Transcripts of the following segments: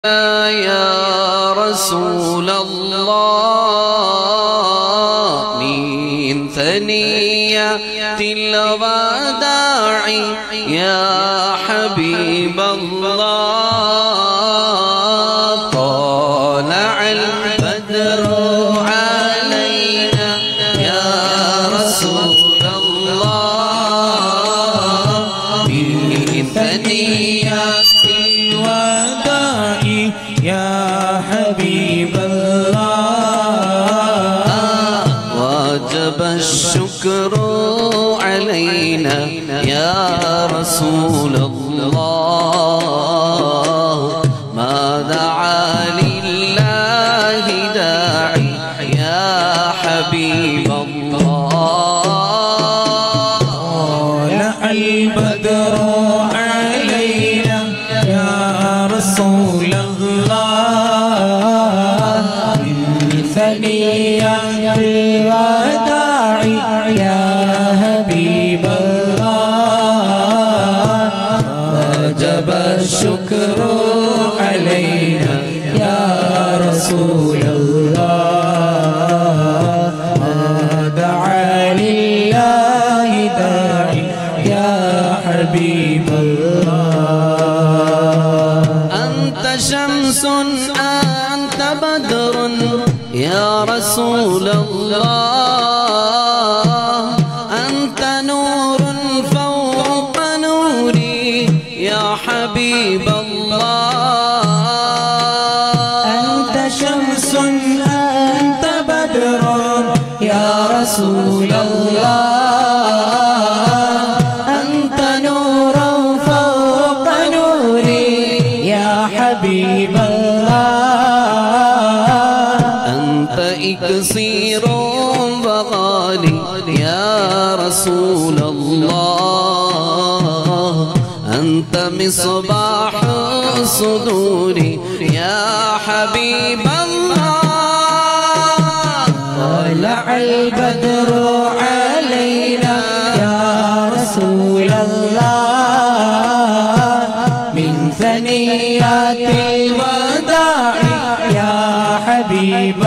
يا رسول الله من ثنية الوداع يا حبيب الله طالع البدر علينا يا رسول الله من ثنية الوداع يا حبيب الله وجب الشكر علينا يا رسول الله ما دعا لله داعي يا حبيب الله طلع البدر علينا يا رسول الله من ثنية الوداع يا حبيب الله وجب الشكر علينا يا رسول الله ما دعا لله داعي يا حبيب الله أنت شمس أنت بدر يا رسول الله أنت نور فوق نوري يا حبيب الله أنت شمس أنت بدر يا رسول الله أنت نور فوق نوري يا حبيب الله أنت إكسير وغالي يا رسول الله أنت مصباح صدوري يا حبيب الله طلع البدر علينا يا رسول الله من ثنيات الوداع يا حبيب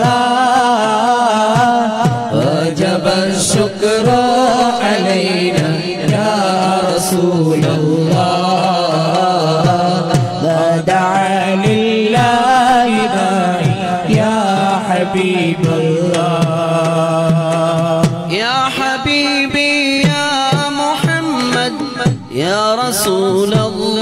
الله وجب الشكر علينا يا رسول الله ما دعا لله داعي يا حبيب الله يا حبيبي يا محمد يا رسول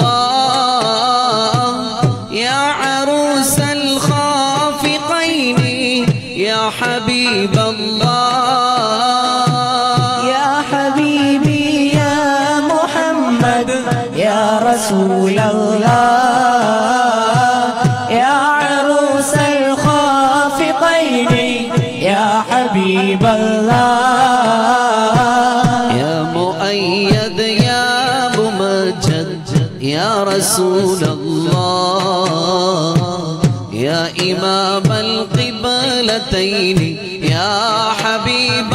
الله يا عروس الخافقين يا حبيب الله يا حبيبي يا محمد يا رسول الله يا عروس الخافقين يا حبيب الله يا مؤيد يا ممجد يا رسول الله يا إمام القبلتين يا حبيب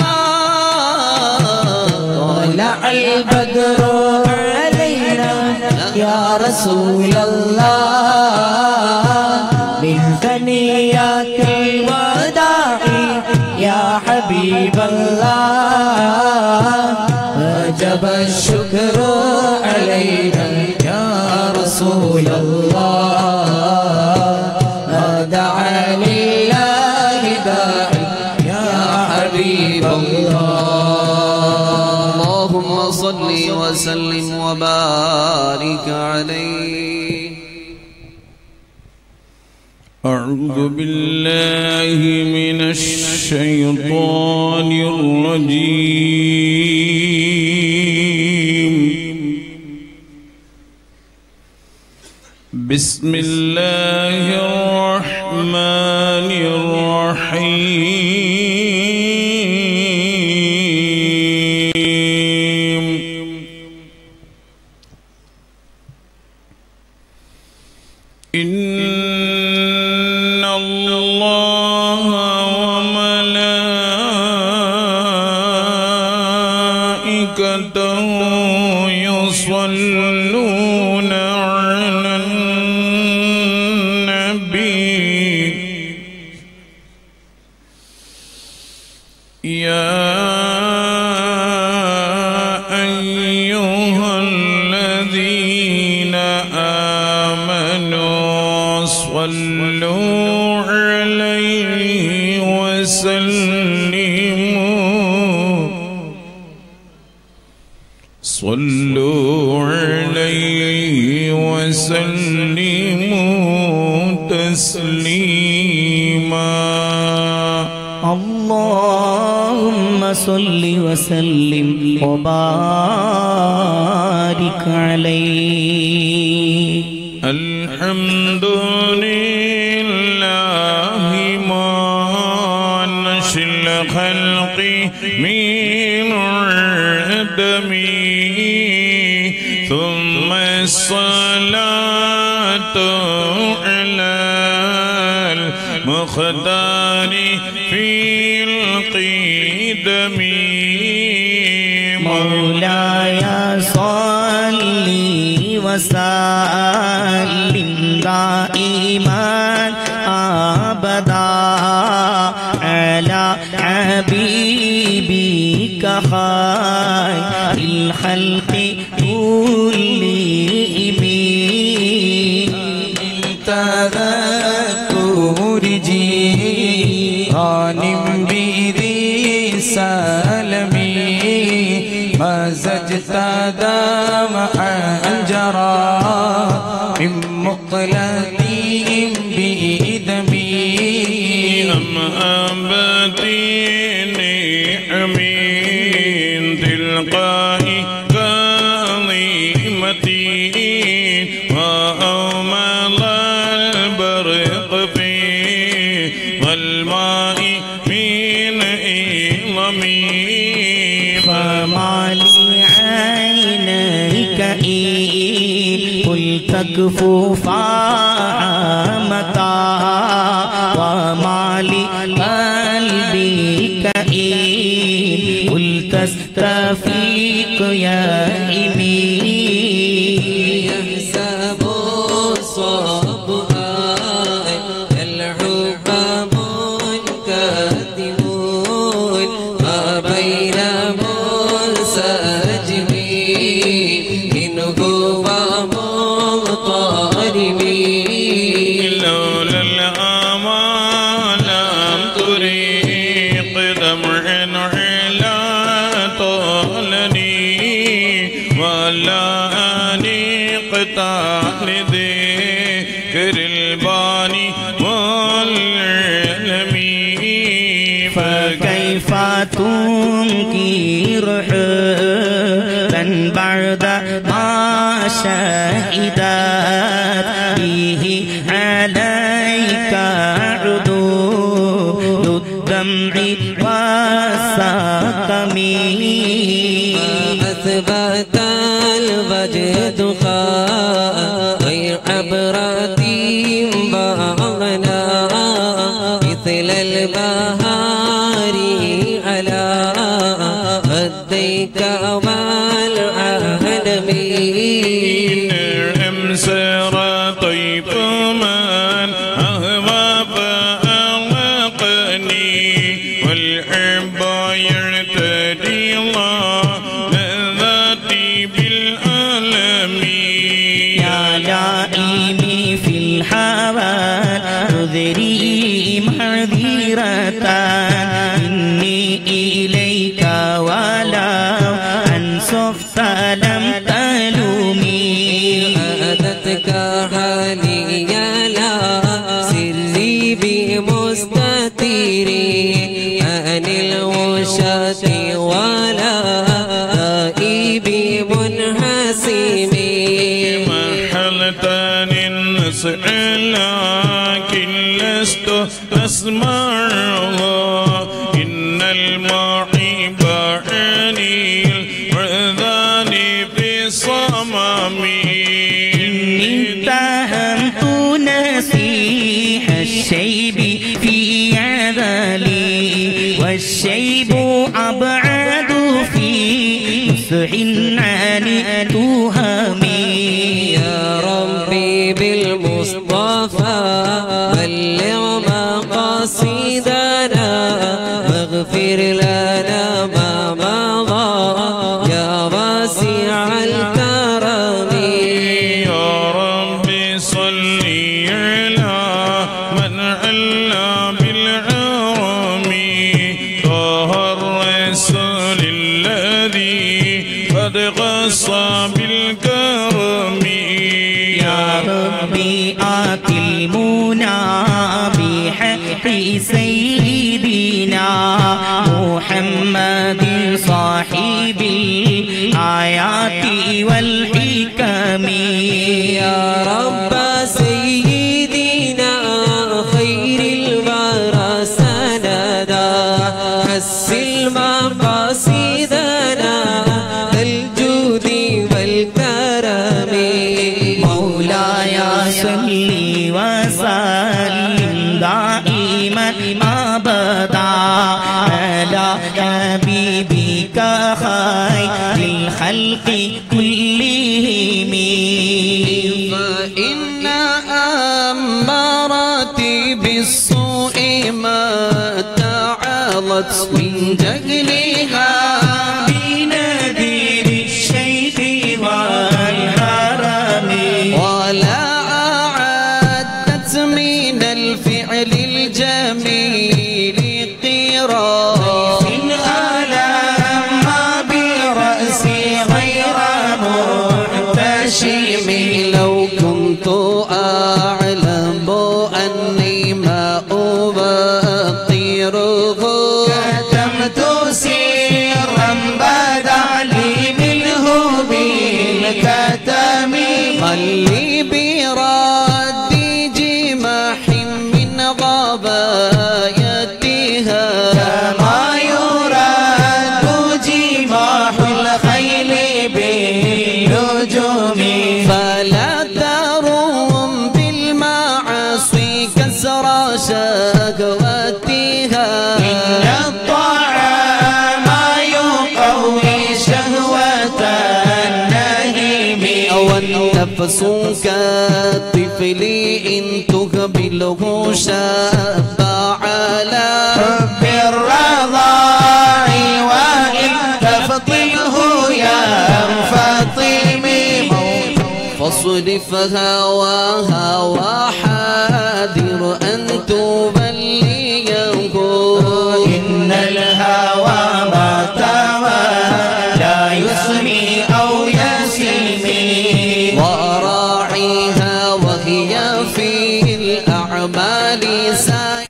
الله طلع البدر علينا يا رسول الله من ثنيات الوداع يا حبيب الله وجب الشكر علينا يا رسول الله ما دعا لله داعي يا حبيب الله اللهم صل وسلم وبارك عليه أعوذ بالله من الشيطان الرجيم بسم الله الرحمن الرحيم إن الله وملائكته يصلون على النبي صلوا عليه وسلموا صلوا عليه وسلموا تسليما اللهم صل وسلم وبارك عليه الحمد لله ما نشي الخلق من عدم ثم الصلاة على المختار في القدم مولاي صل وسلم دائما ابدا على حبيبك خير الخلق كلهم تذكر جيران بذي سالمي مزجت دمعا جرى من مقلتهم بإدمي أم أبديني أمين تلقاء كظيمتي وأومض البرق في والماء من إظمي فما لعينيك إن قلت كفوفا متى وما لقلبك إن قلت استفيق يا إمي يحسب الصبؤان الحب منكتمون ما بين منسجمين إن هو مضطربين لولا الأمان لم تريق دمع على طولني ولا أنيقت لذكر الباني والعلمي فكيف تنكر حبا بعد ما شهدت به عليك عدود الدمع والسقم أثبت الوجد غير عبرة بغنا مثل البهار على خديك والعالمين امسر طيب من أهوى فأغلقني والحب يرتدي الله لذاتي بالألم يا لائمي في الهوى عذري معذرة إني إليك ولو أنصفت لم تلومي أتتك حالي لا سري بمستتيري عن الوشاة ولا دائي بمنحسمي محلة النصع لكن لست أسمعها إن المعيب عني العذان في صممي اتهمت نسيح الشيب في عذلي والشيب أبعد في نسح عن تهمي يا ربي بالمصطفى بلغ مقاصدنا واغفر لنا ما مضى يا واسع الكرم يا رب صل صلي على من علا بالعرم طه الرسول الذي قد قص بالكرم يا ربي آت المنى بحق سيدنا محمد صاحب الآيات والحكم يا رب سيدنا خير الورى سندا حسن مقاصدنا الجود والكرم مولاي صل وسلم دائما ابدا على حبيبك خير الخلق كلهم فإن أمارتي بالسوء ما تعالت من جهلها بنذير الشيخ والهرم ولا أعدت من الفعل الجميل قراء إن ألم برأسي غير محتشم لو كنت أعلم أني ما أبطره كتمت سرا بدا لي منه بالكتم خلي برد جماح من غبايتها كما يراد جماح الخيل بالنجوم فلا تروم بالمعاصي كسر شهوتها إن الطعام يقوي شهوة النهيم والنفس كالطفل إن تقبله شاب على حب الرضاع وإن تفطمه يا فاطمي فاصرف هواها وحاذر أن تبليه إن الهوى ما توى لا يسمي أو يسمي وراعيها وهي في الأعمال سائرة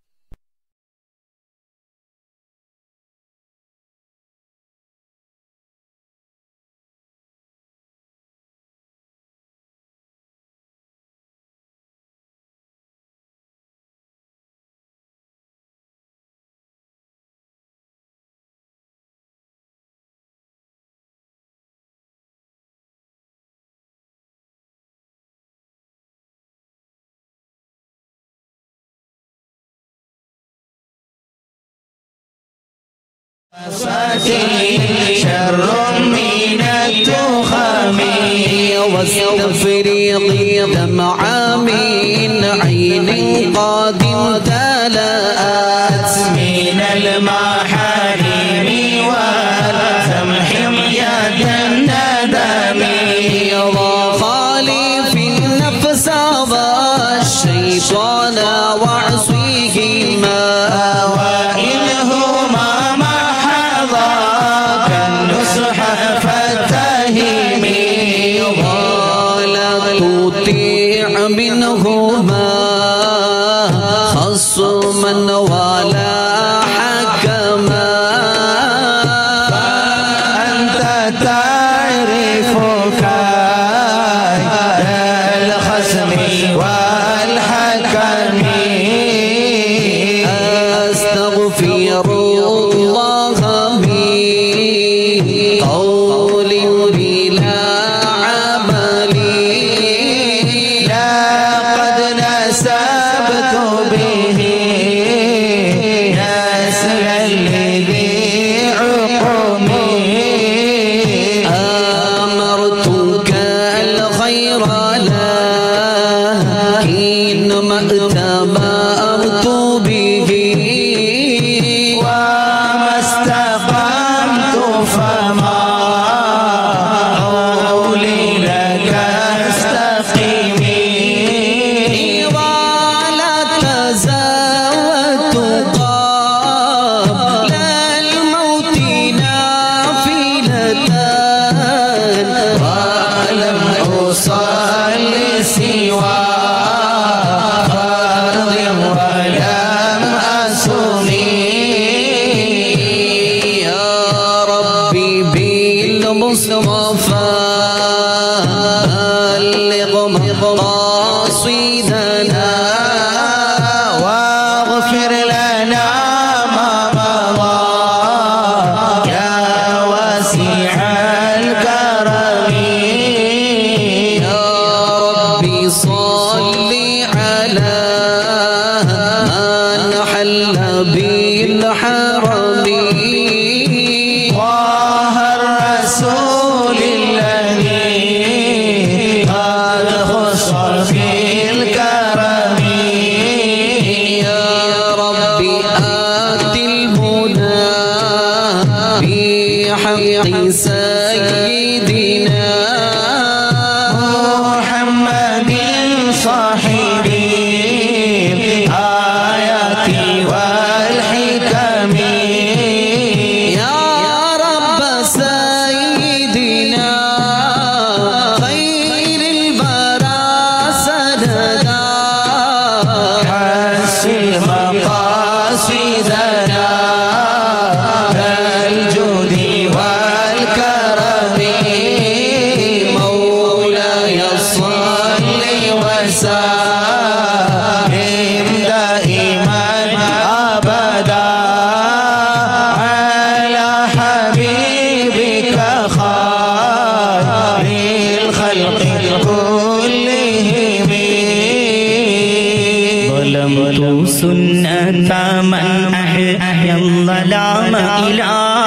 شر من التخم واستفريق دمع من عين قد امتلأت من المحارم والسمح يد الندم وخالف النفس والشيطان وعصيهما وإنهما ما حظاك النصح فاتهم ولا تطيع منهما خصما ولا حكما أنت تعرف كيد الخصم والحكم أستغفر الله من قول بلا عمل لقد نسبت به نسلا لذي عقم أمرتك الخير لكن ما اتمرت به وما استقمت فما قولي لك استقيمي واغفر لنا ما مضى يا واسع الكرم يا ربي صل على من حل بالحرم طه الرسول الذي قد خص في الكرم يا ربي آت المنى بحق سيدنا محمد صاحب الآيات والحكم يا رب سيدنا خير البرى سندا حسن مقاصدنا بالجود والكرم مولاي صل وسلم دائما ابدا على حبيبك خير الخلق كلهم ظلمت سنة من أحيا الظلام إلى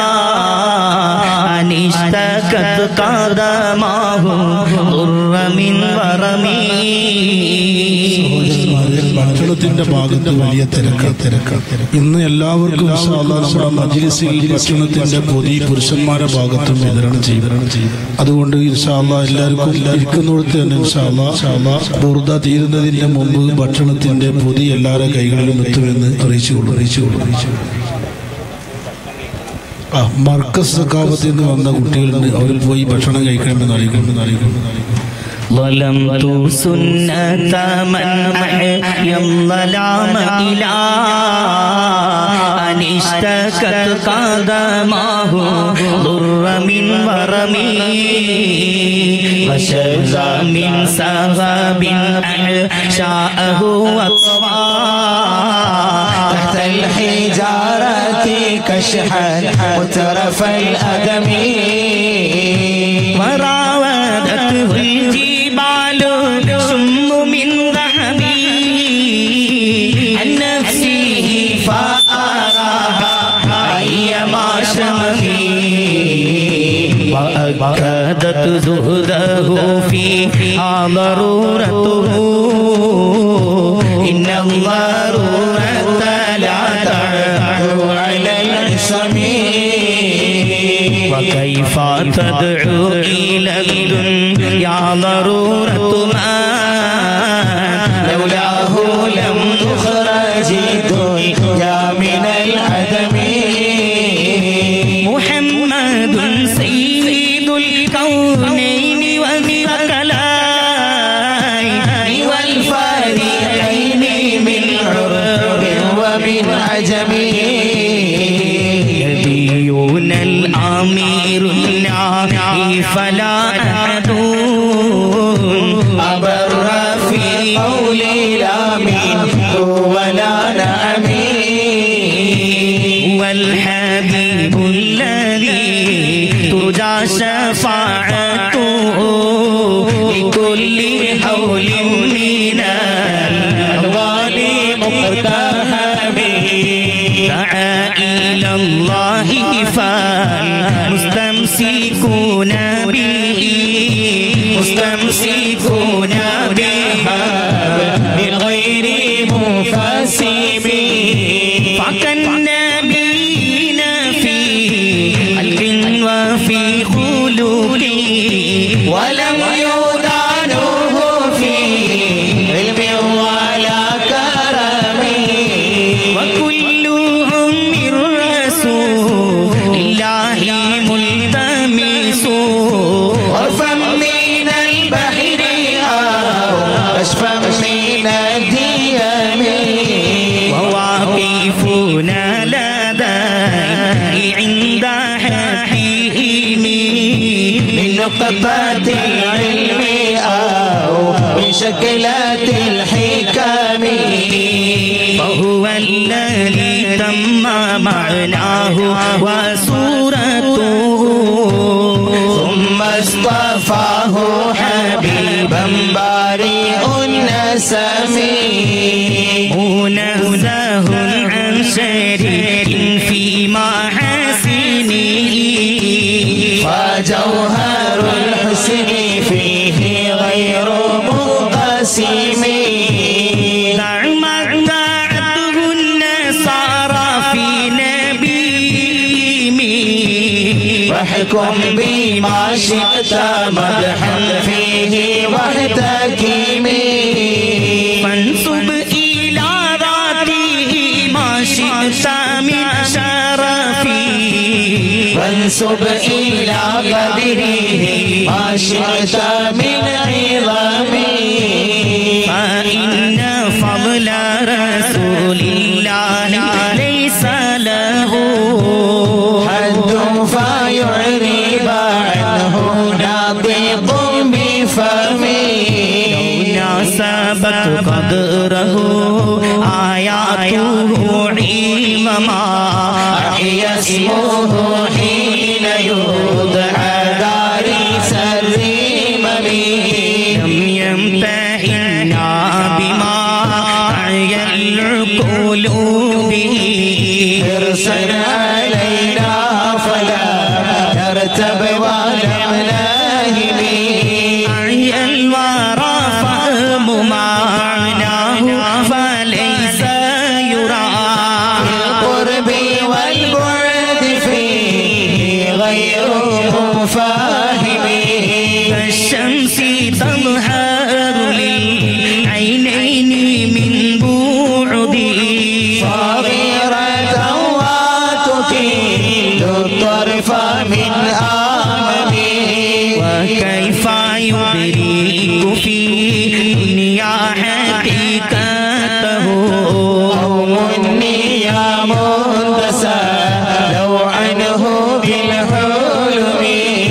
أن اشتكت قدماه ضر من ورمي സഹോദരന്മാരെ, ഭക്ഷണത്തിന്റെ ഭാഗത്ത് വലിയ തിരക്ക് തിരക്ക് ഇന്ന് എല്ലാവർക്കും ഇൻഷാ അല്ലാ നമ്മുടെ മജ്ലിസിൽ ഭക്ഷണത്തിന്റെ പൊതി പുരുഷന്മാരുടെ ഭാഗത്തും വിതരണം ചെയ്യും അതുകൊണ്ട് ഇൻഷാല്ല എല്ലാവർക്കും ഇരിക്കുന്നിടത്ത് തന്നെ ഇൻഷാല്ല ബുർദ തീരുന്നതിന്റെ മുമ്പ് ഭക്ഷണത്തിന്റെ പൊതി എല്ലാവരുടെ കൈകളിലും എത്തുമെന്ന് അറിയിച്ചുകൊള്ളു അറിയിച്ചുകൊള്ളു അറിയിച്ചുകൊള്ളു ആ മർക്കസ് സക്കാവത്തിൽ നിന്ന് വന്ന കുട്ടികളുണ്ട് അവർ പോയി ഭക്ഷണം കഴിക്കണമെന്ന് അറിയിക്കണമെന്ന് അറിയിക്കണമെന്ന് അറിയിക്കണം ظلمت سنة من أحيا الظلام إلى أن اشتكت قدماه ضر من ورمي وشذ من سغب أحشاءه وطوى تحت الحجارة كشحا مترف الأدم وراودته الجبال سم من ذهبي عن نفسه فأراها أيما شمه وأكدت زهده فيها ضرورته إن الضرورة لا تعدو على العصم وكيف تدعو إلى الدنيا ضرورة ما لولاه لم تخرج الدنيا من العدم محمد سيد الكونين والثقلين والفريقين من عرب ومن عجم نبيون الأمير الناعي فلا أحد أبر في قول لا منه ولا نعم والحبيب الذي ترجى شفاعته لكل حول من الظالم مقتحم دعا إلى الله فالمستمسكون به مستمسكون به من غير مفاسم فكالنبيين في قلب وفي خلق ولم يدانوه في علم ولا كرم وكلهم من رسول الله ملتمس غرفا من البحر أو كشفا من الديم وواقفون لدى عند حكيم من نقطة العلم أو من شكلات الحكم تم معناه وصورته ثم اصطفاه حبيبا بريء النسم منزه عن شريك في محاسنه فجوهر الحسن فيه غير منقسم دع ما ادعته النصارى في نبيهم واحكم بما شئت مدحا فيه واحتكم فانسب إلى ذاته ما شئت من شرفي وانسب إلى قدره ما شئت من عظمه فإن فضل رسول الله ليس له حد فيعرب عنه ناطق بفمه ناسبت قدره آياته عظما أحيا اسمه حين يدعى دارس الرمم لم يمتهنا بما أعيا العقول به حرصا علينا فلا نرتب ولم ناهم أعيا الورى فهم معناه فليس يرى القرب والبعد فيه غير مفاهم كالشمس تظهر للعينين من بعدي صغيرة وتكيل الطرف من أمامه وكيف يدرك في الدنيا حقيقته قوم النيام تسالوا عنه بالحلم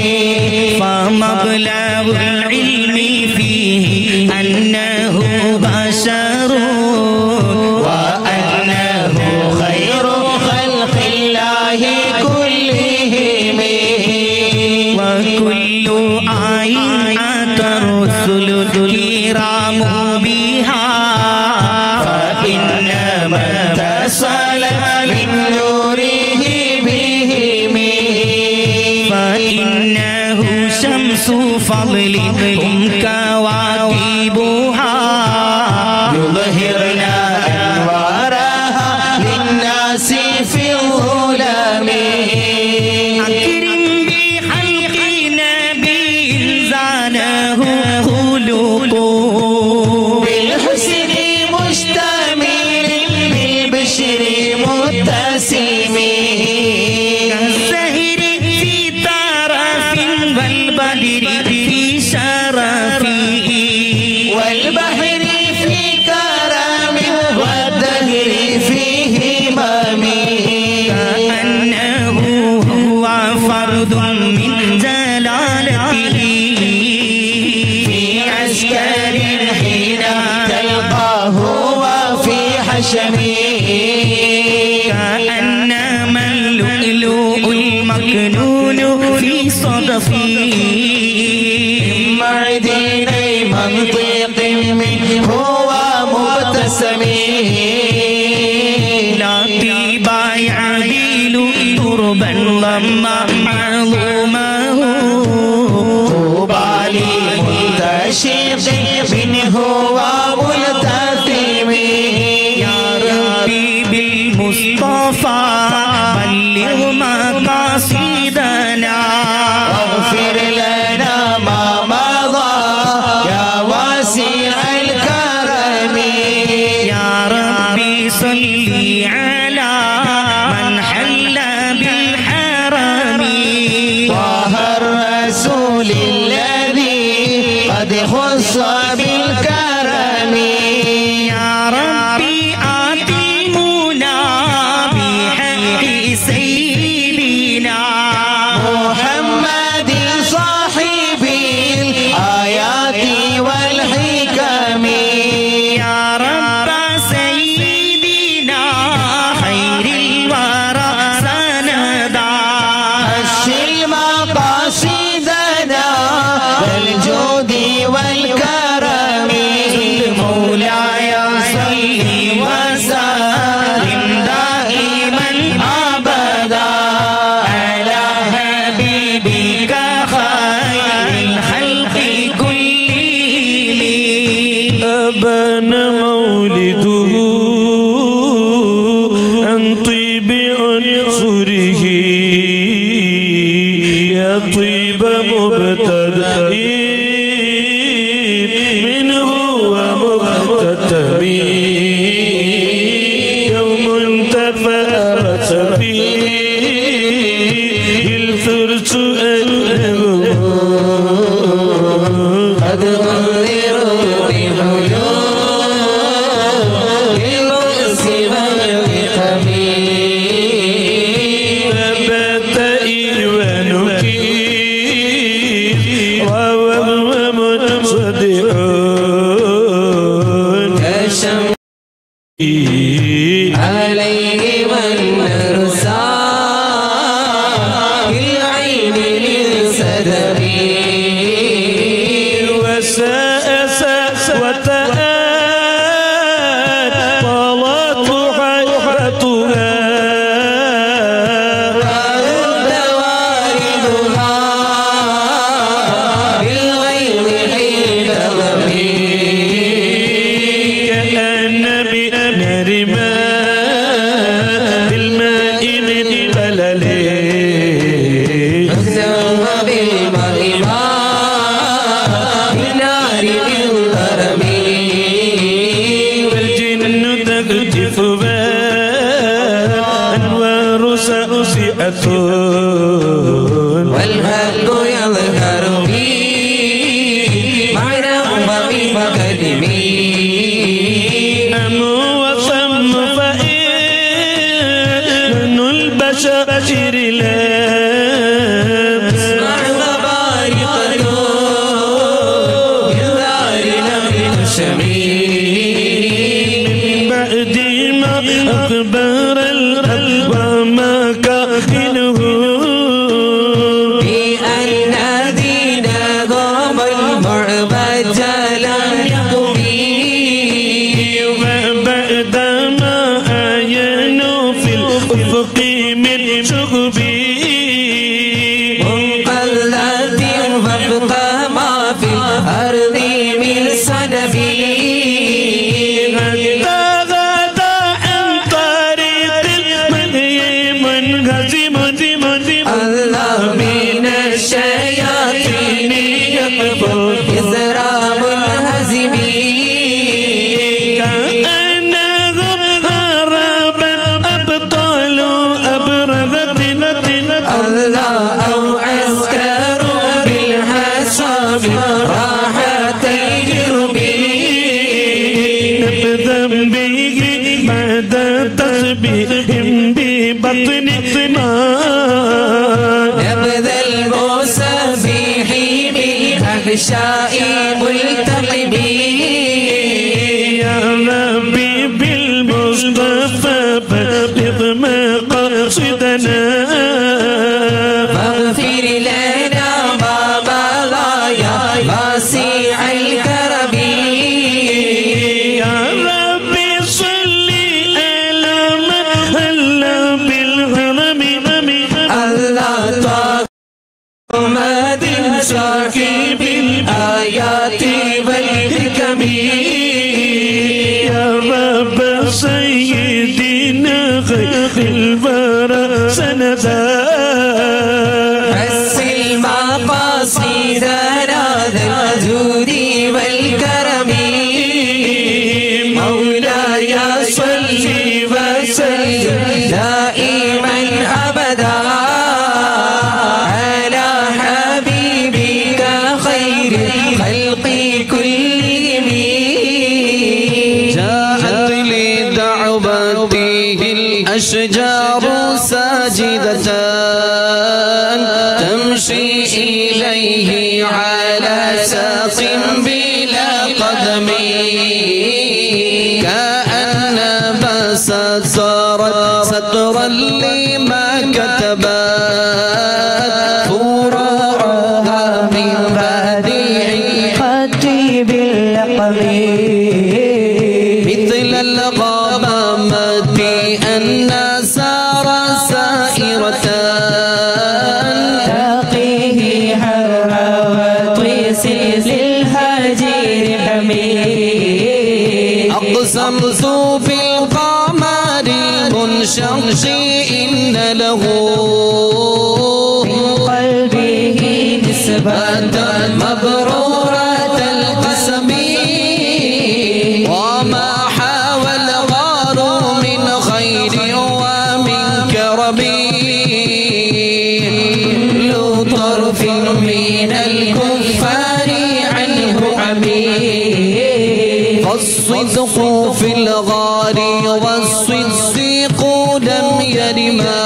فمبلغ العلم فيه أنه بشر وأنه خير خلق الله كلهم وكل آية أتى الرسل الكرام بها فإنما اتصل من نوره بهم فإنه شمس فضل هم كواكبها يظهرنا أنوارها للناس في الظلام أكرم بحلق نبي زانه خلقه بالحسن مشتمل بالبشر متسم كالزهر في طرف والبدر في شرفه والبحر في كرم والدهر في همم كأنه هو فرد من جلالته في عسكر حين تلقاه وفي حشمه كأنما اللؤلؤ المكنون في صدفه معدني منطق منه ومبتسم لا طيب يعديل تربا لما عظمه طوبى لمنتشق منه وملتثم يا ربي بالمصطفى بلغ مقاصدنا واغفر لنا ما مضى يا واسع الكرم يا ربي صل على من حل بالحرم طه الرسول الذي قد خص بالكرم يا ربي آتمنا بحق سيد مولده عن طيب عنصره يا طيب مبتدئ منه ومختتم يوم تفارس فيه الفرس أنه قد غيروا بحجوب بالرأس والقميص بدئي ونكير وهو منصدعون كشم عليه والمرسى بالعين للسدر وساء وتآت طالت حيرتها رد واردها بالغيظ حين ضمير كأن بنار ماء بالماء من بلله سوى بالماء بالنار من ضرب والجن تقذف أنوار سأسئة والهد يظهر بي معنى أمم وكلمي أم وصم فإن البشر لا مع ضبارقة يظهر لم شميل بعد ما أخبر الأب وما كائنه بأن دين غاب المعبد لم يقضي وبعد ما أعينوا في الأفق من شغبي منقلة فوق ما في الأرض من صدفي حتى غدا عن طريق المني منهزم الله من الشياطين يقبل إزرام الهزمين كأنهم هربا أبطال أبرزت الله أو عسكر بالحساب راحت الجربين نبذا به بعد تسبيح ببطن الطمان نبذ المسبح بالأحشاء ملتقبين يا ربي بالمصطفى بلغ مقاصدنا فاغفر لنا ما مضى يا واسع الكرم يا ربي صل على من هلا بالهرم الله طه محمد صاحب الآيات والحكم يا رب سيدنا خير الورى سندا حسن مقاصدنا ذا الجود والكرم مولاي صل وسلم دائما ابدا على حبيبك خير الخلق كلهم جاءت لدعوته الأشجار ساجدة تمشي إليه على ساق بلا قدم كأن بس صارت سطرا لما كتبت فروعها من بديع خطي باللقم مثل الغمامة أن سار سائرة تقيه حرى وطيس للهجير حميد أقسم يغزو بالقمر المنشمس إن له قلبه نسبة مبرورة القسم وما حاوى الغار من خير ومن كرم له طرف من الكفار عنه عميق فالصدق في الغار والصدق لم يرما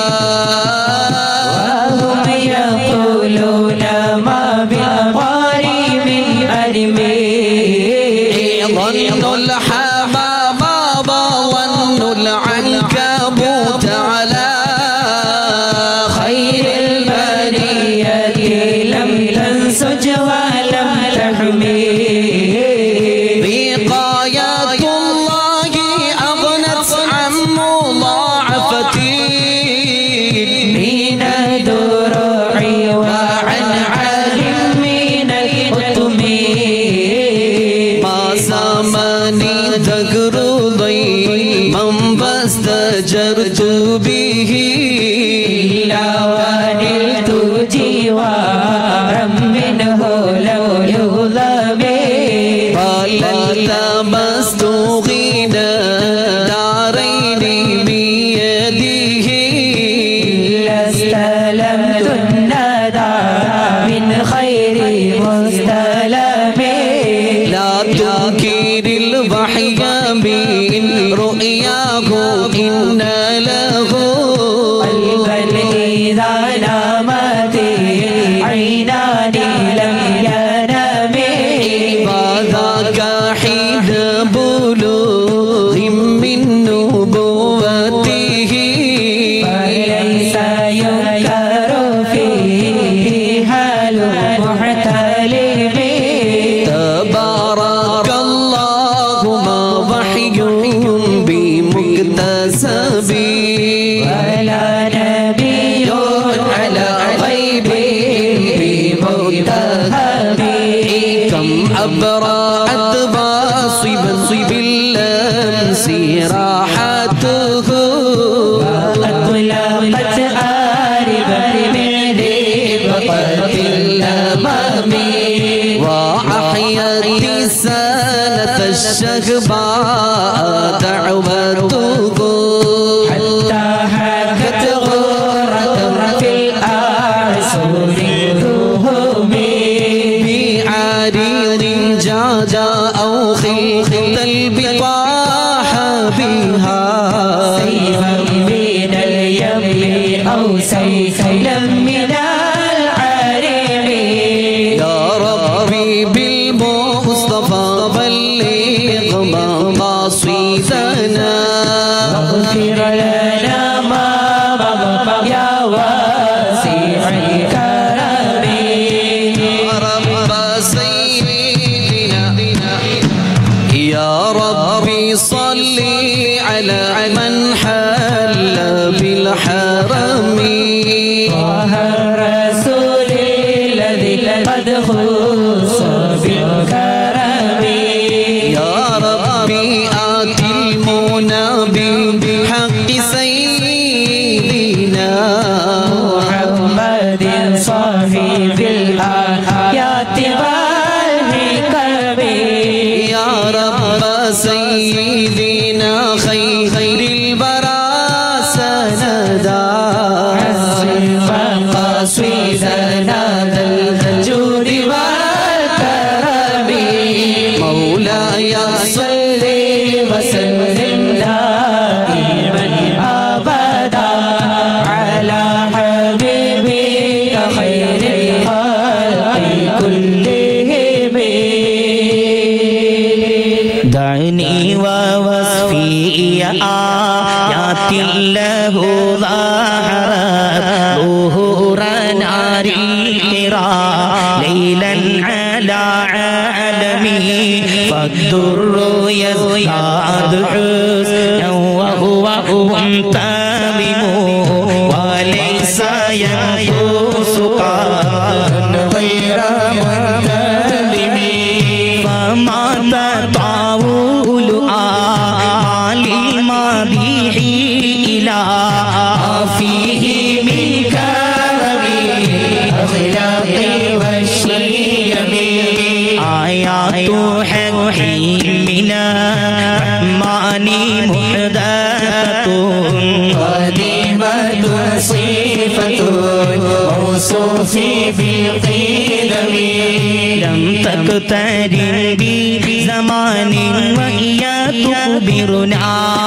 وهم يقولون ما بالغار من أرمي ظن الحمام وظن العنكبوت على خير البرية لم تنسج ولم تحمي وقاية الله أغنت عن مضاعفتي من الدروع وعن عالم من الحتم ما زماني تقرضي من فاستجرت به إلا ونلت جوارا منه لو يظلمي قال التمست غنى دارين بيده استلمت الندى من خير مستلم لا تنكر الوحي من رؤياه إن له قلبا إذا نامت عينان لم ينام وذاك حين بلوغ من نبوته فليس ينكر فيه حال محتلم تبارك الله ما وحي بمكتسب ولا نبي على غيب بمتهم كم أبرأت باصب صب اللمس راحته أطلقت آربا من ربقة الأمام وأحيت سنة الشهباء دعوته حتى حكت غرة في الأعسر ذهوم بعريض جاد أو خلت البطاح بها سيفا من اليم أو سيفا من العريم يا ربي بالمصطفى بلغ مقاصدنا اغفر لنا ما مضى يا واسع الكرم يا رب سيدنا يا ربي صل على من حل بالحرم طه الرسول الذي قد خص بالكرم يا ربي آت المنى بحق سيدنا محمد صاحب الآيات والحكم يا رب سيدنا خير البرى سندا قصيدنا ذا الجود والكرم مولاي صل وسلم دائما ابدا على حبيبك خير الخلق كلهم دعني ووصفي آيات له ظهرت ظهور نار القرى ليلا على عالمي فالدر يزداد حسنا وهو منتظم وليس ينقص قدرا غير منتظم فما تطاول المديح إلى فيه من كرم الأخلاق والشيم آيات حكيمنا الرحمن محدثة قديمة صفة موصوف بالقدم لم تقترن بزمان وهي تخبرنا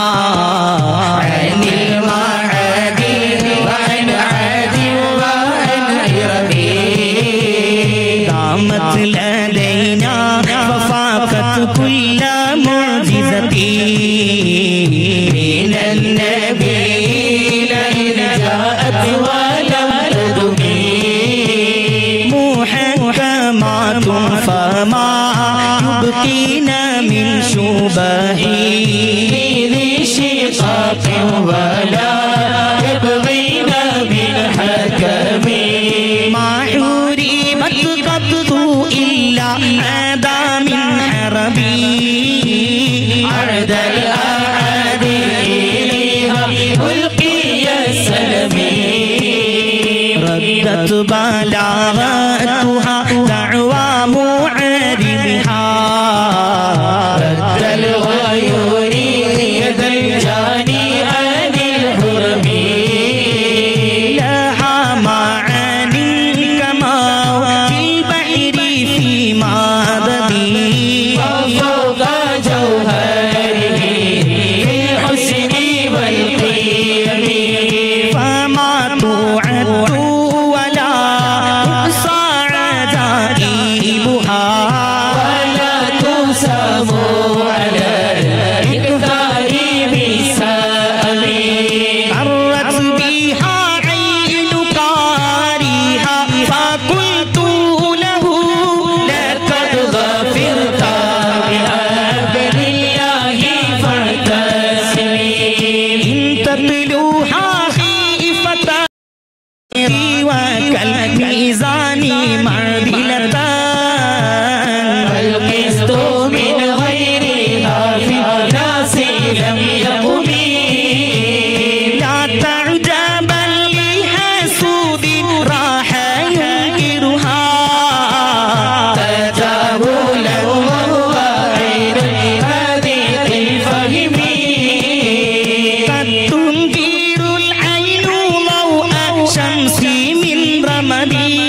عن المعاد وعن عاد وعن إربي قامت لدينا ففاقت كل معجزة من النبي لئن جاءت ولم تدمي محكمات فما يبقينا من شبه ذي شقاق ولا يبغينا من حكم ما حرمت قط إلا عدا من حربي عرض الأعاد إليها ألقي السلم ردت بلاغتها دعوى معربها رد الغيور يد الجاني عن الحرم لها معاني كما في البحر في مادتي فوق جوهره في الحسن والقيم فما توعد ولا تحصى عجائبها ولا تسام على الإكثار بسام مرت بها عين قاريها فقلت له لقد غفرت بأمر الله فاعتصمي إن تتلوها خيفة وكالميزان معدلتان فالقسط من غيرها في الناس لم يقم لا تعجبا لحسود راح ينكرها تجاهلا وهو عين هذه الفهم قد تنكر العين ضوء شمس من رمدي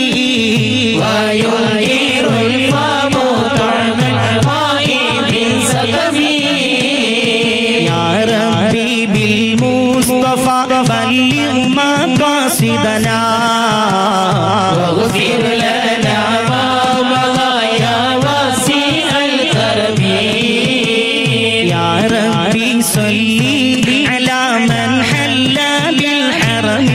وينكر الفم طعم الماء من سقمي يا ربي بالمصطفى بلغ مقاصدنا واغفر لنا ما مضى يا واسع الكرم يا ربي صلي على من حل بالحرم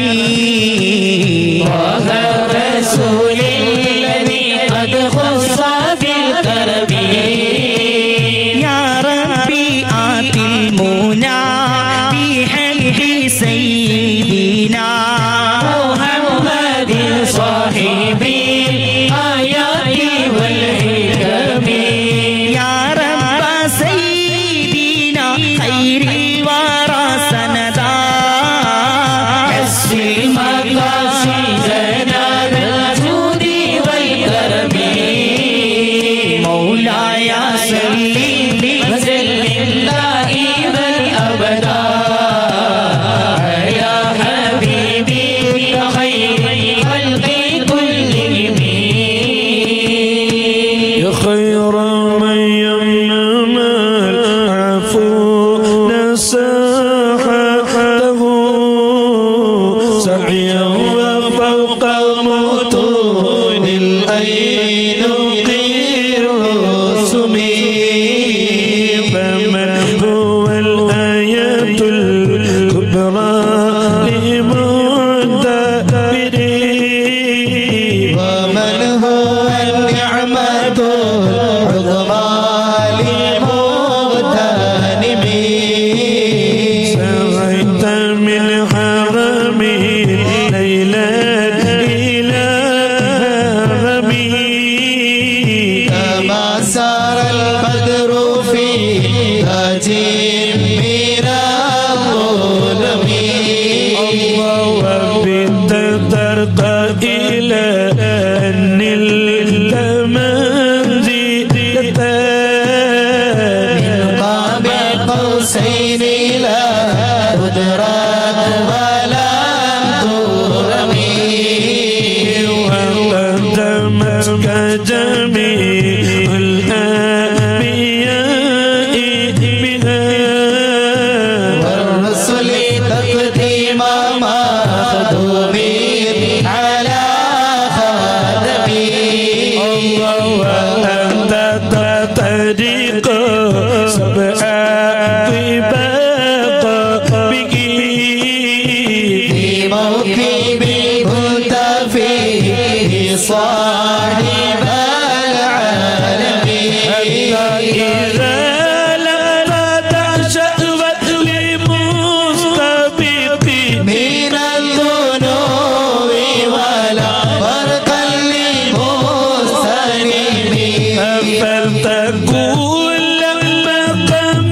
وهذا الرسول الذي قد خص بالكرم يا ربي آت المنى بحق سيدنا محمد صاحب الآيات والحكم يا رب سيدنا خير الورى سندا حسن مقاصدنا بالجود والكرم مولاي صل وسلم دائما ابدا يا حبيبي خير الخلق كلهم يا خير من يمنى العفو نساحته سعيا وفوق متون الأين قير فمن هو الآية الكبرى لمدبرين ومن هو النعمة العظمى لمغتنمين سعيت من حرمي ليلا إلى غمي كما سار البدر في تاج ميرا الحسين لا تدرك ولم ترمي وقدمت كجميع الأنبياء بها والرسل تقديم مخدوم على خاتمه وأنت تطريق سبع طباق به في موكب كنت فيه صاحب العالم إذا لم تشأ لمستبق من الذنوب ولا فرقا لمستلم فلتكن لما قم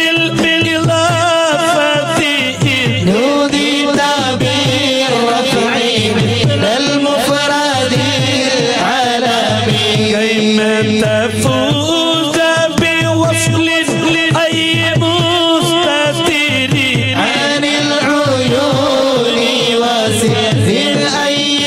بالخلافة نوديت بالرفع من المفرد العالمي كيما تفوز بوصل أي مستتر عن العيون وسر أي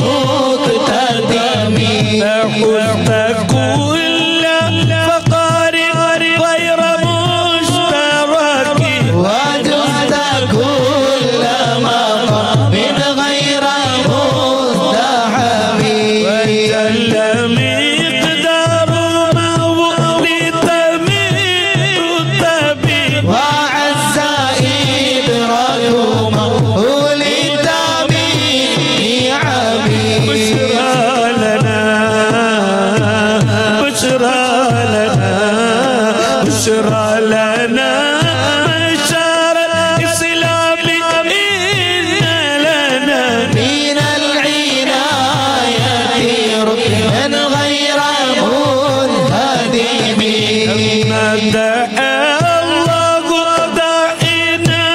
مقتدم فحلت كل فقار غير مشترك وجزت كل مقام غير مزدحم جل مقدار ما ولدت من رتب وعز إدراك مولد من نعم بشرى لنا بشرى لنا بشرى لنا بشار الإسلام إن لنا من العناية ركنا غير منهدم دعا الله دعينا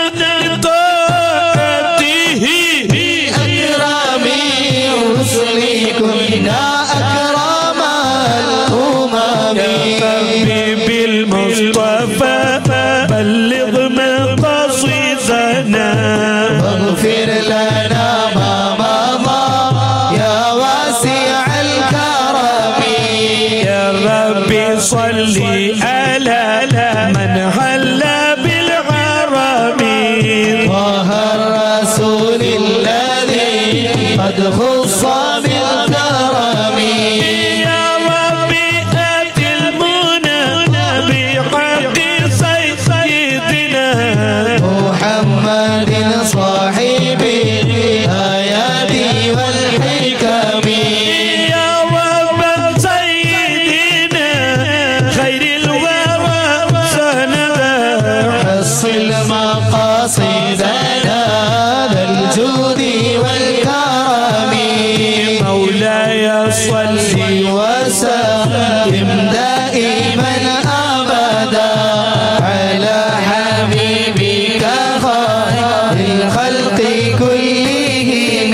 لطاعته أكرم الرسل كنا أكرم الأمم ربي بالمصطفى بلغ مقاصدنا واغفر لنا ما مضى يا واسع الكرم يا ربي صل على من حل بالحرم طه الرسول الذي قد خص بالكرم يا ربي آت المنى بحق سيدنا محمد صاحب الآيات والحكم يا رب سيدنا خير الورى سندا حصل مقاصدنا ذا الجود والكرم مولاي صل وسلم دائما أبدا على حبيبك خير الخلق كلهم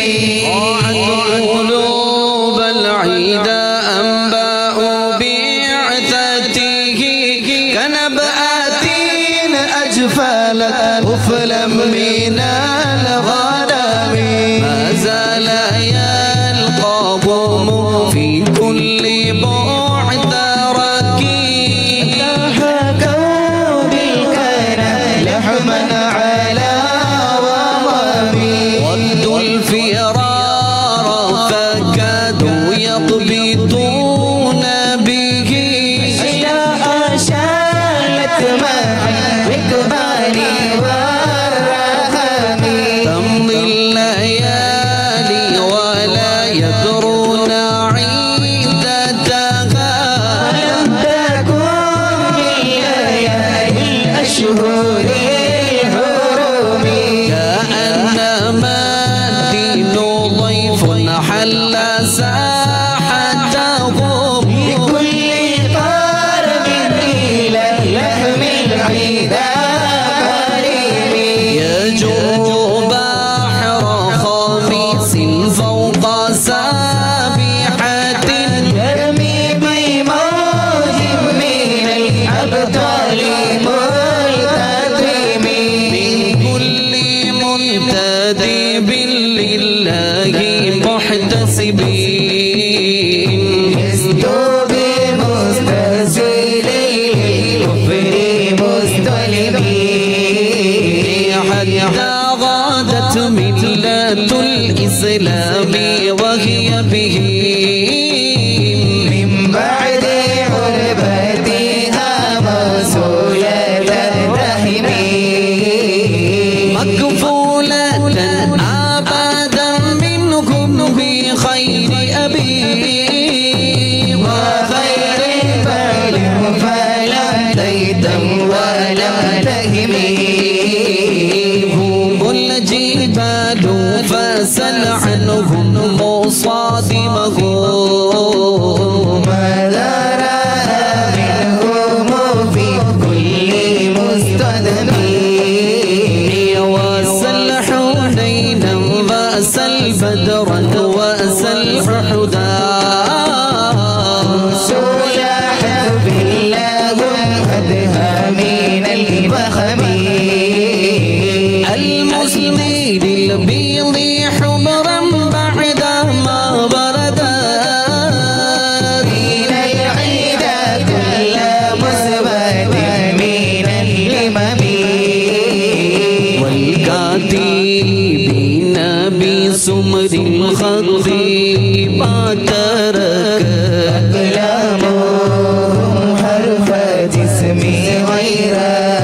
قلوب العيدا أنباء بعثته كنبأة أجفلت أفلا من الغنم ما زال يلقاهم في كل بعد ركيب حكوا بالكرم لحما على وضمي ودوا الفرار فكادوا يقبضون به أشياء شالت مع ركباني والرهن مكاتب لله محتسبين استوب مستسلمين للكفر مستلمين حتى غادت ملة الإسلام وهي به من بعد عربتها موصولة الرحم مكفولة أبدا منكم بخير أبي وخير بل فلم تيتم ولم تهمي هم الجبال فسل عنهم مصادمهم ماذا رأى منهم في كل مستدم وسل حنينا وسل بدرا وسل حدا سلاح باللهم أدهى من البخم المسلمين البيض حمرا بعد ما بردت من العيدة كل مثبت من الهمم والكاتبين بسمر الخط ما ترك أقلامهم حرف جسم غير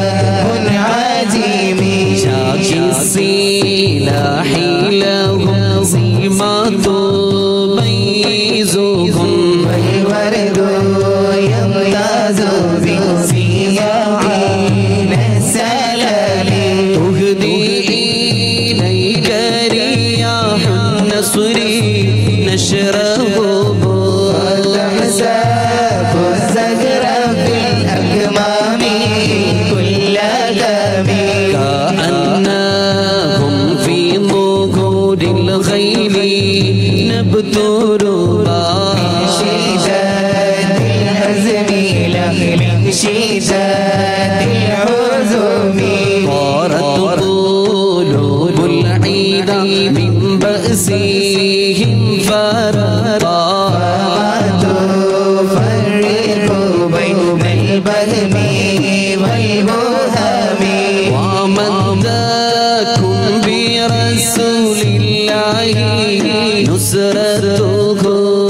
منعجم شاكي السلاح لهم زيمات ميزهم والورد يمتاز بسياحين السلام تهدي إليك رياح النصر نشره وتحسب الزهر في الأكمام كل دم كأنهم في ظهور الخيل نبترها شداد الهزم له من شداد العزم طارت قلوب العيد من بأسهم فرقا تفرق بين البهم والبهم ومدكم برسول الله نصرته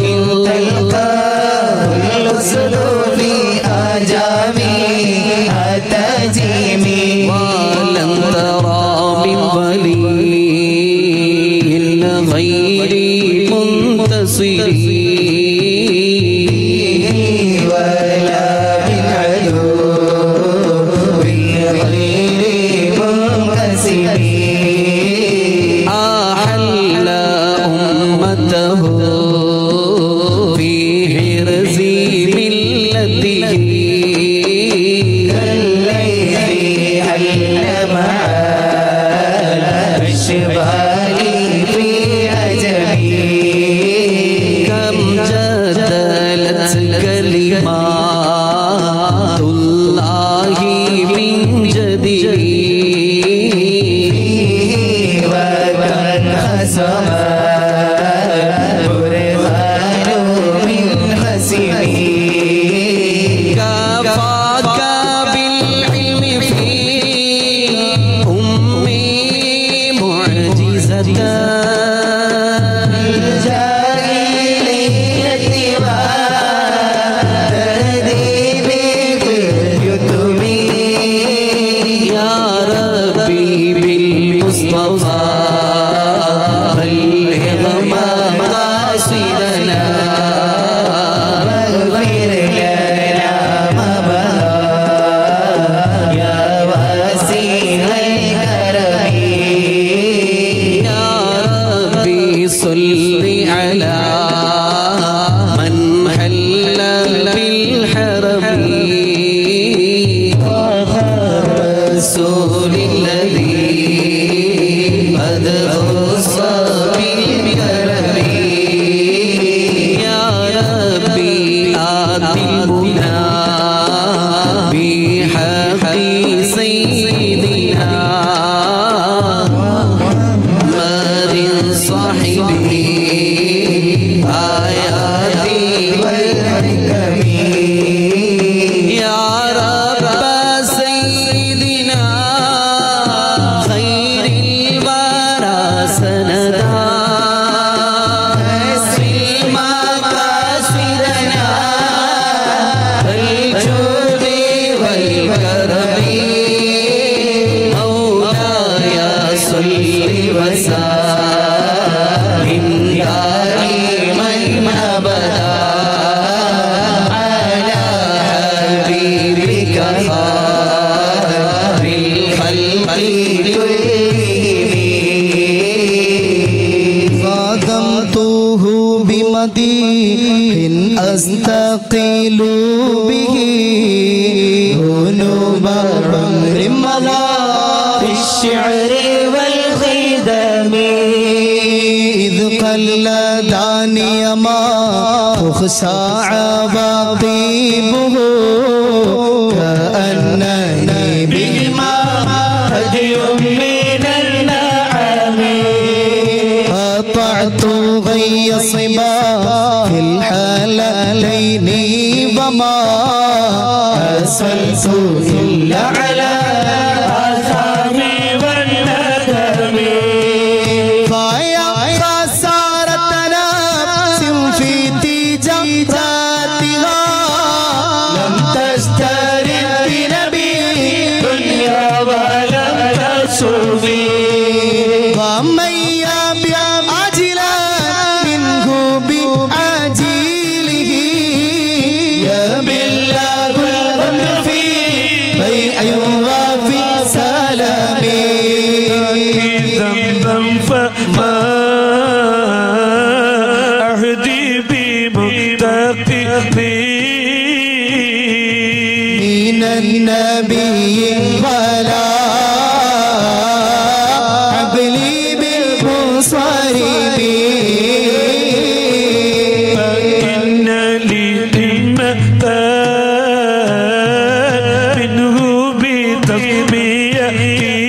تلقاه الأسد في آجامي التجيم ولن ترى من ولي غير منتصر ولا من عدو غير منكسر أحل أمته في حرز ملته الذي هل مع الشبال في أجمي كم جدلت كلمات الله من جديد وكان خصم برهان من خسمي كفاك بالعلم في أمي معجزة الجاهلية وتهذيب اليتم يا ربي بالمصطفى بلغ مقاصدنا واغفر لنا ما بها يا واسع الكرم يا ربي صل على من حل بالحرم رسول الذي قد خص بالكرم يا ربي آت المنى بحق سيدنا كلهم خادمته بمديح أستقيل به ذنوب عمر مضى في الشعر والخدم إذ قلداني ما تخشى عواقبه كأنني بهما هدي من النعم قطعت غي صبا في الحالتين وما أسلت إلا على آثامي والندم فيا خسارة نفس في تجارتها لم تشتري بنبي دنيا ولم تسوي ومن يبيع عاجلا منه بعاجله يبلغ الأمر في بيع وفي سلام ذنبا فما أهدي بمتقي من النبي ولا حبلي بالبصر فإن لي ذمة منه بتسميتي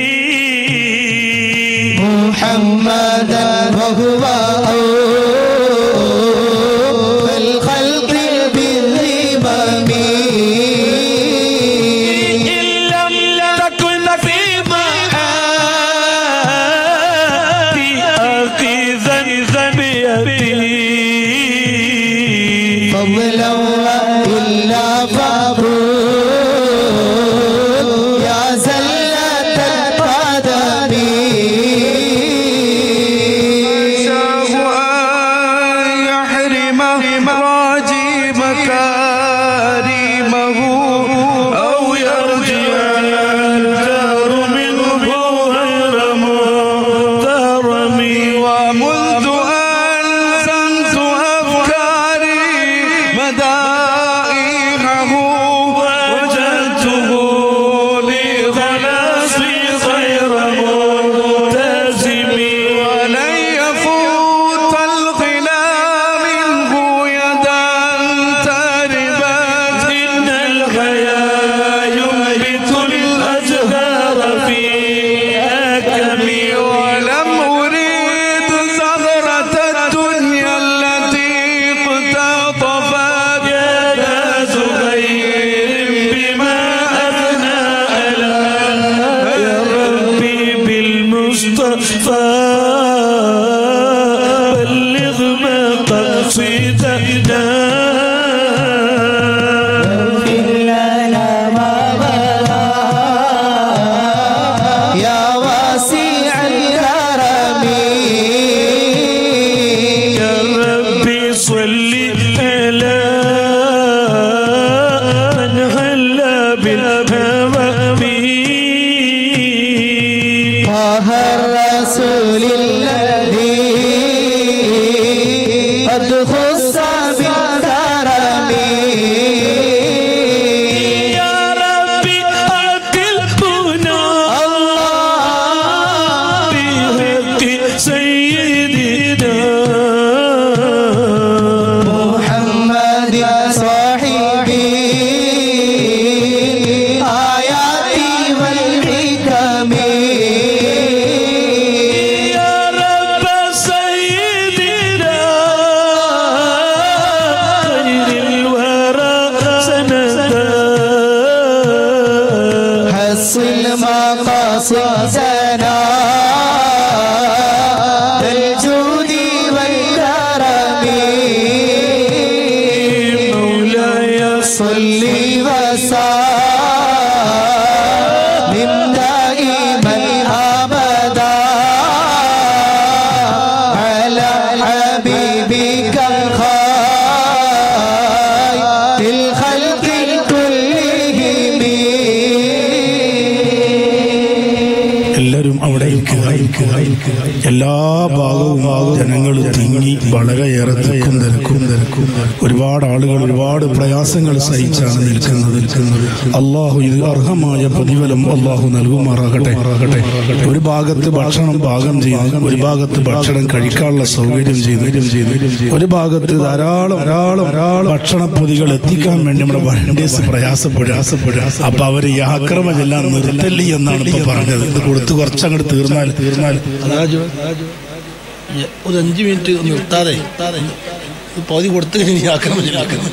محمدا وهو أول الخلق بالذمم إن لم تكن في معادي أخذا بيدي فضلا إلا فقول يا زلة القدم يحرم راجي مكارمه أو يرجع الجار منه غير محترم ومنذ ألزمت أفكاري مدائحه وجدته لخلاصي غير ملتزم ولن يفوت الغلا منه يدا تربت إن الحياة ينبت الأزهار في أكمي ولم أريد زهرة الدنيا التي اقتطفت يد زهير بما أثنى على يا ربي بالمصطفى بلغ مقصدنا يا واسع الكرم يا ربي صل على من هل بالهوى طه الرسول الذي قد خص بالكرم يا ربي أقلبنا بحق سيدنا محمد صاحبي آياتي والحكم يا رب سيدنا خير الورى سندا حصل مقاصدنا بالجود والكرم مولاي صل وسلم دائما ابدا على حبيبك الخير الخلق كلهم എല്ലാവരും അവിടെ ഇരിക്കുക ഇരിക്കുക ഇരിക്കുക എല്ലാ ഭാഗവും ജനങ്ങൾ തിങ്ങി വളരെയേറെ തിരക്കും തിരക്കും തിരക്കും ഒരുപാട് ആളുകൾ ഒരുപാട് പ്രയാസങ്ങൾ സഹിച്ചാണ് നിൽക്കുന്നത് നിൽക്കുന്നത് അള്ളാഹു ഇത് അർഹമായ പ്രതിഫലം അള്ളാഹു നൽകുമാറാകട്ടെ ആകട്ടെ ഒരു ഭാഗത്ത് ഭക്ഷണം പാകം ചെയ്ത് ഒരു ഭാഗത്ത് ഭക്ഷണം കഴിക്കാനുള്ള സൗകര്യം ചെയ്ത് ചെയ്ത് ഒരു ഭാഗത്ത് ധാരാളം ധാരാളം ധാരാളം ഭക്ഷണപ്പൊതികൾ എത്തിക്കാൻ വേണ്ടി നമ്മുടെ വണ്ടേഴ്സ് പ്രയാസപ്പെടുക അപ്പൊ അവർ ഈ ആക്രമമെല്ലാം നിർത്തല്ലി എന്നാണ് ഇപ്പൊ പറഞ്ഞത് ഇത് കൊടുത്ത് കുറച്ചങ്ങോട്ട് തീർന്നാൽ തീർന്നാൽ ഒരു അഞ്ചു മിനിറ്റ് നിർത്താതെ പകുതി കൊടുത്തു കഴിഞ്ഞ് ആക്രമം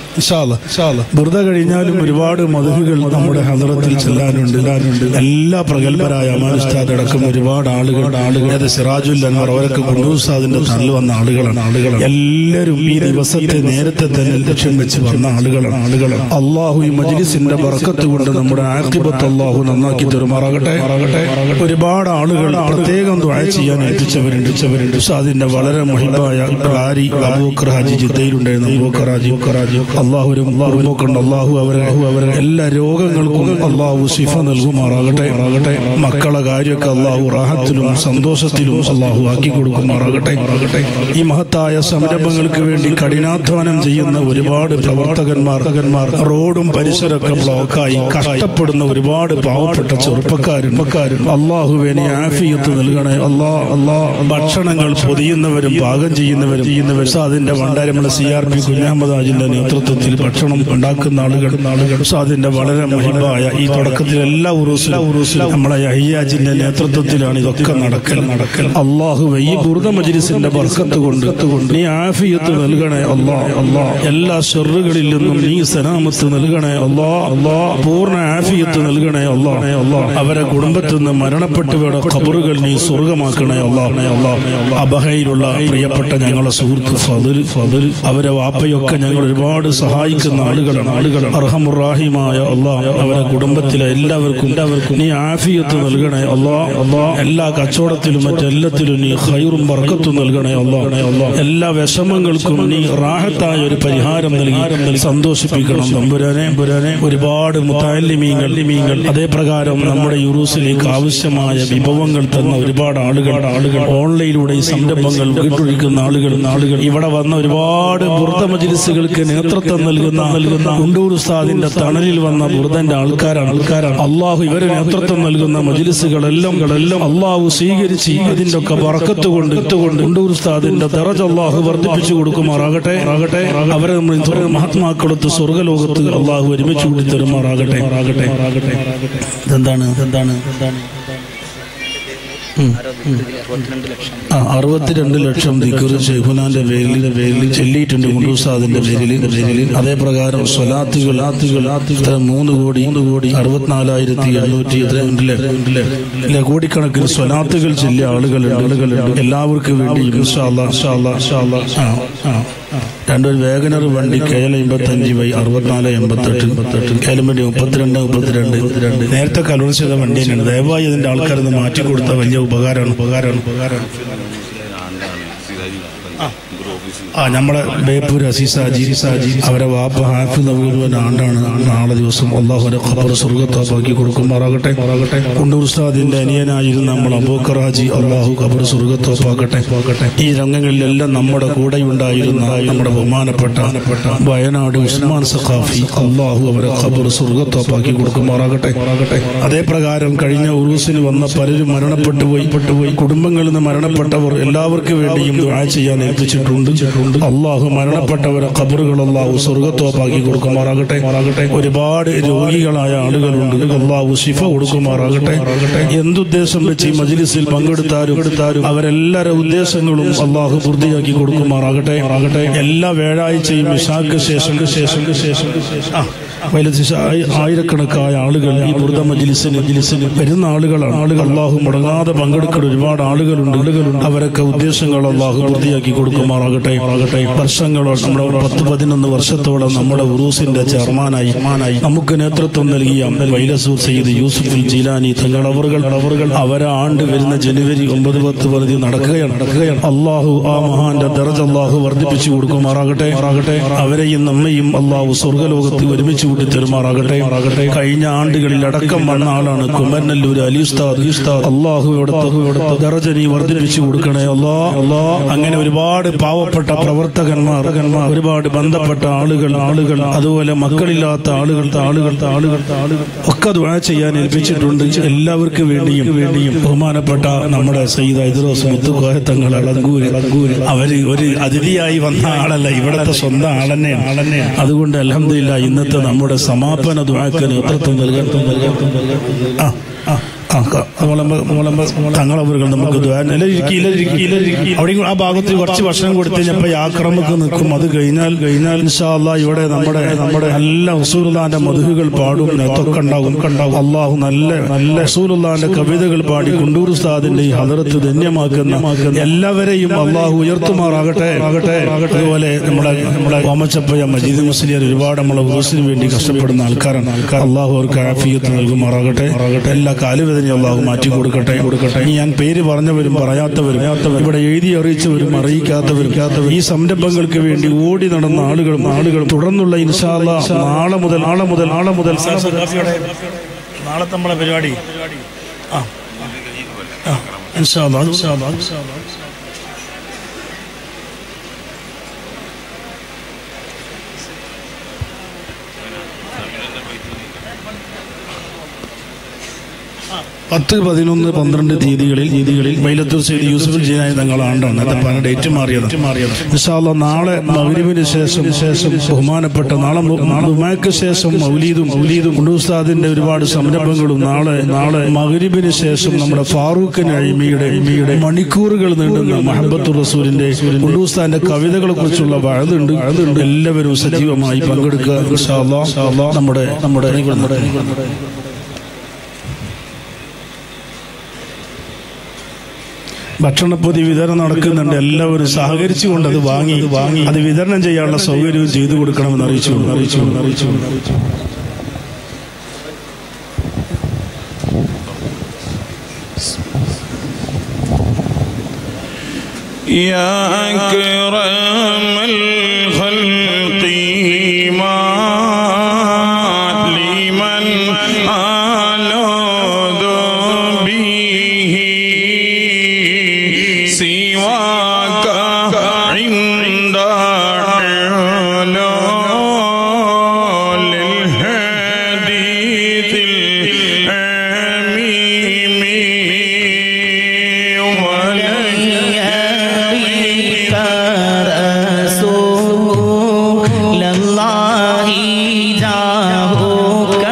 വെറുതെ കഴിഞ്ഞാലും ഒരുപാട് മധുഹുകൾ നമ്മുടെ ഹദറത്തിൽ ചെല്ലാനുണ്ട് ചെല്ലാനുണ്ട് എല്ലാ പ്രഗത്ഭരായ അമാനുസ്താദ് അടക്കം ഒരുപാട് ആളുകൾ ആളുകൾ അത് സിറാജുൽ അൻവർ അവരൊക്കെ കൊണ്ടൂസാദിന്റെ തള്ളിൽ വന്ന ആളുകളാണ് ആളുകളാണ് എല്ലാവരും ഈ ദിവസത്തെ നേരത്തെ തന്നെ ലക്ഷ്യം വെച്ച് വന്ന ആളുകളാണ് ആളുകളാണ് അള്ളാഹു ഈ മജ്ലിസിന്റെ ബർക്കത്ത് കൊണ്ട് നമ്മുടെ ആക്കിബത്ത് അള്ളാഹു നന്നാക്കി തെരുമാറാകട്ടെ ഒരുപാട് ആളുകൾ പ്രത്യേകം ദുആ ചെയ്യാൻ ഏൽപ്പിച്ചവരുണ്ട് ഏൽപ്പിച്ചവരുണ്ട് ഉസ്താദിന്റെ വളരെ മഹിബായ ഖാരി അബൂക്കർ ഹാജി ജിദ്ദയിലുണ്ടായിരുന്നു അബൂക്കർ ഹാജി ഹാജി അള്ളാഹുരും അള്ളാഹു കൊണ്ട് അള്ളാഹു അവരെ അവരെ എല്ലാ രോഗങ്ങൾക്കും അള്ളാഹു സിഫ നൽകുമാറാകട്ടെ ആകട്ടെ മക്കളെ കാര്യമൊക്കെ അള്ളാഹു റാഹത്തിലും സന്തോഷത്തിലും അള്ളാഹു ആക്കി കൊടുക്കുമാറാകട്ടെ ആകട്ടെ ഈ മഹത്തായ സംരംഭങ്ങൾക്ക് വേണ്ടി കഠിനാധ്വാനം ചെയ്യുന്ന ഒരുപാട് പ്രവർത്തകന്മാർ പ്രവർത്തകന്മാർ റോഡും പരിസരമൊക്കെ ബ്ലോക്കായി കഷ്ടപ്പെടുന്ന ഒരുപാട് പാവപ്പെട്ട ചെറുപ്പക്കാരും അള്ളാഹുവിനെ ആഫിയത്ത് നൽകണേ അള്ളാ അള്ളാ ഭക്ഷണങ്ങൾ പൊതിയുന്നവരും പാകം ചെയ്യുന്നവരും ചെയ്യുന്നവരും അതിന്റെ ഭണ്ഡാരമുള്ള സി ആർ പി കുഞ്ഞാമദ് ആജിന്റെ നേതൃത്വത്തിൽ ഭക്ഷണം ഉണ്ടാക്കുന്ന ആളുകൾ ആളുകൾ അതിന്റെ വളരെ മഹിബായ ഈ തുടക്കത്തിൽ എല്ലാ ഉറൂസിലും ഉറൂസിലും നമ്മളെ അയ്യാജിന്റെ നേതൃത്വത്തിലാണ് ഇതൊക്കെ നടക്കൽ നടക്കൽ അള്ളാഹു ഈ ബുർദ മജ്ലിസിന്റെ ബർക്കത്ത് കൊണ്ട് കൊണ്ട് നീ ആഫിയത്ത് നൽകണേ അള്ളാ അള്ളാ എല്ലാ ഷെറുകളിൽ നിന്നും നീ സലാമത്ത് നൽകണേ അള്ളാ അള്ളാ പൂർണ്ണ ആഫിയത്ത് നൽകണേ അള്ളാ അള്ളാ അവരെ കുടുംബത്തിൽ നിന്ന് മരണപ്പെട്ടവരുടെ ഖബറുകൾ നീ സ്വർഗമാക്കണേ അള്ളാ അള്ളാ അബഹയിലുള്ള പ്രിയപ്പെട്ട ഞങ്ങളെ സുഹൃത്ത് ഫതിൽ ഫതിൽ അവരെ വാപ്പയൊക്കെ ഞങ്ങൾ ഒരുപാട് സഹായിക്കുന്ന ആളുകളാണ് ആളുകളാണ് അർഹമുറാഹിമായ അള്ളാ അവരെ കുടുംബത്തിലെ എല്ലാവർക്കും എല്ലാവർക്കും നീ ആഫിയത്ത് നൽകണേ അള്ളാ അള്ളാ എല്ലാ കച്ചവടത്തിലും മറ്റെല്ലാത്തിലും നീ ഹൈറും ബർക്കത്തും നൽകണേ അള്ളാ അള്ളാ എല്ലാ വിഷമങ്ങൾക്കും നീ റാഹത്തായ ഒരു പരിഹാരം നൽകി സന്തോഷിപ്പിക്കണം തമ്പുരാനെ പുരാനെ ഒരുപാട് മുത്താലിമീങ്ങൾ മീങ്ങൾ അതേ പ്രകാരം നമ്മുടെ യൂറൂസിലേക്ക് ആവശ്യമായ വിഭവങ്ങൾ തന്ന ഒരുപാട് ആളുകൾ ആളുകൾ ഓൺലൈനിലൂടെ ഈ സംരംഭങ്ങൾ വീട്ടൊഴിക്കുന്ന ആളുകൾ ആളുകൾ ഇവിടെ വന്ന ഒരുപാട് ബുർദ മജ്ലിസുകൾക്ക് നേതൃത്വം നൽകുന്ന നൽകുന്ന കുണ്ടൂർ ഉസ്താദിന്റെ തണലിൽ വന്ന ബുർദന്റെ ആൾക്കാരാണ് ആൾക്കാരാണ് അള്ളാഹു ഇവരെ നേതൃത്വം നൽകുന്ന മജ്ലിസുകളെല്ലാം എല്ലാം അള്ളാഹു സ്വീകരിച്ച് ഇതിന്റെ ഒക്കെ ബറക്കത്ത് കൊണ്ട് ഇട്ടുകൊണ്ട് കുണ്ടൂർ ഉസ്താദിന്റെ ദറജ അള്ളാഹു വർദ്ധിപ്പിച്ചു കൊടുക്കുമാറാകട്ടെ ആകട്ടെ അവരെ നമ്മൾ ഇത്രയും മഹാത്മാക്കളത്ത് സ്വർഗലോകത്ത് അള്ളാഹു ഒരുമിച്ച് കൂടി തരുമാറാകട്ടെ ആകട്ടെ ആകട്ടെ ഇതെന്താണ് ഇതെന്താണ് എന്താണ് ആ അറുപത്തിരണ്ട് ലക്ഷം ദിക്കുർ ഷെയ്ഖുനാന്റെ പേരിൽ പേരിൽ ചെല്ലിയിട്ടുണ്ട് മുണ്ടൂസാദിന്റെ പേരിൽ പേരിൽ അതേ പ്രകാരം സ്വലാത്തുകൾ ആത്തുകൾ ഇത്ര മൂന്ന് കോടി മൂന്ന് കോടി അറുപത്തിനാലായിരത്തി എണ്ണൂറ്റി ഇല്ല കോടിക്കണക്കിന് സ്വലാത്തുകൾ ചെല്ലിയ ആളുകളുണ്ട് ആളുകളുണ്ട് എല്ലാവർക്കും വേണ്ടി ഇൻഷാ അല്ലാ, ഇൻഷാ അല്ലാ, ഇൻഷാ അല്ലാ. ആ, ആ, ആ. രണ്ടൊരു വേഗനർ വണ്ടി കെ എൽ എൺപത്തഞ്ച് വൈ അറുപത്തിനാല് എൺപത്തെട്ട് എൺപത്തെട്ട് കേലമ്പടി മുപ്പത്തിരണ്ട് മുപ്പത്തിരണ്ട് മുപ്പത്തിരണ്ട് നേരത്തെ കലോത്സവ ചെയ്ത വണ്ടി തന്നെയാണ് ദയവായി അതിന്റെ ആൾക്കാരൊന്ന് മാറ്റി കൊടുത്ത വലിയ ഉപകാരമാണ് ഉപകാരമാണ് ഉപകാരമാണ് ആ നമ്മളെ ബേപ്പൂർ അസീസാജി സാജി അവരെ വാപ്പ ഹാഫിദ് മുഴുവൻ ആണ്ടാണ് നാളെ ദിവസം അള്ളാഹുരെ ഖബർ സ്വർഗത്താപ്പാക്കി കൊടുക്കുമാറാകട്ടെ മാറാകട്ടെ കുണ്ടൂർ ഉസ്താദിന്റെ അനിയനായിരുന്ന നമ്മൾ അബൂക്കറാജി അള്ളാഹു ഖബർ സ്വർഗത്തോപ്പാക്കട്ടെ പോകട്ടെ ഈ രംഗങ്ങളിലെല്ലാം നമ്മുടെ കൂടെ ഉണ്ടായിരുന്ന നമ്മുടെ ബഹുമാനപ്പെട്ട വയനാട് ഉസ്മാൻ സഖാഫി അള്ളാഹു അവരെ ഖബർ സ്വർഗത്തോപ്പാക്കി കൊടുക്കുമാറാകട്ടെ മാറാകട്ടെ അതേ പ്രകാരം കഴിഞ്ഞ ഉറൂസിന് വന്ന പലരും മരണപ്പെട്ടു പോയി പെട്ടുപോയി കുടുംബങ്ങളിൽ നിന്ന് മരണപ്പെട്ടവർ എല്ലാവർക്കും വേണ്ടിയും ദുആ ചെയ്യാൻ ഏൽപ്പിച്ചിട്ടുണ്ട് അള്ളാഹു മരണപ്പെട്ടവരെ ഖബറുകൾ അള്ളാഹു സ്വർഗത്തോപ്പാക്കി കൊടുക്കുമാറാകട്ടെ മാറാകട്ടെ ഒരുപാട് രോഗികളായ ആളുകളുണ്ട് അള്ളാഹു ശിഫ കൊടുക്കുമാറാകട്ടെ എന്തുദ്ദേശം വെച്ച് ഈ മജ്ലിസിൽ പങ്കെടുത്താലും എടുത്താലും അവരെല്ലാവരുടെ ഉദ്ദേശങ്ങളും അള്ളാഹു പൂർത്തിയാക്കി കൊടുക്കുമാറാകട്ടെ മാറാകട്ടെ എല്ലാ വ്യാഴാഴ്ചയും വിശാഖ ശേഷം ശേഷം ശേഷം ആ വൈലത്തിശ ആയിരക്കണക്കായ ആളുകൾ ഈ ബുർദ മജ്ലിസിന് മജ്ലിസിന് വരുന്ന ആളുകളാണ് ആളുകൾ അള്ളാഹു മുടങ്ങാതെ പങ്കെടുക്കുന്ന ഒരുപാട് ആളുകളുണ്ട് ആളുകളുണ്ട് അവരൊക്കെ ഉദ്ദേശങ്ങൾ അള്ളാഹു പൂർത്തിയാക്കി കൊടുക്കുമാറാകട്ടെ ആകട്ടെ ആകട്ടെ വർഷങ്ങളോളം നമ്മുടെ പത്ത് പതിനൊന്ന് വർഷത്തോളം നമ്മുടെ ഉറൂസിന്റെ ചെയർമാനായി ചെയർമാനായി നമുക്ക് നേതൃത്വം നൽകിയ വൈലസൂർ സയ്യിദ് യൂസുഫുൽ ജീലാനി തങ്ങൾ അവറുകൾ അവറുകൾ അവരെ ആണ്ട് വരുന്ന ജനുവരി ഒമ്പത് പത്ത് പതി നടക്കുകയാണ് നടക്കുകയാണ് അള്ളാഹു ആ മഹാന്റെ ദറജ് അള്ളാഹു വർദ്ധിപ്പിച്ചു കൊടുക്കുമാറാകട്ടെ ആകട്ടെ അവരെയും നമ്മയും അള്ളാഹു സ്വർഗലോകത്ത് ഒരുമിച്ച് കൂട്ടി തരുമാറാകട്ടെ ആകട്ടെ കഴിഞ്ഞ ആണ്ടുകളിൽ അടക്കം വന്ന ആളാണ് കുമരനല്ലൂർ അലി ഉസ്താദ് ഉസ്താദ് അള്ളാഹു ഇവിടുത്തെ ദറജ നീ വർദ്ധിപ്പിച്ചു കൊടുക്കണേ അല്ലാ അല്ലാ അങ്ങനെ ഒരുപാട് പാവപ്പെട്ട പ്രവർത്തകന്മാർ ഒരുപാട് ബന്ധപ്പെട്ട ആളുകൾ ആളുകൾ അതുപോലെ മക്കളില്ലാത്ത ആളുകൾ ആളുകൾ ആളുകൾ ആളുകൾ ഒക്കെ ദുആ ചെയ്യാൻ ഏൽപ്പിച്ചിട്ടുണ്ട് എല്ലാവർക്കും വേണ്ടിയും വേണ്ടിയും ബഹുമാനപ്പെട്ട നമ്മുടെ സയ്യിദ് ഹൈദറോസ് മുത്തുക്കോയത്തങ്ങൾ അളങ്കൂര് അളങ്കൂര് അവര് ഒരു അതിഥിയായി വന്ന ആളല്ല ഇവിടുത്തെ സ്വന്തം ആളന്നെ ആളന്നെ അതുകൊണ്ട് അലഹമില്ല ഇന്നത്തെ നമ്മുടെ സമാപന ദുആക്ക് നേതൃത്വം നൽകാൻ നൽകാൻ ആ ആ ആ, ക- മുളമ്പ് മുളമ്പ് തങ്ങളവരുകൾ നമുക്ക് ദുആ- ഇല്ല, ഇരിക്കി, ഇല്ല, ഇരിക്കി, ഇല്ല, ഇരിക്കി. അവിടെയും ആ ഭാഗത്ത് കുറച്ച് ഭക്ഷണം കൊടുത്തു കഴിഞ്ഞപ്പോ ആക്രമക്ക് നിൽക്കും അത് കഴിഞ്ഞാൽ കഴിഞ്ഞാൽ ഇൻഷാ അല്ലാ ഇവിടെ നമ്മുടെ നമ്മുടെ നല്ല റസൂലുള്ളാന്റെ മധുഹുകൾ പാടും നെത്തൊക്കെ ഉണ്ടാകും ഉണ്ടാകും അള്ളാഹു നല്ല നല്ല റസൂലുള്ളാന്റെ കവിതകൾ പാടി കുണ്ടൂർ ഉസ്താദിന്റെ ഈ ഹദറത്ത് ധന്യമാക്കുന്ന എല്ലാവരെയും അള്ളാഹു ഉയർത്തുമാറാകട്ടെ ആകട്ടെ അതുപോലെ നമ്മുടെ നമ്മുടെ ഓമച്ചപ്പയ്യ മജീദ് മുസ്ലിയർ ഒരുപാട് നമ്മളെ ഉറസിന് വേണ്ടി കഷ്ടപ്പെടുന്ന ആൾക്കാരാണ് ആൾക്കാർ അള്ളാഹു അവർക്ക് ആഫിയത്ത് നൽകുമാറാകട്ടെ ആകട്ടെ എല്ലാ കാലുവേദനയും അള്ളാഹു മാറ്റി കൊടുക്കട്ടെ കൊടുക്കട്ടെ ഇനി ഞാൻ പേര് പറഞ്ഞവരും പറയാത്തവരും ഇവിടെ എഴുതി അറിയിച്ചവരും അറിയിക്കാത്തവരും ഈ സംരംഭങ്ങൾക്ക് വേണ്ടി ഓടി നടന്ന ആളുകളും ആളുകളും തുടർന്നുള്ള ഇൻഷാല്ല നാളെ മുതൽ നാളെ മുതൽ നാളെ മുതൽ നാളെ നമ്മളെ പരിപാടി ആ ആ, ഇൻഷാ അല്ലാ, ഇൻഷാ അല്ലാ, ഇൻഷാ അല്ലാ. പത്ത് പതിനൊന്ന് പന്ത്രണ്ട് തീയതികളിൽ തീയതികളിൽ മൈലത്തൂർ സെയ്ദ് യൂസുഫുൽ ജീനായി തങ്ങൾ ആണ്ടാണ് അത് പല ഡേറ്റ് മാറിയത് മാറിയത് ഇൻഷാല്ല നാളെ മൗലിവിന് ശേഷം ശേഷം ബഹുമാനപ്പെട്ട നാളെ മു- നാളെ ഉമാക്ക് ശേഷം മൗലീദും മൗലീദും കുണ്ടൂസ്താദിന്റെ ഒരുപാട് സംരംഭങ്ങളും നാളെ നാളെ മകരിബിന് ശേഷം നമ്മുടെ ഫാറൂഖ് നൈമിയുടെ നൈമിയുടെ മണിക്കൂറുകൾ നീണ്ടുന്ന മഹബത്തുർ റസൂലിന്റെ കുണ്ടൂസ്താന്റെ കവിതകളെ കുറിച്ചുള്ള വഴുതുണ്ട് വഴുതുണ്ട് എല്ലാവരും സജീവമായി പങ്കെടുക്കുക ഇൻഷാ അല്ലാ. നമ്മുടെ നമ്മുടെ നമ്മുടെ ഭക്ഷണപ്പൊതി വിതരണം നടക്കുന്നുണ്ട് എല്ലാവരും സഹകരിച്ചുകൊണ്ട് അത് വാങ്ങി വാങ്ങി അത് വിതരണം ചെയ്യാനുള്ള സൗകര്യവും ചെയ്തു കൊടുക്കണമെന്ന് അറിയിച്ചു അറിയിച്ചു അറിയിച്ചു يا أكرم الخلق ما لمن ألوذ به سواك عند علول الحديث الأميم ولن يبيك رسول الله جاهك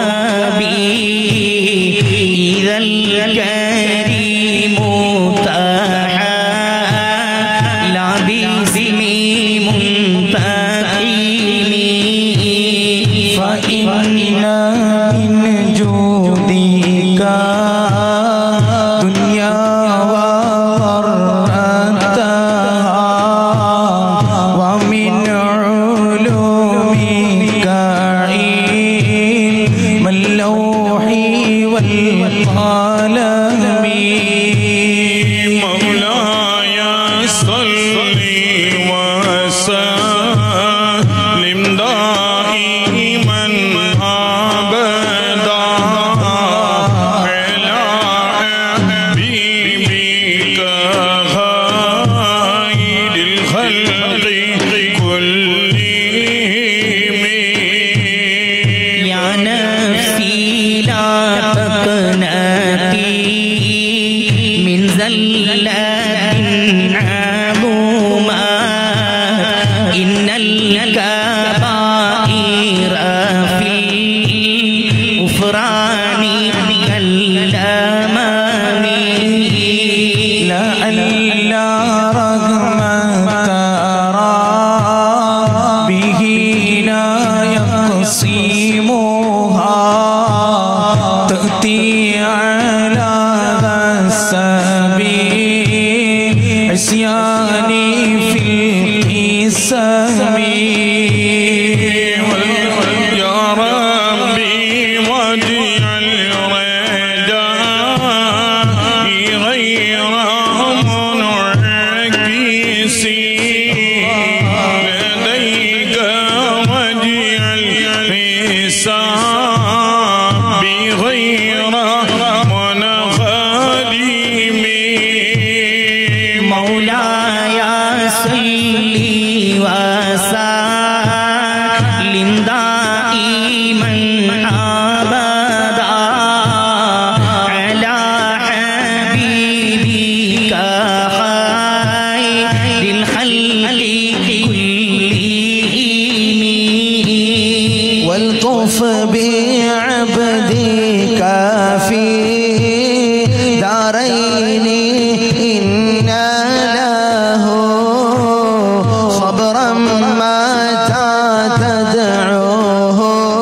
به إذا الكريم تحالى باسم منتقم فإن من جودك دنيا وغرتها ومن علومك علم اللوح والقلم مولاي صل وسلم دائما ابدا على حبيبك خير الخلق كلهم يا نفسي لا تقنطي من زلة عظوما إن الكبائر في الغفران كالأمام لألا رغم ترى به لا يقسمها تأتي على ذا السبيل عصياني في يا ربي واجعل رجائي غير منعكس لديك واجعل حسابي غير منخدم مولاي صل وسلم دائما ابدا على حبيبك خير الخلق كلهم والطف بعبدك في دارين إن له صبرا متى تدعوه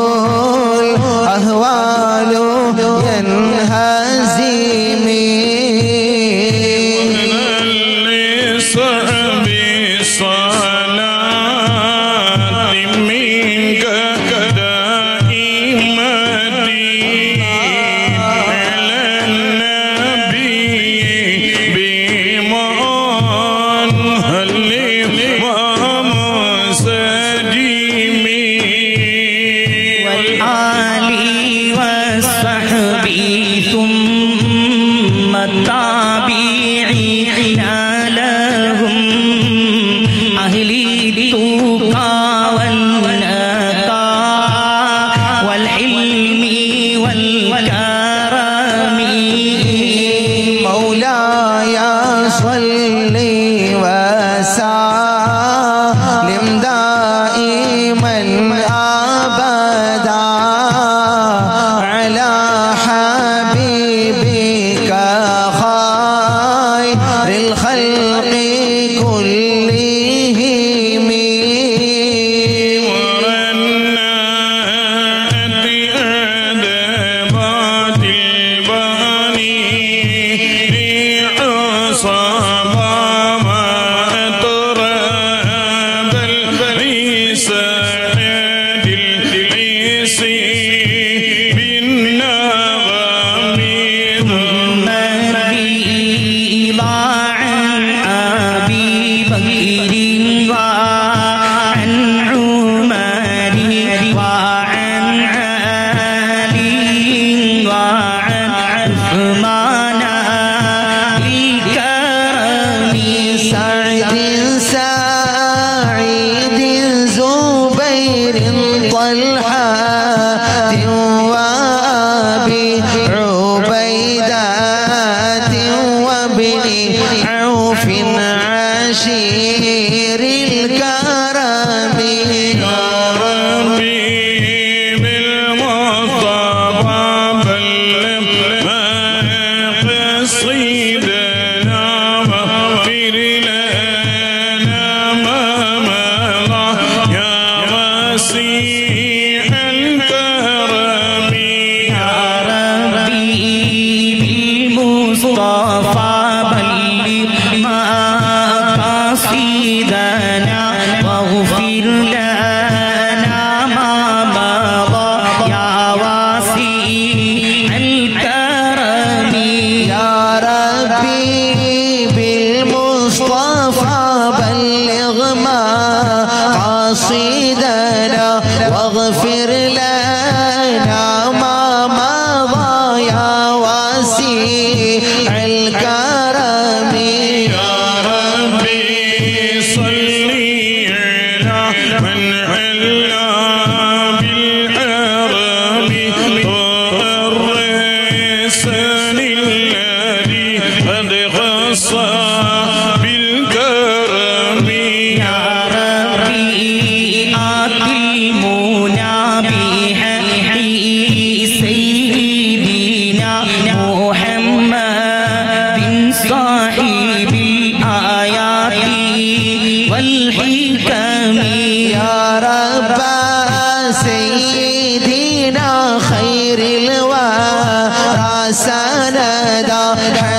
الأهوال ينهزم لصحب الصلاة منك دائمتي على النبي بمن هل ومسجمي والآل والصحب ثم التابعين لهم أهل التقى والنقى والحلم والكرم مولاي صل وسلم دائما ابدا على حبيبك خير الخلق كلهم ورنات أدبات الباني عصابا ما تراب البريسان العيسي بالنغم ثم مريضا عن أبي بكر وعن عمر وعن علي وعن عثمان الكرم سعد سعيد زبير طلحة وأبي عبيدة وابن عوف عشير الكرم ربي بالمصطفى بلغ ما قصيدنا واغفر لنا ما مضى يا وسيع الكرم يا ربي بالمصطفى بلغ ما قصيدنا واغفر لنا ما مضى يا واسع الكرم يا ربي بالمصطفى بلغ ما قصيدنا واغفر لنا ما مضى يا واسع الكرم يا ربي صلي على من علا بالحرم الرسل الذي قد خص بالكرم يا ربي آتي المنى بحقي سيدنا محمد صاحب الآيات والحكم يا رب سيدنا خير الورى سندا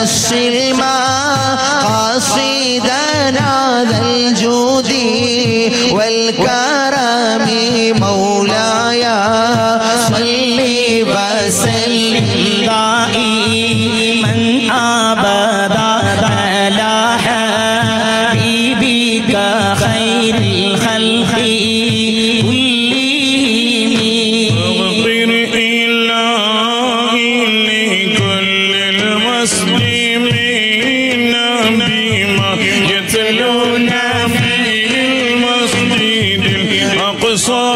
حصل ما قصيدنا ذا الجود والكرم مولاي صل وسلم دائما أبدا على حبيبك خير الخلق كلهم واغفر إلهي لكل المسلمين بما يتلون في المسجد الأقصى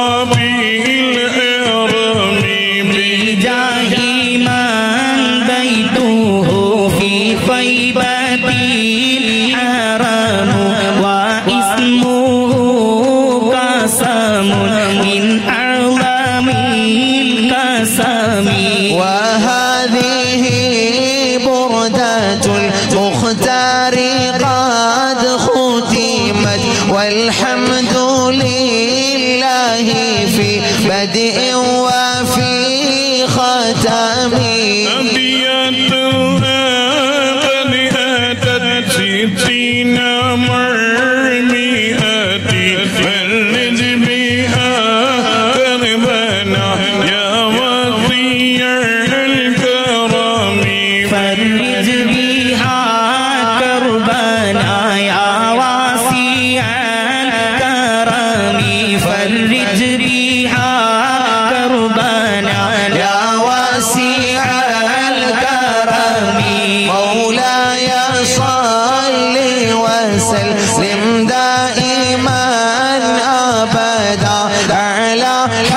وبالحرم بجاه من بيته في طيبة الحرم واسمه قسم من أعظم القسم وهذه بردة المختار قد ختمت والحمد لله في بدء وفي ختم أبياتها قد أتت ستين مرمئة فرج بها كربنا يا وصي الكرم فرج بها كربنا يا واسع الكرم فرج بها كربنا يا واسع الكرم مولاي صل وسلم دائما ابدا على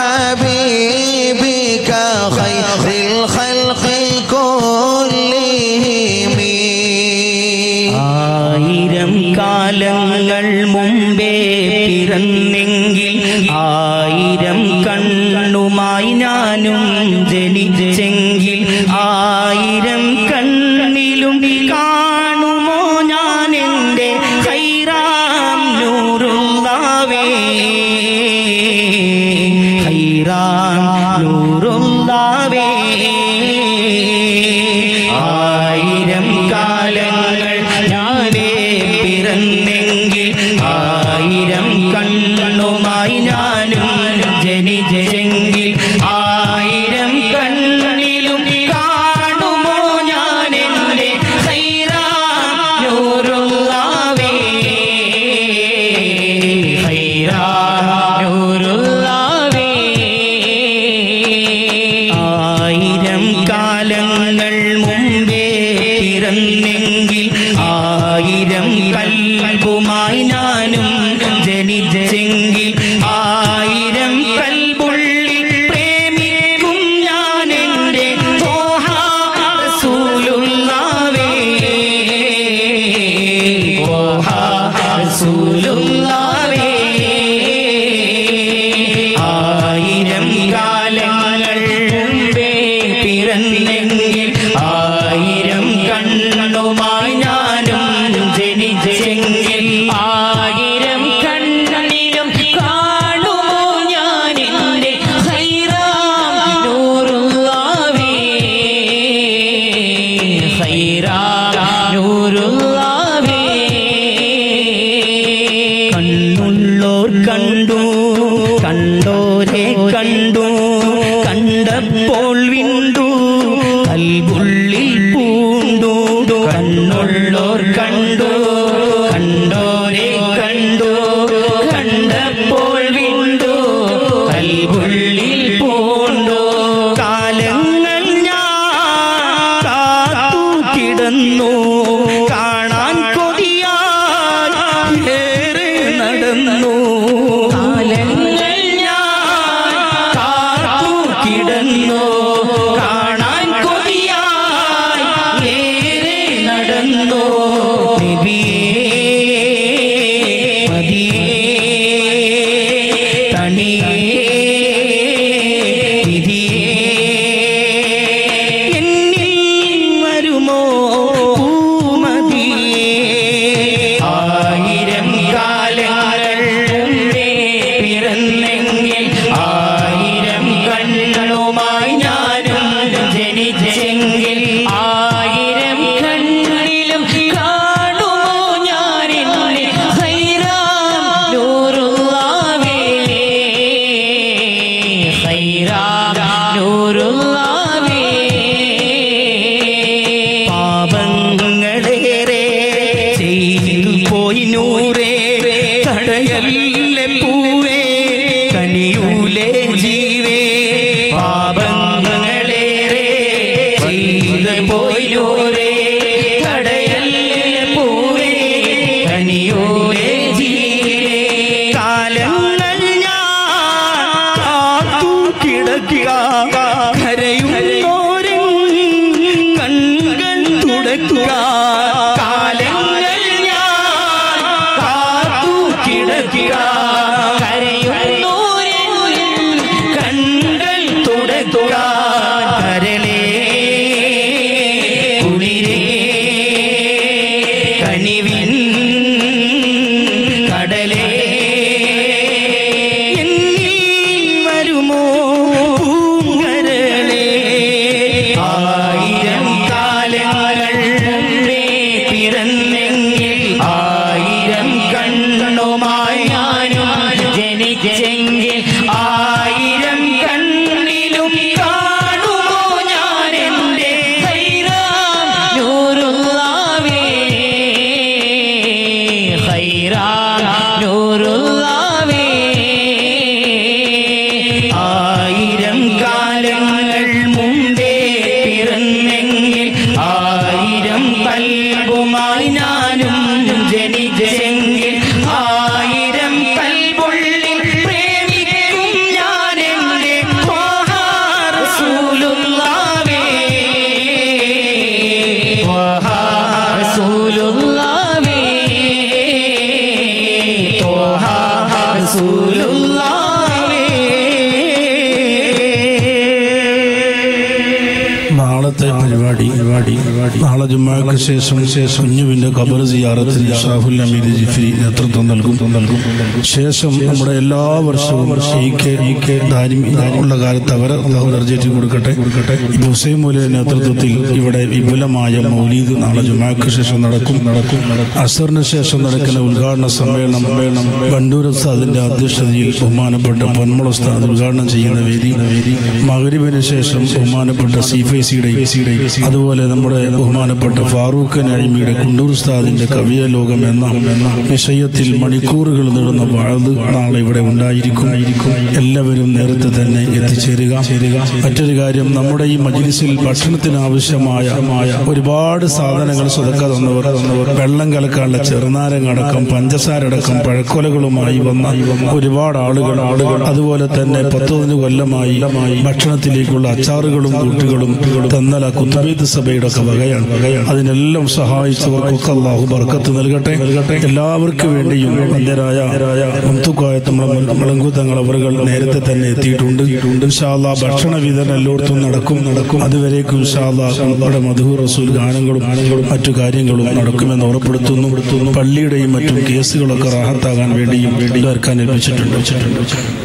حبيبك خير الخلق كلهم ആയിരം കാലങ്ങൾ മുമ്പേ പിറന്നെങ്കിൽ ആയിരം കണ്ണുമായി ഞാനും ജനിച്ചെങ്കിൽ ആയിരം കണ്ണിലും കാണുമോ ഞാൻ എൻ്റെ ഹൈറാം നൂറുള്ളാവേ ഹൈറാം നൂറുള്ളാവേ ആയിരം കാലങ്ങൾ ഞാനേ പിറന്നെങ്കിൽ ആയിരം കണ്ണുമായി ഞാനും ജനിച്ചെങ്കിൽ ആയിരം കണ്ണിലും കാണുമോ ഞാൻ എൻ്റെ ഹൈറാം നൂറുള്ളാവേ ഹൈറാം നൂറുള്ളാവേ ആയിരം കാലങ്ങൾ മുമ്പേ പിറന്നെങ്കിൽ ആയിരം കൽബുമായി ഞാനും ജനിച്ചെങ്കിൽ ആയിരം കൽബുള്ളിൽ പ്രേമിക്കും ഞാൻ എൻ്റെ തോഹാ റസൂലുള്ളാവേ തോഹാ റസൂലുള്ളാവേ ആയിരം കാലങ്ങൾ മുമ്പേ പിറന്നെങ്കിൽ ആയിരം കണ്ണുമായി ഞാനും ജനിച്ചെങ്കിൽ ആയിരം കണ്ണിലും കാണുമോ ഞാൻ എൻ്റെ ഹൈറാം നൂറുള്ളാവേ ഹൈറാം നൂറുള്ളാവേ കണ്ണുള്ളോർ കണ്ടു കണ്ടോരെ കണ്ടു കണ്ടപ്പോൾ വിണ്ടു കൽബുള്ളിൽ പൂണ്ടു കണ്ണുള്ളോർ കണ്ടു കണ്ടോരെ കണ്ടു കണ്ടപ്പോൾ വിണ്ടു കൽബുള്ളിൽ പൂണ്ടു കാലങ്ങൾ ഞാൻ കാത്തു കിടന്നു കാണാൻ കൊതിയായി ഏറെ നടന്നു കാലങ്ങൾ ഞാൻ കാത്തു കിടന്നു കാണാൻ കൊതിയായി ഏറെ നടന്നു നബിയേ മതിയേ തണിയേ വിധിയേ എന്നിൽ വരുമോ പൂമതിയേ തുടക്കാൻ കാലങ്ങൾ ഞാൻ കാത്തു കിടക്കുക കരയുന്നോരിൽ കണ്ണുകൾ തുടക്കാൻ കരളേ കുളിരേ കണിവിൻ കടലേ എന്നിൽ വരുമോ പൂങ്കരളേ ആയിരം കാലങ്ങൾ മുമ്പേ പിറന്നെങ്കിൽ ആയിരം കണ്ണുമായി ഞാനും ജനിച്ചെങ്കിൽ ആയിരം കണ്ണിലും കാണുമോ ഞാൻ എൻ്റെ ഹൈറാം നൂറുള്ളാവേ ഹൈറാം നൂറുള്ളാവേ ആയിരം കാലങ്ങൾ മുമ്പേ പിറന്നെങ്കിൽ ആയിരം കൽബുമായി ഞാനും ജനിച്ചെങ്കിൽ ആയിരം കൽബുള്ളിൽ പ്രേമിക്കും ഞാൻ എൻ്റെ റസൂലുള്ളാവേ റസൂലുള്ളാവേ തോഹ റസൂലുള്ളാവേ നാളത്തെ പരിപാടി പരിപാടി പരിപാടി നാളെ ജുമാക്ക് ശേഷം ശേഷം കുഞ്ഞുവിന്റെ ഖബർ സിയാറത്തിന് ഷാഹുൽ അമീദ് ജിഫ്രി നേതൃത്വം നൽകും നൽകും ശേഷം നമ്മുടെ എല്ലാ വർഷവും ഷെയ്ക്ക് ഉള്ള കാലത്ത് അവർ അള്ളാഹു ദർജേറ്റി കൊടുക്കട്ടെ കൊടുക്കട്ടെ ഇത് ഹുസൈൻ മൂലയുടെ നേതൃത്വത്തിൽ ഇവിടെ വിപുലമായ മൗലീദ് നാളെ ജുമാക്ക് ശേഷം നടക്കും നടക്കും അസറിന് ശേഷം നടക്കുന്ന ഉദ്ഘാടന സമ്മേളനം സമ്മേളനം ബണ്ടൂർ ഉസ്താദിന്റെ അധ്യക്ഷതയിൽ ബഹുമാനപ്പെട്ട പൊന്മുള ഉസ്താദ് ഉദ്ഘാടനം ചെയ്യുന്ന വേദി വേദി മകരിബിന് ശേഷം ബഹുമാനപ്പെട്ട സിഫൈസിയുടെ അതുപോലെ നമ്മുടെ ബഹുമാനപ്പെട്ട ഫാറൂഖ് നഴിമിയുടെ കുണ്ടൂർ ഉസ്താദിന്റെ കവിയ ലോകം എന്ന എന്ന വിഷയത്തിൽ മണിക്കൂറുകൾ നീളുന്ന വാഴ് നാളെ ഇവിടെ ഉണ്ടായിരിക്കും എല്ലാവരും നേരത്തെ തന്നെ എത്തിച്ചേരുക ചേരുക മറ്റൊരു കാര്യം നമ്മുടെ ഈ മജ്ലിസിൽ ഭക്ഷണത്തിന് ആവശ്യമായ ഒരുപാട് സാധനങ്ങൾ സ്വതക്ക തന്നവർ തന്നവർ വെള്ളം കലക്കാനുള്ള ചെറുനാരങ്ങടക്കം പഞ്ചസാര അടക്കം പഴക്കൊലകളുമായി വന്ന ഒരുപാട് ആളുകൾ ആളുകൾ അതുപോലെ തന്നെ പത്തൊന്നിന് കൊല്ലമായി ഭക്ഷണത്തിലേക്കുള്ള അച്ചാറുകളും കൂട്ടുകളും തന്നല കുത്തബീദ് സഭയുടെ ഒക്കെ വകയാണ് വകയാണ് അതിനെല്ലാം സഹായിച്ചവർക്കൊക്കെ അള്ളാഹു ബർക്കത്ത് നൽകട്ടെ നൽകട്ടെ എല്ലാവർക്കും വേണ്ടിയും വന്യരായ മുത്തുക്കായ മുളങ്കു തങ്ങൾ അവറുകൾ നേരത്തെ തന്നെ എത്തിയിട്ടുണ്ട് ഇൻഷാല്ലാ ഭക്ഷണ വിതരണം എല്ലായിടത്തും നടക്കും നടക്കും അതുവരേക്കും ഇൻഷാല്ലാ നമ്മുടെ മധുഹൂർ റസൂൽ ഗാനങ്ങളും ഗാനങ്ങളും മറ്റു കാര്യങ്ങളും നടക്കുമെന്ന് ഉറപ്പെടുത്തുന്നു ഉറപ്പെടുത്തുന്നു പള്ളിയുടെയും മറ്റും കേസുകളൊക്കെ റാഹത്താകാൻ വേണ്ടിയും വേണ്ടി ഏർക്കാൻ ഏൽപ്പിച്ചിട്ടുണ്ട് വെച്ചിട്ടുണ്ട്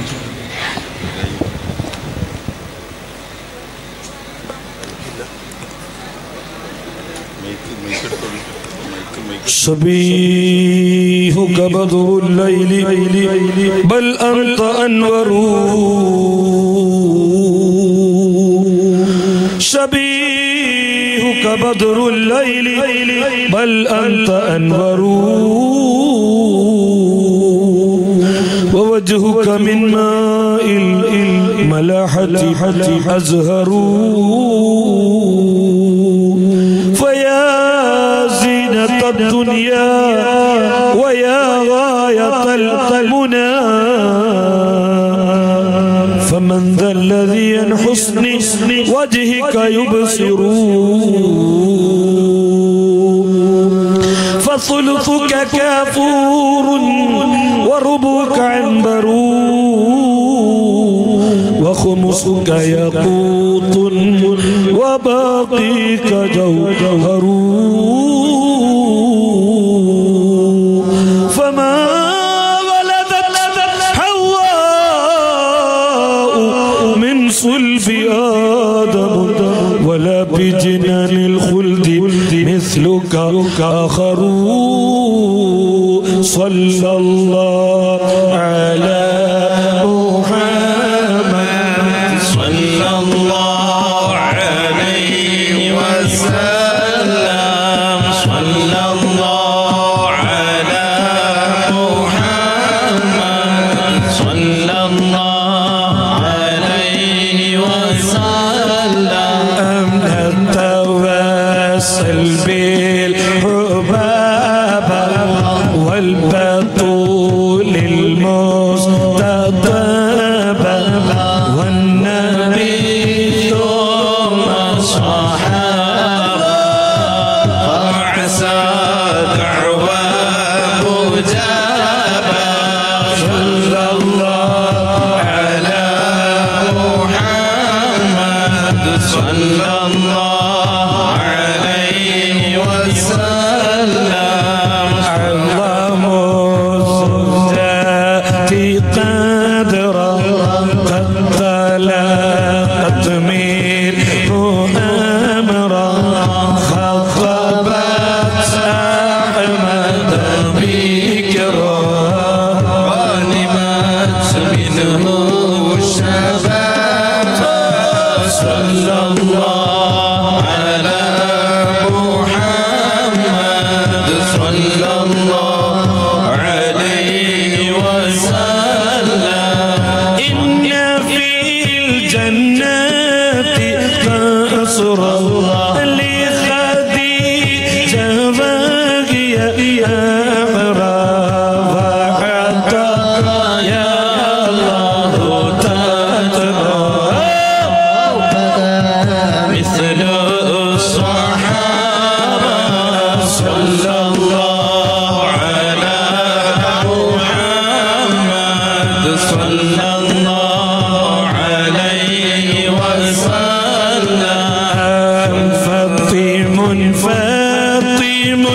شبيهك بدر الليل بل أنت أنور شبيهك بدر الليل بل أنت أنور ووجهك من ماء الملاحة أزهر فيا زينة الدنيا ويا غاية المنى فمن ذا الذي عن حسن وجهك يبصر فثلثك كافور وربك عنبر وخمسك يقوط وباقيك جوهر فما ولدت حواء من صلب آدم ولا بجنان الخلد مثلك آخر صلى الله على محمد صلى الله عليه وسلم صلى الله على محمد صلى الله عليه وسلم نتوسل بالحباب والبطول المستطاب والنبي ثم الصحابة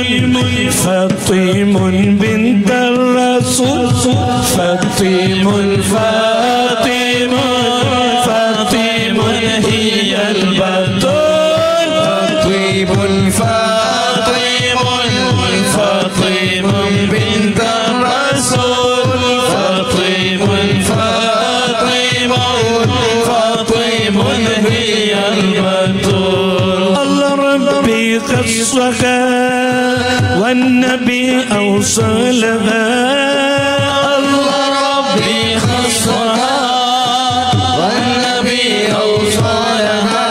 فطيم بنت الرسول فطيم فاطم فاطم هي البطول فاطم فاطم فاطم بنت الرسول فاطم فاطم فاطم هي البتول الله ربي قصها والنبي أوصلها الله ربي خصها والنبي أوصلها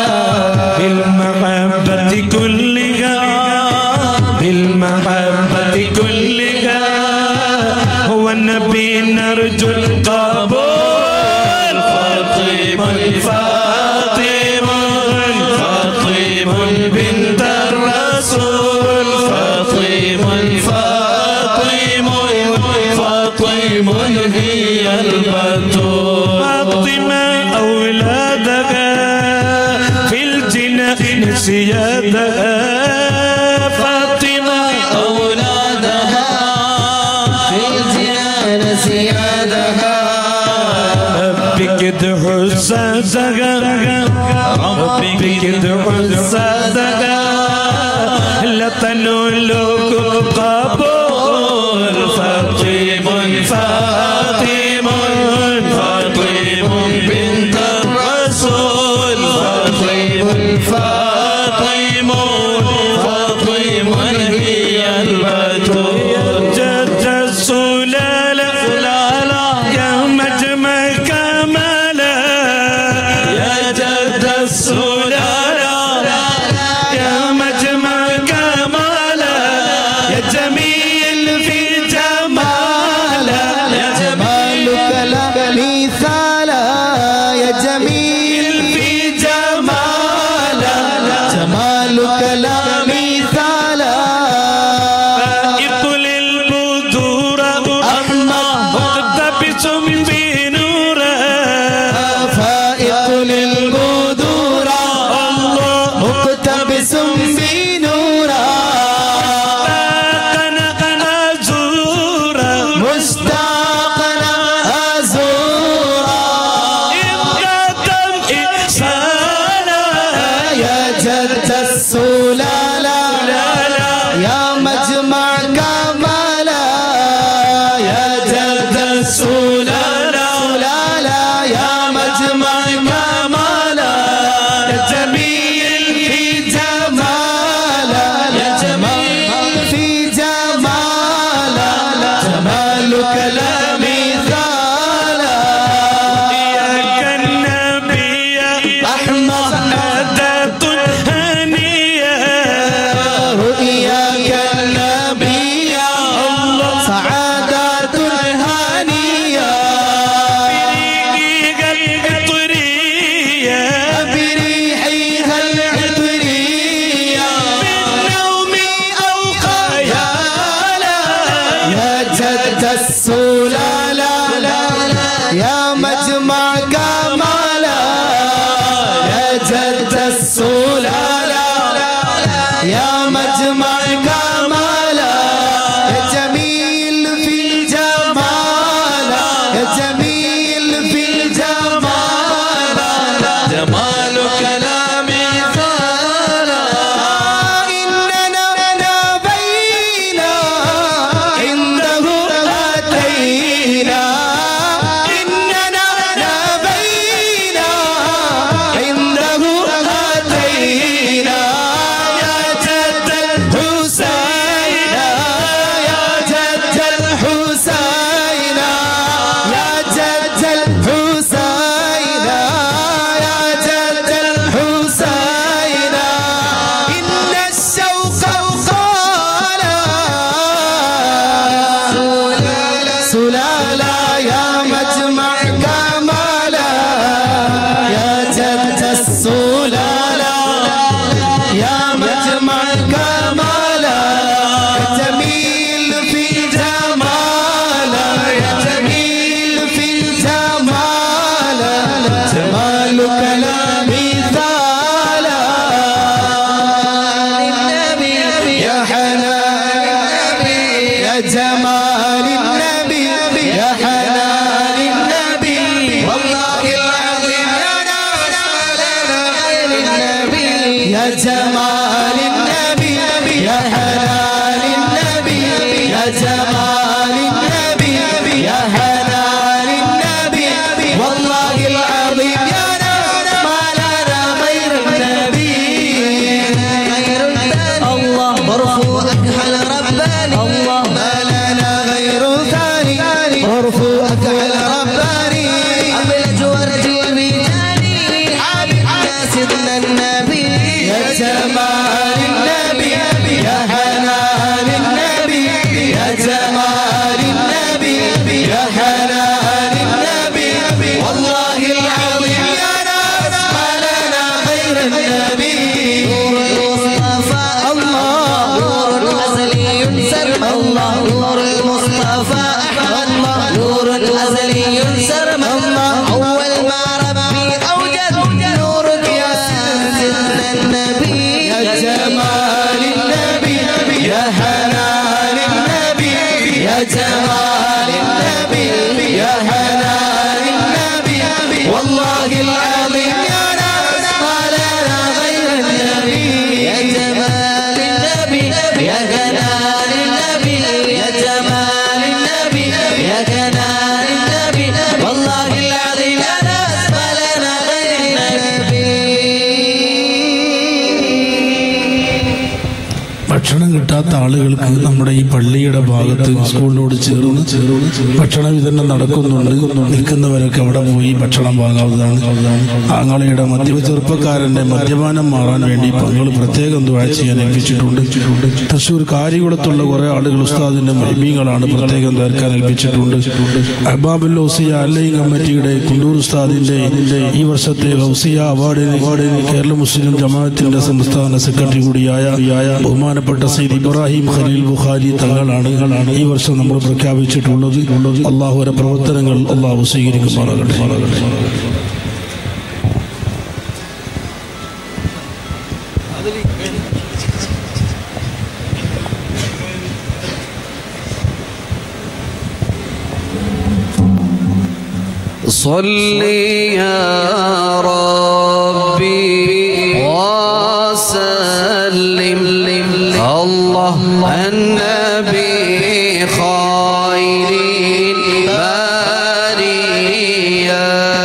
بالمحبة كلها بالمحبة كلها هو النبي نرجو القبول فاطم فاطم فاطم بنت الرسول فاطم فاطم فاطم هي البتول فاطمة أولادها في الجنان سيادها فاطمة أولادها في الجنان سيادها ربك حسادها ربك حسادها لا تنولكم قبول فاطم فاطم فاطم بنت الرسول فاطم فاطم فاطم هي البتول جد السلالة يا مجمع كمالا يا جد السلالة يا مجمع كمالا يا جميل في جمالا يا جميل جمالك لا مثالا يا جميل في جمالا جمالك لا مثالا فائق للبذور مقتبس بنورا فائق للبذور الله مقتبس بنورا أنا أزورا مشتاقا أزورا إبقاء إحسانا يا جد السلالة يا مجمع كمالا يا جد السلالة يا مجمع كمالا يا جميل في جمالا يا جمال في جمالا جمالك لا مثالا إياك النبي أحمد أداة هنية رؤياك النبي سعادة هانية القطرية بريحها العطرية بالنوم أو خيالا يا جد السلالة يا مجمع كمالا يا جد السلالة يا مجمع كمالا يا جميل في الجمال يا جميل في الجمال جمالك لا مثالا إننا نبينا عنده عرفوا أكحل رباني ما لنا غير ثاني عرفوا أكحل رباني أبلج ورجي بجاني حبيبنا سيدنا النبي يا جمال النبي يا حنان النبي يا جمال النبي يا حنان النبي والله العظيم يا ناس ما لنا غير النبي نور المصطفى الله نور أزلي سرم الله نور المصطفى الله نور أزلي سرم الله أول ما ربي أوجد نورك يا سيدنا النبي يا جمال النبي يا حنان النبي يا جمال النبي يا حنان النبي والله العظيم يا ناس ما لنا غير النبي يا جمال النبي يا جلال النبي يا جمال النبي يا جلال النبي والله العظيم يا ناس ما لنا غير النبي ഭക്ഷണം കിട്ടാത്ത ആളുകൾക്ക് നമ്മുടെ ഈ പള്ളിയുടെ ഭാഗത്ത് സ്കൂളിനോട് ചേർന്ന് ഭക്ഷണ വിതരണം നടക്കുന്നുണ്ട് നിൽക്കുന്നവരൊക്കെ അവിടെ പോയി ഭക്ഷണം വാങ്ങാവുന്നതാണ് ആങ്ങളയുടെ മദ്യ ചെറുപ്പക്കാരന്റെ മദ്യപാനം മാറാൻ വേണ്ടി പങ്ങൾ പ്രത്യേകം ദുആ ചെയ്യാൻ ഏൽപ്പിച്ചിട്ടുണ്ട് തൃശ്ശൂർ കാര്യകുളത്തുള്ള കുറെ ആളുകൾ ഉസ്താദിന്റെ മൈബീങ്ങളാണ് പ്രത്യേകം തീർക്കാൻ ഏൽപ്പിച്ചിട്ടുണ്ട് അഹബാബുൽ ഹൗസിയ അല്ലയും കമ്മിറ്റിയുടെ കുണ്ടൂർ ഉസ്താദിന്റെ ഈ വർഷത്തെ ഹൗസിയ അവാർഡിന് അവാർഡിന് കേരള മുസ്ലിം ജമാഅത്തിന്റെ സംസ്ഥാന സെക്രട്ടറി കൂടിയായ ബഹുമാനപ്പെട്ട സയ്യിദ് ഇബ്രാഹിം ഖലീൽ ബുഖാരി തങ്ങളാണ് ഈ വർഷം നമ്മൾ പ്രഖ്യാപിച്ചിട്ടുള്ളത് അള്ളാഹുര പ്രവർത്തനങ്ങൾ അള്ളാഹു സ്വീകരിക്കുമാറാകട്ടെ صل يا ربي وسلم الله النبي خير البرية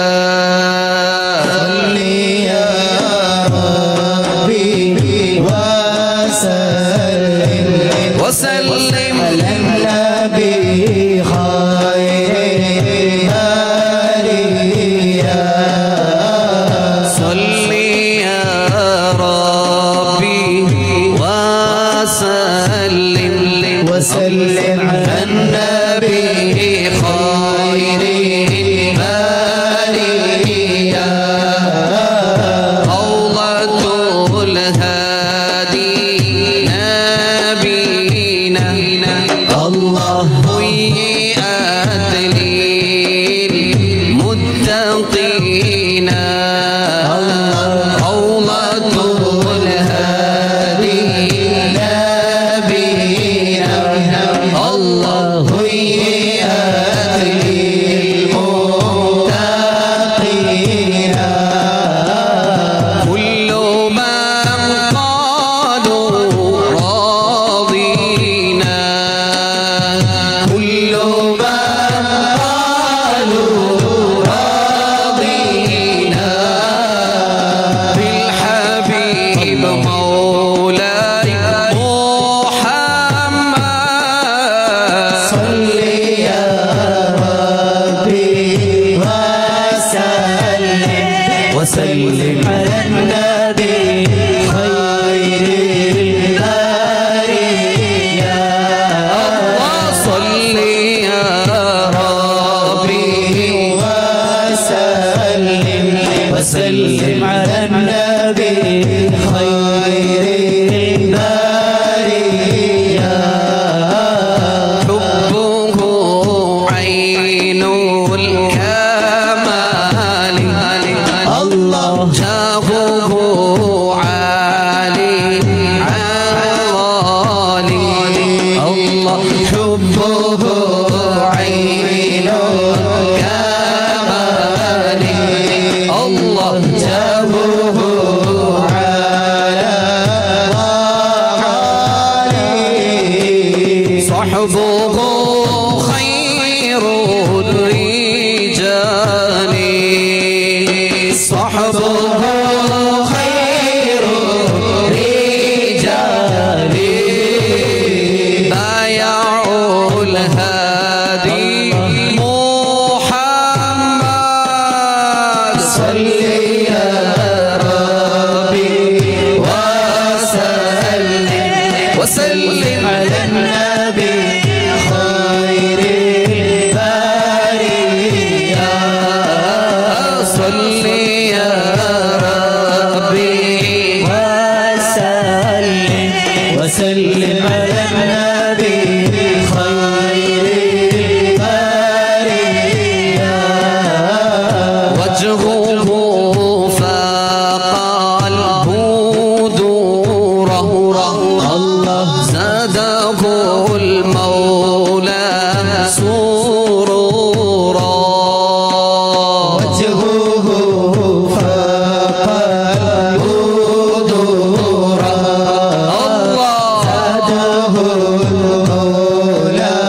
وسلم النبي خير صل يا ربي وسلم وسلم على النبي خير البرية قولة الهادي نبينا الله أدلي المتقين قولة الهادي نبينا الله يهدي المتقين كل من قالوا راضينا كل من قالوا راضينا بالحبيب مولاي محمد صل يا ربي وسلم وسلم على النبي خير البرية صل يا ربي وسلم وسلم على النبي خير البرية حبه عين الكمال الله جاهه عالي عالي الله حبه عين الكمال الله جاهه صحبه خير الرجال صحبه خير الرجال وسلم على النبي خير البرية صل يا ربي وسلم وسلم على النبي خير البرية وجهه فاق البدور الله زاده المولى سرورا وجهه فاق البدور الله زاده المولى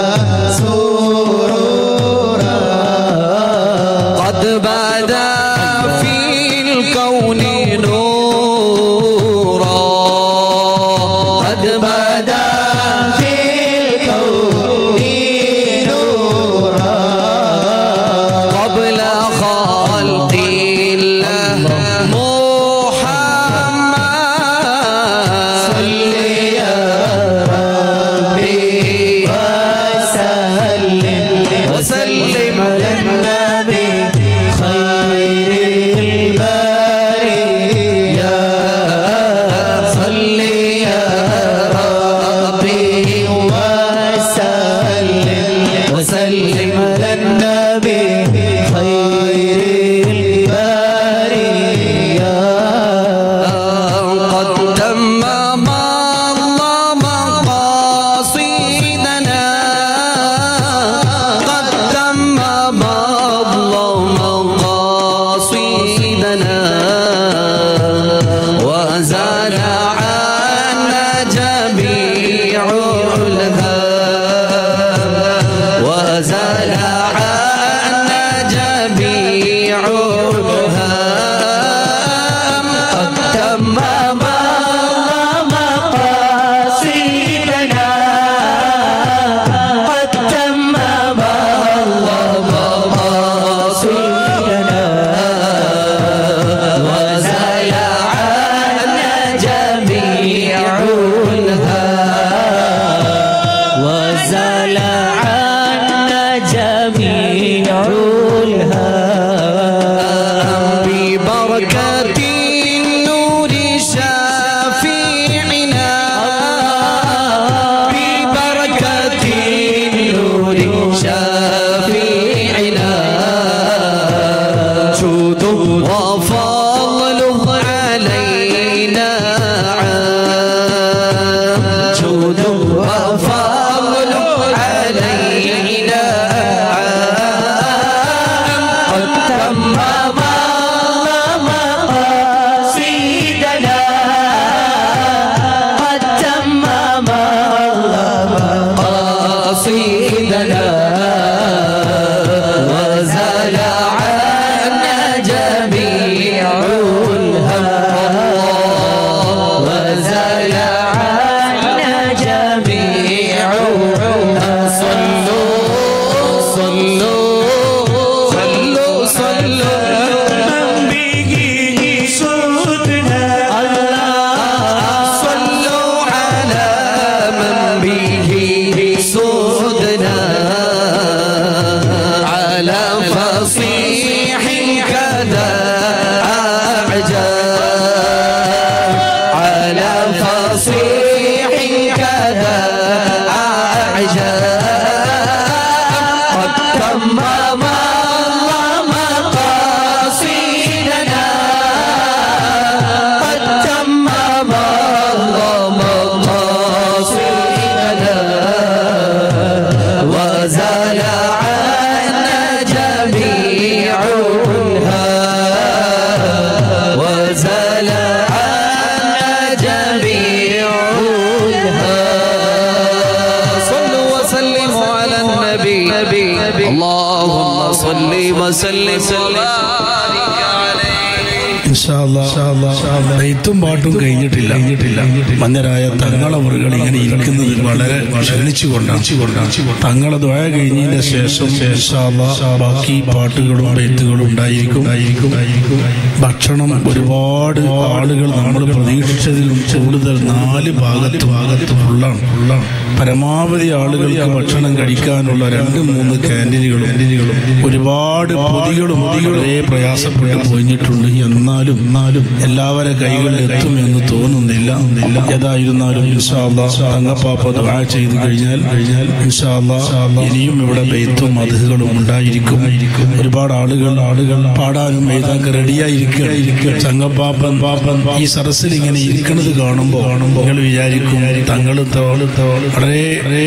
سرورا قد بدا في الكون نورا قد بدا في الكون نورا قبل خلق الله محمد صل يا ربي وسلم وسلم على النبي خير البرية صل يا ربي وسلم وسلم على النبي خير البرية قد تمم الله مقاصدنا قد تمم الله مقاصدنا وزال عنا جميع الهام وزال عنا جميع الهام قد تمم مقاصدنا قد تمم الله مقاصدنا وزال عنا جميع الهام وزال عنا جميع الهام ببركة النور شافعنا ببركة النور شافعنا جود وفضله علينا عام جود وفضله علينا عام قد تمم مقاصدنا قد تمم الله قصيدنا وزال عنا جميع الهم وزال عنا جميع الهم صلوا صلوا صلوا صلوا من به سودنا صلوا على من به سودنا على فصيح كذا أعجاب على فصيح كذا أعجاب قد تمم الله مقاصدنا قد تمم الله مقاصدنا وزال عنا جميع الهام وزال عنا جميع الهام صلوا وسلموا على النبي اللهم صل وسلم وبارك عليه നെയ്ത്തും പാട്ടും കഴിഞ്ഞിട്ടില്ല കഴിഞ്ഞിട്ടില്ല മഞ്ഞരായ തങ്ങളവറുകൾ ഇങ്ങനെ ഇരിക്കുന്നത് വളരെ ക്ഷണിച്ചുകൊണ്ടാണ് തങ്ങളെ ദ്വയ കഴിഞ്ഞതിന്റെ ശേഷം ഇൻഷാ അല്ലാ ബാക്കി പാട്ടുകളും ബെയ്ത്തുകളും ഉണ്ടായിരിക്കും ഉണ്ടായിരിക്കും ഭക്ഷണം ഒരുപാട് ആളുകൾ നമ്മൾ പ്രതീക്ഷിച്ചതിലും കൂടുതൽ നാല് ഭാഗത്ത് ഭാഗത്ത് ഫുള്ളാണ് ഫുള്ളാണ് പരമാവധി ആളുകൾക്ക് ഭക്ഷണം കഴിക്കാനുള്ള രണ്ട് മൂന്ന് ക്യാൻറ്റീനുകളും ക്യാൻറ്റീനുകളും ഒരുപാട് പൊതികളും വളരെ പ്രയാസപ്പെട്ട് പോയിട്ടുണ്ട് എന്നാലും എന്നാലും എല്ലാവരെ കൈകളിൽ എത്തുമെന്ന് തോന്നുന്നില്ല എന്നില്ല ഏതായിരുന്നാലും ഇൻഷാ അല്ലാ തങ്ങപ്പാപ്പ ദുആ ചെയ്ത് കഴിഞ്ഞാൽ കഴിഞ്ഞാൽ ഇൻഷാ അല്ലാ ഇനിയും ഇവിടെ ബെയ്ത്തും മധുകളും ഉണ്ടായിരിക്കും ഒരുപാട് ആളുകൾ ആളുകൾ പാടാനും എഴുതാനൊക്കെ റെഡിയായിരിക്കുക ചങ്ങപ്പാപ്പൻ പാപ്പൻ ഈ സദസ്സിൽ ഇങ്ങനെ ഇരിക്കുന്നത് കാണുമ്പോൾ കാണുമ്പോൾ നിങ്ങൾ വിചാരിക്കും തങ്ങൾ വളരെ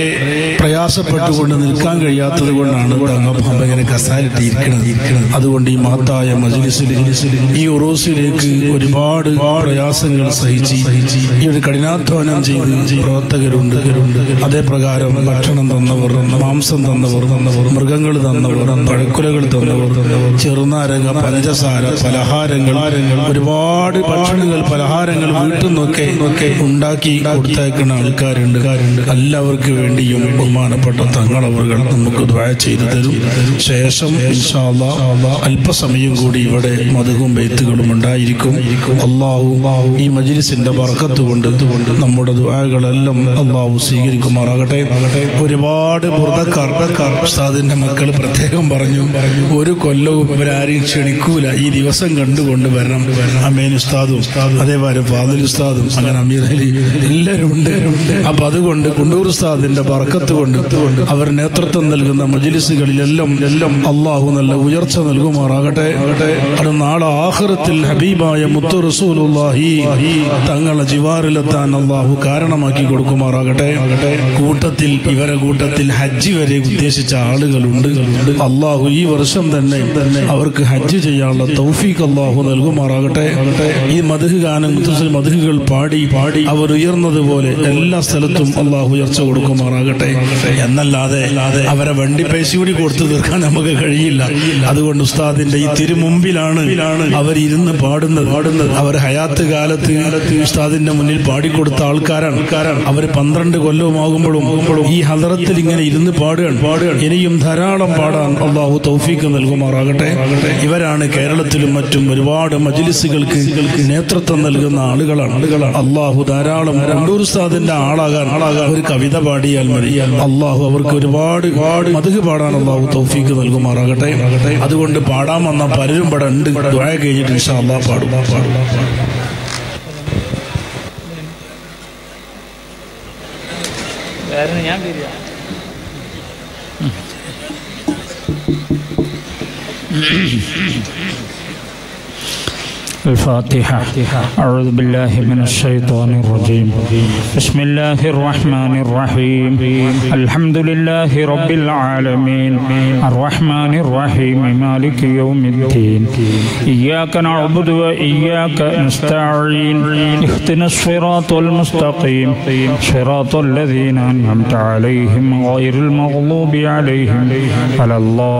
പ്രയാസപ്പെട്ടുകൊണ്ട് നിൽക്കാൻ കഴിയാത്തത് കൊണ്ടാണ് തങ്ങപ്പാപ്പ ഇങ്ങനെ കസാലിട്ട് ഇരിക്കുന്നത് ഇരിക്കുന്നത് അതുകൊണ്ട് ഈ മഹത്തായ മജ്ലിസിൽ ഈ ഉറൂസിലേക്ക് ഒരുപാട് പ്രയാസങ്ങൾ സഹിച്ച് ഈ ഒരു കഠിനാധ്വാനം ചെയ്ത് പ്രവർത്തകരുണ്ട് അതേ പ്രകാരം ഭക്ഷണം തന്നവർ മാംസം തന്നവർ തന്നവർ മൃഗങ്ങൾ തന്നവർ പഴക്കുലകൾ തന്നവർ ചെറുനാരങ്ങ പഞ്ചസാര പലഹാരങ്ങൾ ഒരുപാട് ഭക്ഷണങ്ങൾ പലഹാരങ്ങൾ വീട്ടിൽ നിന്നൊക്കെ ഒക്കെ ഉണ്ടാക്കി കൊടുത്തയക്കുന്ന ആൾക്കാരുണ്ട് എല്ലാവർക്കും വേണ്ടിയും ബഹുമാനപ്പെട്ട തങ്ങളവറുകൾ നമുക്ക് ദ്വായ ചെയ്തു തരും ശേഷം ഇൻഷാ അല്ലാ അല്പസമയം കൂടി ഇവിടെ മധുവും ബെയ്ത്തുകളും ഉണ്ടായിരിക്കും അള്ളാഹു ഈ മജ്ലിസിന്റെ ബർക്കത്ത് കൊണ്ട് നമ്മുടെ ദ്വാകളെല്ലാം അള്ളാഹു സ്വീകരിക്കുമാറാകട്ടെ ഒരുപാട് ബുർദക്കാർ ഉസ്താദിന്റെ മക്കൾ പ്രത്യേകം പറഞ്ഞു ഒരു കൊല്ലവും ഇവരാരെയും ക്ഷണിക്കൂല ഈ ദിവസം കണ്ടുകൊണ്ട് വരണം അമേൻ ഉസ്താദും അതേപോലെ ഫാദിൽ ഉസ്താദും അങ്ങനെ അമീർ അലി എല്ലാവരും ഉണ്ട് അപ്പൊ അതുകൊണ്ട് കുണ്ടൂർ ഉസ്താദിന്റെ ബർക്കത്ത് കൊണ്ട് അവർ നേതൃത്വം നൽകുന്ന മജ്ലിസുകളിലെല്ലാം എല്ലാം അള്ളാഹു നല്ല ഉയർച്ച നൽകുമാറാകട്ടെ അത് നാളെ ആഹ്റത്തിൽ ഹബീബായ മുത്തു റസൂലുള്ളാഹി തങ്ങളെ ജിവാറിലെത്താൻ അള്ളാഹു കാരണമാക്കി കൊടുക്കുമാറാകട്ടെ കൂട്ടത്തിൽ ഇവരെ കൂട്ടത്തിൽ ഹജ്ജ് വരെ ഉദ്ദേശിച്ച ആളുകളുണ്ട് അള്ളാഹു ഈ വർഷം തന്നെ അവർക്ക് ഹജ്ജ് ചെയ്യാനുള്ള തൗഫീഖ് അള്ളാഹു നൽകുമാറാകട്ടെ ഈ മധുഹ് ഗാനം മുത്തസിൽ മധുഹുകൾ പാടി പാടി അവർ ഉയർന്നതുപോലെ എല്ലാ സ്ഥലത്തും അള്ളാഹു ഉയർച്ച കൊടുക്കുമാറാകട്ടെ എന്നല്ലാതെ അവരെ വണ്ടി പൈസ കൂടി കൊടുത്തു തീർക്കാൻ നമുക്ക് കഴിയില്ല അതുകൊണ്ട് ഉസ്താദിന്റെ ഈ തിരുമുമ്പിലാണ് അവർ ഇരുന്ന് പാടുന്നത് പാടുന്നത് അവർ ഹയാത്ത് കാലത്ത് ഉസ്താദിന്റെ മുന്നിൽ പാടിക്കൊടുത്ത ആൾക്കാരാണ് അവർ പന്ത്രണ്ട് കൊല്ലവുമാകുമ്പോഴും ഈ ഹദറത്തിൽ ഇങ്ങനെ ഇരുന്ന് പാടുകയാണ് പാടുകയാണ് ഇനിയും ധാരാളം പാടാൻ അള്ളാഹു തൗഫീക്ക് നൽകുമാറാകട്ടെ ഇവരാണ് കേരളത്തിലും മറ്റും ഒരുപാട് മജ്ലിസുകൾക്ക് നേതൃത്വം നൽകുന്ന ആളുകളാണ് ആളുകളാണ് അള്ളാഹു ധാരാളം കണ്ടൂർ ഉസ്താദിന്റെ ആളാകാൻ ആളാകാൻ ഒരു കവിത പാടിയാൽ മതി അള്ളാഹു അവർക്ക് ഒരുപാട് മധുക പാടാൻ അള്ളാഹു തൗഫീക്ക് നൽകുമാറാകട്ടെ അതുകൊണ്ട് പാടാൻ വന്ന പലരും ഇവിടെ ഉണ്ട് ദ്വായ കഴിഞ്ഞിട്ട് ഇൻഷാ അള്ളാഹ് പാടും പാടും الفاتحة أعوذ بالله من الشيطان الرجيم بسم الله الرحمن الرحيم الحمد لله رب العالمين الرحمن الرحيم مالك يوم الدين إياك نعبد وإياك نستعين اهدنا الصراط المستقيم صراط الذين أنعمت عليهم غير المغضوب عليهم ولا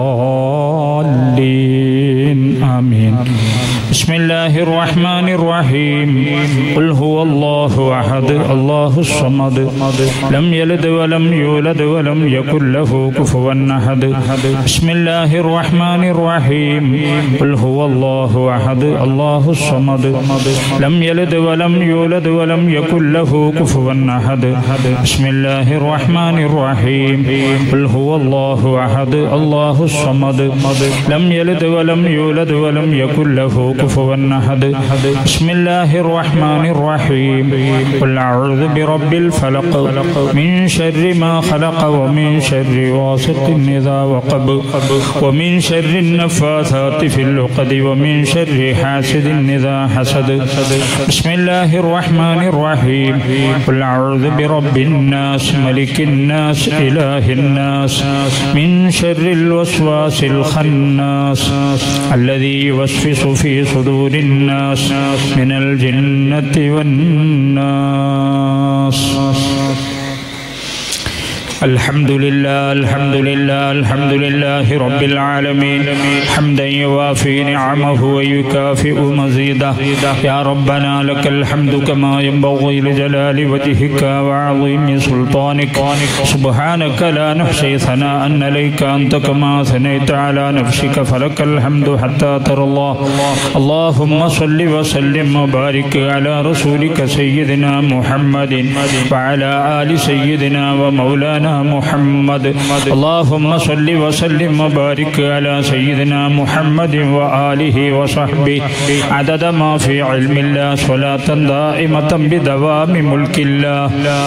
الضالين آمين بسم الله الرحمن الرحيم قل هو الله أحد الله الصمد لم يلد ولم يولد ولم يكن له كفوا أحد بسم الله الرحمن الرحيم قل هو الله أحد الله الصمد لم يلد ولم يولد ولم يكن له كفوا أحد بسم الله الرحمن الرحيم قل هو الله أحد الله الصمد لم يلد ولم يولد ولم يكن له كفوا أحد بسم الله الرحمن الرحيم قل أعوذ برب الفلق من شر ما خلق ومن شر غاسق إذا وقب ومن شر النفاثات في العقد ومن شر حاسد إذا حسد بسم الله الرحمن الرحيم قل أعوذ برب الناس ملك الناس إله الناس من شر الوسواس الخناس الذي يوسوس في صدور الناس من الجنة والناس الحمد لله الحمد لله الحمد لله رب العالمين حمدا يوافي نعمه ويكافئ مزيده يا ربنا لك الحمد كما ينبغي لجلال وجهك وعظيم سلطانك سبحانك لا نحصي ثناء عليك أنت كما ثنيت على نفسك فلك الحمد حتى ترى الله اللهم صل وسلم وبارك على رسولك سيدنا محمد وعلى آل سيدنا ومولانا محمد اللهم صل وسلم وبارك على سيدنا محمد وآله وصحبه عدد ما في علم الله صلاة دائمة بدوام ملك الله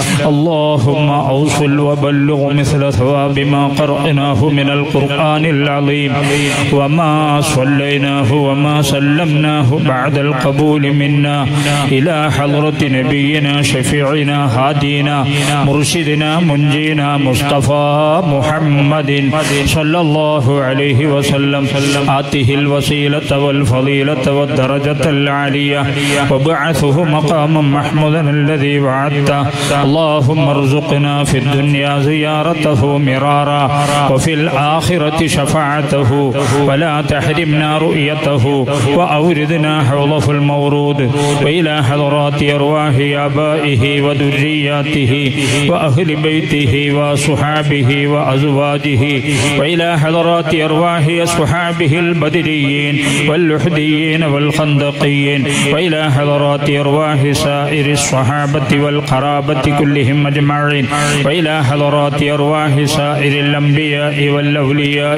اللهم أوصل وبلغ مثل ثواب ما قرأناه من القرآن العظيم وما صليناه وما سلمناه بعد القبول منا إلى حضرة نبينا شفيعنا هادينا مرشدنا منجينا مصطفى محمد صلى الله عليه وسلم آته الوسيلة والفضيلة والدرجة العالية وبعثه مقاما محمودا الذي وعدته اللهم ارزقنا في الدنيا زيارته مرارا وفي الآخرة شفاعته ولا تحرمنا رؤيته وأوردنا حوضه المورود وإلى حضرات أرواح آبائه وذرياته وأهل بيته وصحابه وأزواجه وإلى حضرات أرواح أصحابه البدريين واللحديين والخندقيين وإلى حضرات أرواح سائر الصحابة والقرابة كلهم أجمعين وإلى حضرات أرواح سائر الأنبياء والأولياء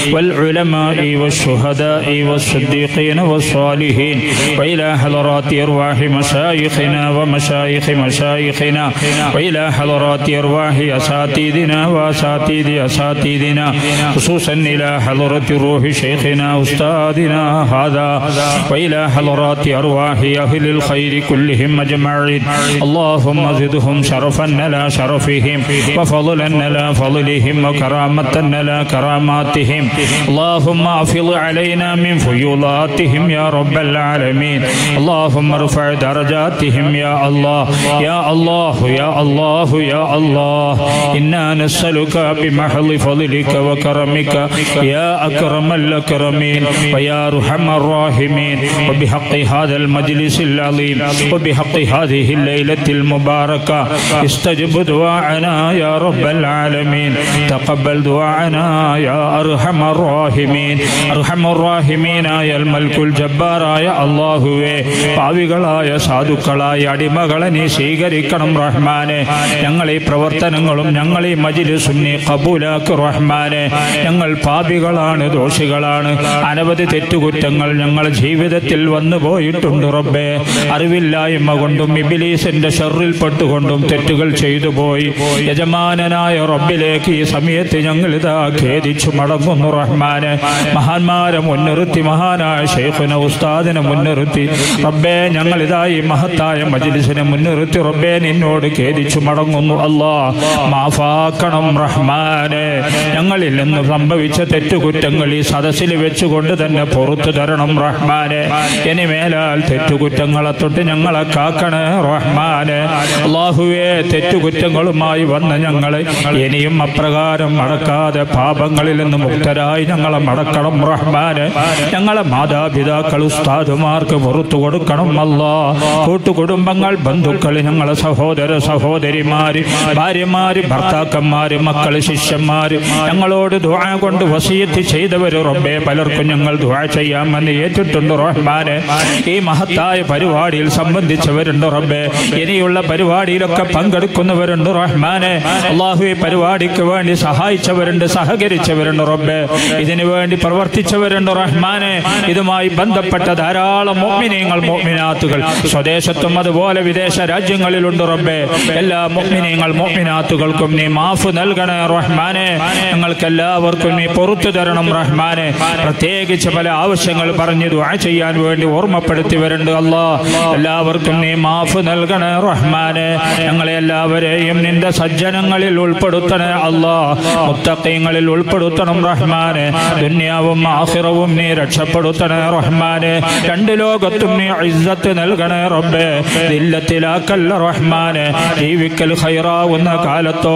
والعلماء والشهداء والصديقين والصالحين وإلى حضرات أرواح مشايخنا ومشايخ مشايخنا وإلى حضرات أرواح أساتذنا وأساتذ أساتذنا خصوصا إلى حضرة روح شيخنا أستاذنا هذا وإلى حضرات أرواح أهل الخير كلهم أجمعين اللهم زدهم شرفا على شرفهم وفضلا على فضلهم وكرامة على كراماتهم اللهم افض علينا من فيوضاتهم يا رب العالمين اللهم ارفع درجاتهم يا الله يا الله يا الله يا الله إنا نسألك بمحض فضلك وكرمك يا أكرم الأكرمين ويا أرحم الراحمين وبحق هذا المجلس العظيم وبحق هذه الليلة المباركة استجب دعاءنا يا رب العالمين تقبل دعاءنا يا أرحم الراحمين أرحم الراحمين يا الملك الجبار يا അള്ളാഹുവേ പാവികളായ സാധുക്കളായ അടിമകളെ നീ സ്വീകരിക്കണം റഹ്മാനെ ഞങ്ങൾ ഈ പ്രവർത്തനങ്ങളും ഞങ്ങൾ ഈ മജിലിസും നീ കബൂലാക്ക് റഹ്മാനെ ഞങ്ങൾ പാപികളാണ് ദോഷികളാണ് അനവധി തെറ്റുകുറ്റങ്ങൾ ഞങ്ങൾ ജീവിതത്തിൽ വന്നു പോയിട്ടുണ്ട് റബ്ബേ അറിവില്ലായ്മ കൊണ്ടും ഇബിലീസിന്റെ ഷെറിൽപ്പെട്ടുകൊണ്ടും തെറ്റുകൾ ചെയ്തു പോയി യജമാനനായ റബ്ബിലേക്ക് ഈ സമയത്ത് ഞങ്ങൾ ഇതാ ഖേദിച്ചു മടങ്ങുന്നു റഹ്മാനെ മഹാന്മാരെ മുൻനിർത്തി മഹാനായ ഷെയ്ഖുന ഉസ്താദിനെ മുൻനിർത്തി റബ്ബേ ഞങ്ങൾ ഇതാ ഈ മഹത്തായ മജ്ലിസിനെ മുൻനിർത്തി റബ്ബേ നിന്നോട് ഖേദിച്ചു മടങ്ങുന്നു അല്ലാ മാഫാക്കണം റഹ്മാനെ ഞങ്ങളിൽ നിന്ന് സംഭവിച്ച തെറ്റുകുറ്റങ്ങൾ ഈ സദസ്സിൽ വെച്ചുകൊണ്ട് തന്നെ പുറത്തു തരണം റഹ്മാനെ ഇനി മേലാൽ തെറ്റുകുറ്റങ്ങളെ തൊട്ട് ഞങ്ങളെ കാക്കണേ റഹ്മാനെ അള്ളാഹുവേ തെറ്റുകുറ്റങ്ങളുമായി വന്ന ഞങ്ങളെ ഇനിയും അപ്രകാരം മടക്കാതെ പാപങ്ങളിൽ നിന്ന് മുക്തരായി ഞങ്ങളെ മടക്കണം റഹ്മാനെ ഞങ്ങളെ മാതാപിതാക്കൾ ഉസ്താദുമാർക്ക് പുറത്തു കൊടുക്കണം അല്ലാ കൂട്ടുകുടുംബങ്ങൾ ബന്ധുക്കൾ ഞങ്ങളെ സഹോദര സഹോദരിമാര് ഭാര്യമാര് ഭർത്താക്കന്മാര് മക്കള് ശിഷ്യന്മാര് ഞങ്ങളോട് ദുആ കൊണ്ട് വസീയത്ത് ചെയ്തവര് റബ്ബേ പലർക്കും ഞങ്ങൾ ദുആ ചെയ്യാമെന്ന് ഏറ്റിട്ടുണ്ട് റഹ്മാനെ ഈ മഹത്തായ പരിപാടിയിൽ സംബന്ധിച്ചവരുണ്ട് റബ്ബേ ഇനിയുള്ള പരിപാടിയിലൊക്കെ പങ്കെടുക്കുന്നവരുണ്ട് റഹ്മാനെ അള്ളാഹു ഈ പരിപാടിക്ക് വേണ്ടി സഹായിച്ചവരുണ്ട് സഹകരിച്ചവരുണ്ട് റബ്ബേ ഇതിനു വേണ്ടി പ്രവർത്തിച്ചവരുണ്ട് റഹ്മാനെ ഇതുമായി ബന്ധപ്പെട്ട ധാരാളം മോമിനീങ്ങൾ മോമിനാത്തുകൾ സ്വദേശത്തും അതുപോലെ വിദേശ രാജ്യങ്ങളിലുണ്ട് റബ്ബേ എല്ലാ മോമിനീങ്ങൾ മോമിനാത്തുകൾക്കും നീ മാഫ് നൽകണേ റഹ്മാനെ ഞങ്ങൾക്ക് എല്ലാവർക്കും നീ പൊറത്തു തരണം റഹ്മാനെ പ്രത്യേകിച്ച് പല ആവശ്യങ്ങൾ പറഞ്ഞു ദുആ ചെയ്യാൻ വേണ്ടി ഓർമ്മപ്പെടുത്തി വരണ്ട് അല്ലാ എല്ലാവർക്കും നീ മാഫ് നൽകണേ റഹ്മാനെ ഞങ്ങളെ എല്ലാവരെയും നിന്റെ സജ്ജനങ്ങളിൽ ഉൾപ്പെടുത്തണേ അല്ലാ മുത്തക്കീങ്ങളിൽ ഉൾപ്പെടുത്തണം റഹ്മാനെ ദുന്യാവും ആഖിറവും നീ രക്ഷപ്പെടുത്തണേ റഹ്മാനെ രണ്ട് ലോകത്തും നീ ഇസ്സത്ത് നൽകണേ റബ്ബേ ദില്ലത്തിലാക്കല്ല റഹ്മാനെ ജീവിക്കൽ ഖൈറാവുന്ന കാലത്തോളം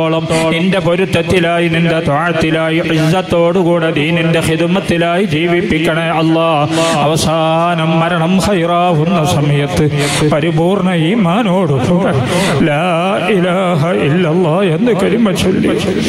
കാലത്തോളം നിന്റെ പൊരുത്തത്തിലായി നിന്റെ താഴത്തിലായി ഇസ്സത്തോടുകൂടെ ദീനിന്റെ ഹിദുമത്തിലായി ജീവിപ്പിക്കണേ അല്ലാ അവസാനം മരണം ഹൈറാവുന്ന സമയത്ത് പരിപൂർണ ഈമാനോട് ലാ ഇലാഹ ഇല്ലല്ലാ എന്ന് കരിമ ചൊല്ലി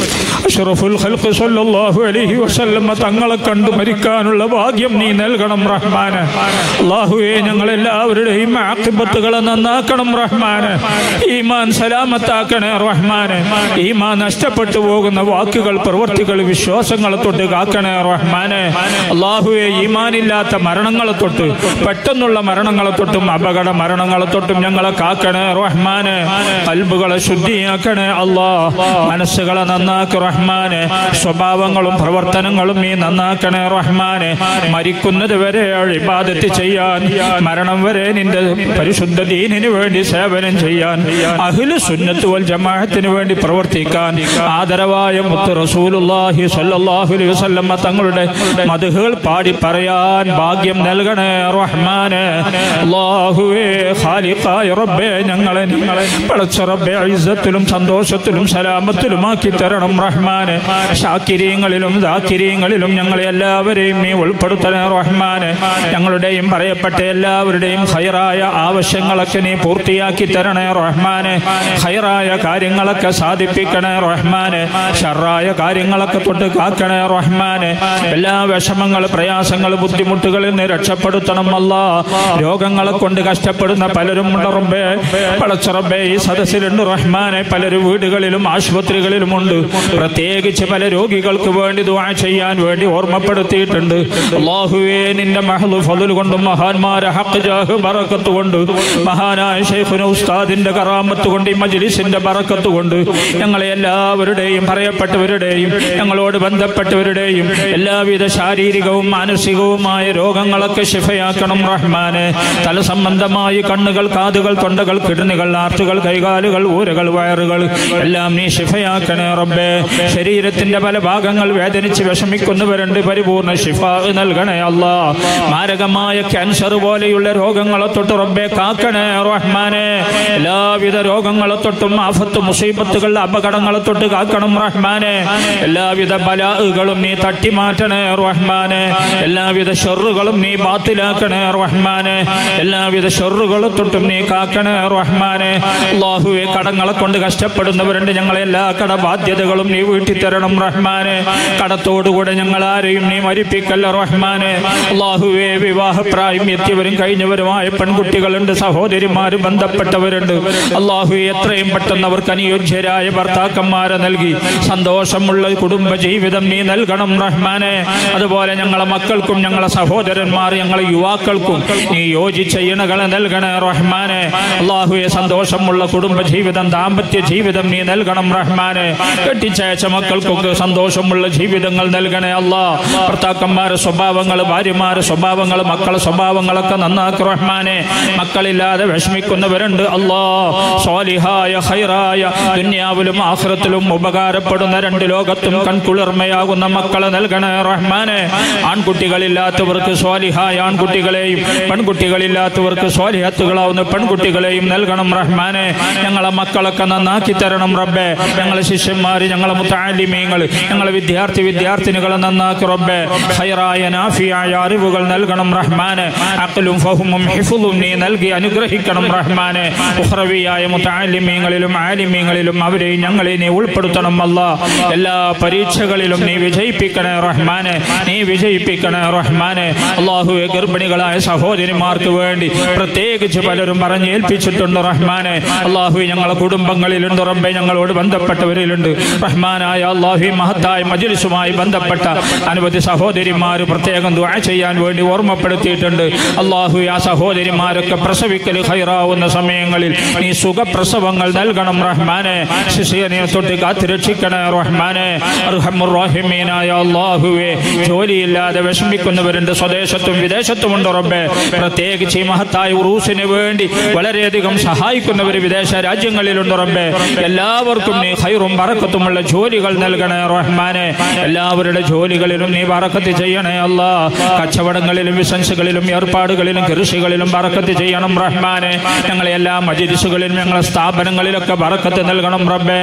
അഷ്റഫുൽ ഖൽഖ് സല്ലല്ലാഹു അലൈഹി വസല്ലമ തങ്ങളെ കണ്ടു മരിക്കാനുള്ള ഭാഗ്യം നീ നൽകണം റഹ്മാന് അല്ലാഹുവേ ഞങ്ങൾ എല്ലാവരുടെയും ആക്കിബത്തുകളെ നന്നാക്കണം റഹ്മാന് ഈമാൻ സലാമത്താക്കണേ റഹ്മാന് ഈമാൻ നഷ്ടപ്പെട്ടു പോകുന്ന വാക്കുകൾ പ്രവൃത്തികൾ വിശ്വാസങ്ങളെ തൊട്ട് കാക്കണേ റഹ്മാന് അള്ളാഹുവെ ഈമാനില്ലാത്ത മരണങ്ങളെ തൊട്ട് പെട്ടെന്നുള്ള മരണങ്ങളെ തൊട്ടും അപകട മരണങ്ങളെ തൊട്ടും ഞങ്ങളെ കാക്കണേ റഹ്മാന് കൽബുകളെ ശുദ്ധിയാക്കണേ അല്ലാ മനസ്സുകളെ നന്നാക്കി റഹ്മാന് സ്വഭാവങ്ങളും പ്രവർത്തനങ്ങളും നീ നന്നാക്കണേ റഹ്മാന് മരിക്കുന്നത് വരെ ഇബാദത്ത് ചെയ്യാൻ മരണം വരെ നിന്റെ പരിശുദ്ധ ദീനിന് വേണ്ടി സേവനം ചെയ്യാൻ അഖില സുന്നത്ത് വൽ ജമാഅത്തിന് വേണ്ടി പ്രവർത്തിക്കാൻ ആദരവായ മുത്ത് റസൂലുള്ളാഹി സ്വല്ലല്ലാഹു അലൈഹി വസല്ലമ തങ്ങളുടെ മധുഹുകൾ പാടി പറയാൻ ഭാഗ്യം നൽകണേ റഹ്മാനെ അല്ലാഹുവേ ഖാലിഖായ റബ്ബേ ഞങ്ങളെ പടച്ച റബ്ബേ ഇസ്സത്തിലും സന്തോഷത്തിലും സലാമത്തിലുമാക്കി തരണം റഹ്മാനെ ഷാക്കിരീങ്ങളിലും ദാക്കിരീങ്ങളിലും ഞങ്ങളെ എല്ലാവരെയും നീ ഉൾപ്പെടുത്തണേ റഹ്മാനെ ഞങ്ങളുടെയും പറയപ്പെട്ട എല്ലാവരുടെയും ഹൈറായ ആവശ്യങ്ങളൊക്കെ നീ പൂർത്തിയാക്കി തരണേ റഹ്മാനെ ഹൈറായ കാര്യങ്ങളൊക്കെ സാധിപ്പിക്കണേ റഹ്മാനെ ഷറായ കാര്യങ്ങളൊക്കെ തൊട്ട് കാക്കണേ റഹ്മാനെ എല്ലാ വിഷമങ്ങൾ പ്രയാസങ്ങൾ ബുദ്ധിമുട്ടുകളിൽ നിന്ന് രക്ഷപ്പെടുത്തണം അല്ല രോഗങ്ങളെ കൊണ്ട് കഷ്ടപ്പെടുന്ന പലരും ഉണ്ട് റബ്ബേ പടച്ച റബ്ബേ ഈ സദസ്സിലുണ്ട് റഹ്മാനെ പലരും വീടുകളിലും ആശുപത്രികളിലും ഉണ്ട് പ്രത്യേകിച്ച് പല രോഗികൾക്ക് വേണ്ടി ദുആ ചെയ്യാൻ വേണ്ടി ഓർമ്മപ്പെടുത്തിയിട്ടുണ്ട് അല്ലാഹുവേ നിന്റെ മഹദു ഫضل കൊണ്ടും മഹാന്മാരെ ഹഖ് ജാഹ് ബറക്കത്ത് കൊണ്ട് മഹാനായ ശൈഖുന ഉസ്താദിന്റെ കറാമത്ത് കൊണ്ട് ഈ മജ്ലിസിന്റെ ബറക്കത്ത് കൊണ്ട് ഞങ്ങളെ എല്ലാവരുടെയും പറയപ്പെട്ടവരുടെയും ഞങ്ങളോട് ബന്ധപ്പെട്ടവരുടെയും എല്ലാവിധ ശാരീരികവും മാനസികവുമായ രോഗങ്ങളൊക്കെ ശിഫയാക്കണം റഹ്മാനെ തല സംബന്ധമായി കണ്ണുകൾ കാതുകൾ തൊണ്ടകൾ കിഡ്നികൾ ആർട്ടുകൾ കൈകാലുകൾ ഊരകൾ വയറുകൾ എല്ലാം നീ ശിഫയാക്കണേ റബ്ബേ ശരീരത്തിന്റെ പല ഭാഗങ്ങൾ വേദനിച്ച് വിഷമിക്കുന്നവരുണ്ട് പരിപൂർണ ശിഫ നൽകണേ അല്ലാ മാരകമായ ക്യാൻസർ പോലെയുള്ള രോഗങ്ങളെ തൊട്ട് റബ്ബെ കാക്കണേ റഹ്മാനെ എല്ലാവിധ രോഗങ്ങളെ തൊട്ടും ആഫത്ത് മുസീബത്തുകൾ അപകടങ്ങളെ തൊട്ട് കാക്കണം റഹ്മാനെ എല്ലാവിധ ബലാഹുകളും നീ തട്ടിമാറ്റണേ റഹ്മാനെ എല്ലാവിധ ഷെറുകളും നീ ബാത്തിലാക്കണേ റഹ്മാനെ എല്ലാവിധ ഷെറുകളെ തൊട്ടും നീ കാക്കണേ റഹ്മാനെ അള്ളാഹുവെ കടങ്ങളെ കൊണ്ട് കഷ്ടപ്പെടുന്നവരുണ്ട് ഞങ്ങളെ എല്ലാ കട ബാധ്യതകളും നീ വീട്ടിൽ തരണം റഹ്മാനെ കടത്തോടുകൂടെ ഞങ്ങൾ ആരെയും നീ മരിപ്പിക്കല്ല റഹ്മാനെ അള്ളാഹുവെ വിവാഹപ്രായം എത്തിയവരും കഴിഞ്ഞവരുമായ പെൺകുട്ടികളുണ്ട് സഹോദരിമാര് ബന്ധപ്പെട്ടവരുണ്ട് അള്ളാഹു എത്രയും പെട്ടെന്ന് അവർക്ക് അനുയോജ്യരായ ഭർത്താക്കന്മാരെ നൽകി സന്തോഷമുള്ള കുടുംബ ജീവിതം നീ നൽകണം റഹ്മാനെ അതുപോലെ ഞങ്ങളെ മക്കൾക്കും ഞങ്ങളെ സഹോദരന്മാർ ഞങ്ങളെ യുവാക്കൾക്കും നീ യോജിച്ച ഇണകളെ നൽകണേ റഹ്മാനെ അള്ളാഹുയെ സന്തോഷമുള്ള കുടുംബ ജീവിതം ദാമ്പത്യ ജീവിതം നീ നൽകണം റഹ്മാനെ കെട്ടിച്ചയച്ച മക്കൾക്കൊക്കെ സന്തോഷമുള്ള ജീവിതങ്ങൾ നൽകണേ അല്ലാ ഭർത്താക്കന്മാരെ സ്വഭാവങ്ങൾ ഭാര്യമാരെ സ്വഭാവങ്ങൾ മക്കളെ സ്വഭാവങ്ങളൊക്കെ നന്നാക്കി റഹ്മാനെ മക്കളില്ലാതെ വിഷമിക്കുന്നവരുണ്ട് അല്ലാ സ്വാലിഹായ ഹൈറായ ദുന്യാവിലും ആഖിറത്തിലും ഉപകാരപ്പെടുന്ന രണ്ട് ലോകത്തും കൺകുളിർമയാകുന്ന മക്കളെ നൽകണേ റഹ്മാനെ ആൺകുട്ടികളില്ലാത്തവർക്ക് സ്വാലിഹായ ആൺകുട്ടികളെയും പെൺകുട്ടികളില്ലാത്തവർക്ക് സ്വാലിഹത്തുകളാവുന്ന പെൺകുട്ടികളെയും നൽകണം റഹ്മാനെ ഞങ്ങളെ മക്കളൊക്കെ നന്നാക്കി തരണം റബ്ബെ ഞങ്ങളെ ശിഷ്യന്മാർ ഞങ്ങളെ മുത്താലിമീങ്ങൾ ഞങ്ങളെ വിദ്യാർത്ഥി വിദ്യാർത്ഥിനികളെ നന്നാക്കി റബ്ബെ ഹൈറായ നാഫിയായ അറിവുകൾ നൽകണം റഹ്മാനെ അക്കലും ഫഹുമും ഹിഫുലും നീ നൽകി അനുഗ്രഹിക്കണം റഹ്മാനെ ഉഹ്റവിയായ മുത്താലിമീങ്ങളിലും ആലിമീങ്ങളിലും അവരെയും ഞങ്ങളെ നീ ഉൾപ്പെടുത്തണം അല്ല എല്ലാ പരീക്ഷകളിലും നീ വിജയിപ്പിക്കണേ റഹ്മാനെ നീ വിജയിപ്പിക്കണേ റഹ്മാനെ അള്ളാഹുവെ ഗർഭിണികളായ സഹോദരിമാർക്ക് വേണ്ടി പ്രത്യേകിച്ച് പലരും പറഞ്ഞ് ഏൽപ്പിച്ചിട്ടുണ്ട് റഹ്മാനെ അള്ളാഹു ഞങ്ങളെ കുടുംബങ്ങളിലുണ്ട് റബ്ബെ ഞങ്ങളോട് ബന്ധപ്പെട്ടവരിലുണ്ട് റഹ്മാനായ അള്ളാഹു മഹത്തായ മജിലിസുമായി ബന്ധപ്പെട്ട അനവധി സഹോദരിമാർ പ്രത്യേകം ദുആ ചെയ്യാൻ വേണ്ടി ഓർമ്മപ്പെടുത്തിയിട്ടുണ്ട് അള്ളാഹു ആ സഹോദരിമാരൊക്കെ പ്രസവിക്കൽ ഹൈറാവുന്ന സമയങ്ങളിൽ നീ സുഖപ്രസവങ്ങൾ നൽകണം റഹ്മാനെ ശിശിയനെ തൊട്ട് കാത്തുരക്ഷിക്കണേ റഹ്മാനെ അർഹമുറാഹിമീനായ അള്ളാഹുവെ ജോലിയില്ലാതെ വിഷമിക്കുന്നവരുണ്ട് സ്വദേശത്തും വിദേശത്തുമുണ്ട് റബ്ബെ പ്രത്യേകിച്ച് ഈ മഹത്തായ ഉറൂസിന് വേണ്ടി വളരെയധികം സഹായിക്കുന്നവർ വിദേശ രാജ്യങ്ങളിലുണ്ട് റബ്ബെ എല്ലാവർക്കും നീ ഹൈറും ബറക്കത്തുമുള്ള ജോലികൾ നൽകണേ റഹ്മാനെ എല്ലാവരുടെ ജോലികളിലും നീ ബറക്കത്ത് ചെയ്യണേ അല്ല കച്ചവടങ്ങളിലും ബിസിനസ്സുകളിലും ഏർപ്പാടുകളിലും കൃഷികളിലും ബറക്കത്ത് ചെയ്യണം റഹ്മാനെ ഞങ്ങളെ എല്ലാ മജിരിസുകളിലും ഞങ്ങളെ സ്ഥാപനങ്ങളിലൊക്കെ ബറക്കത്ത് നൽകണം റബ്ബെ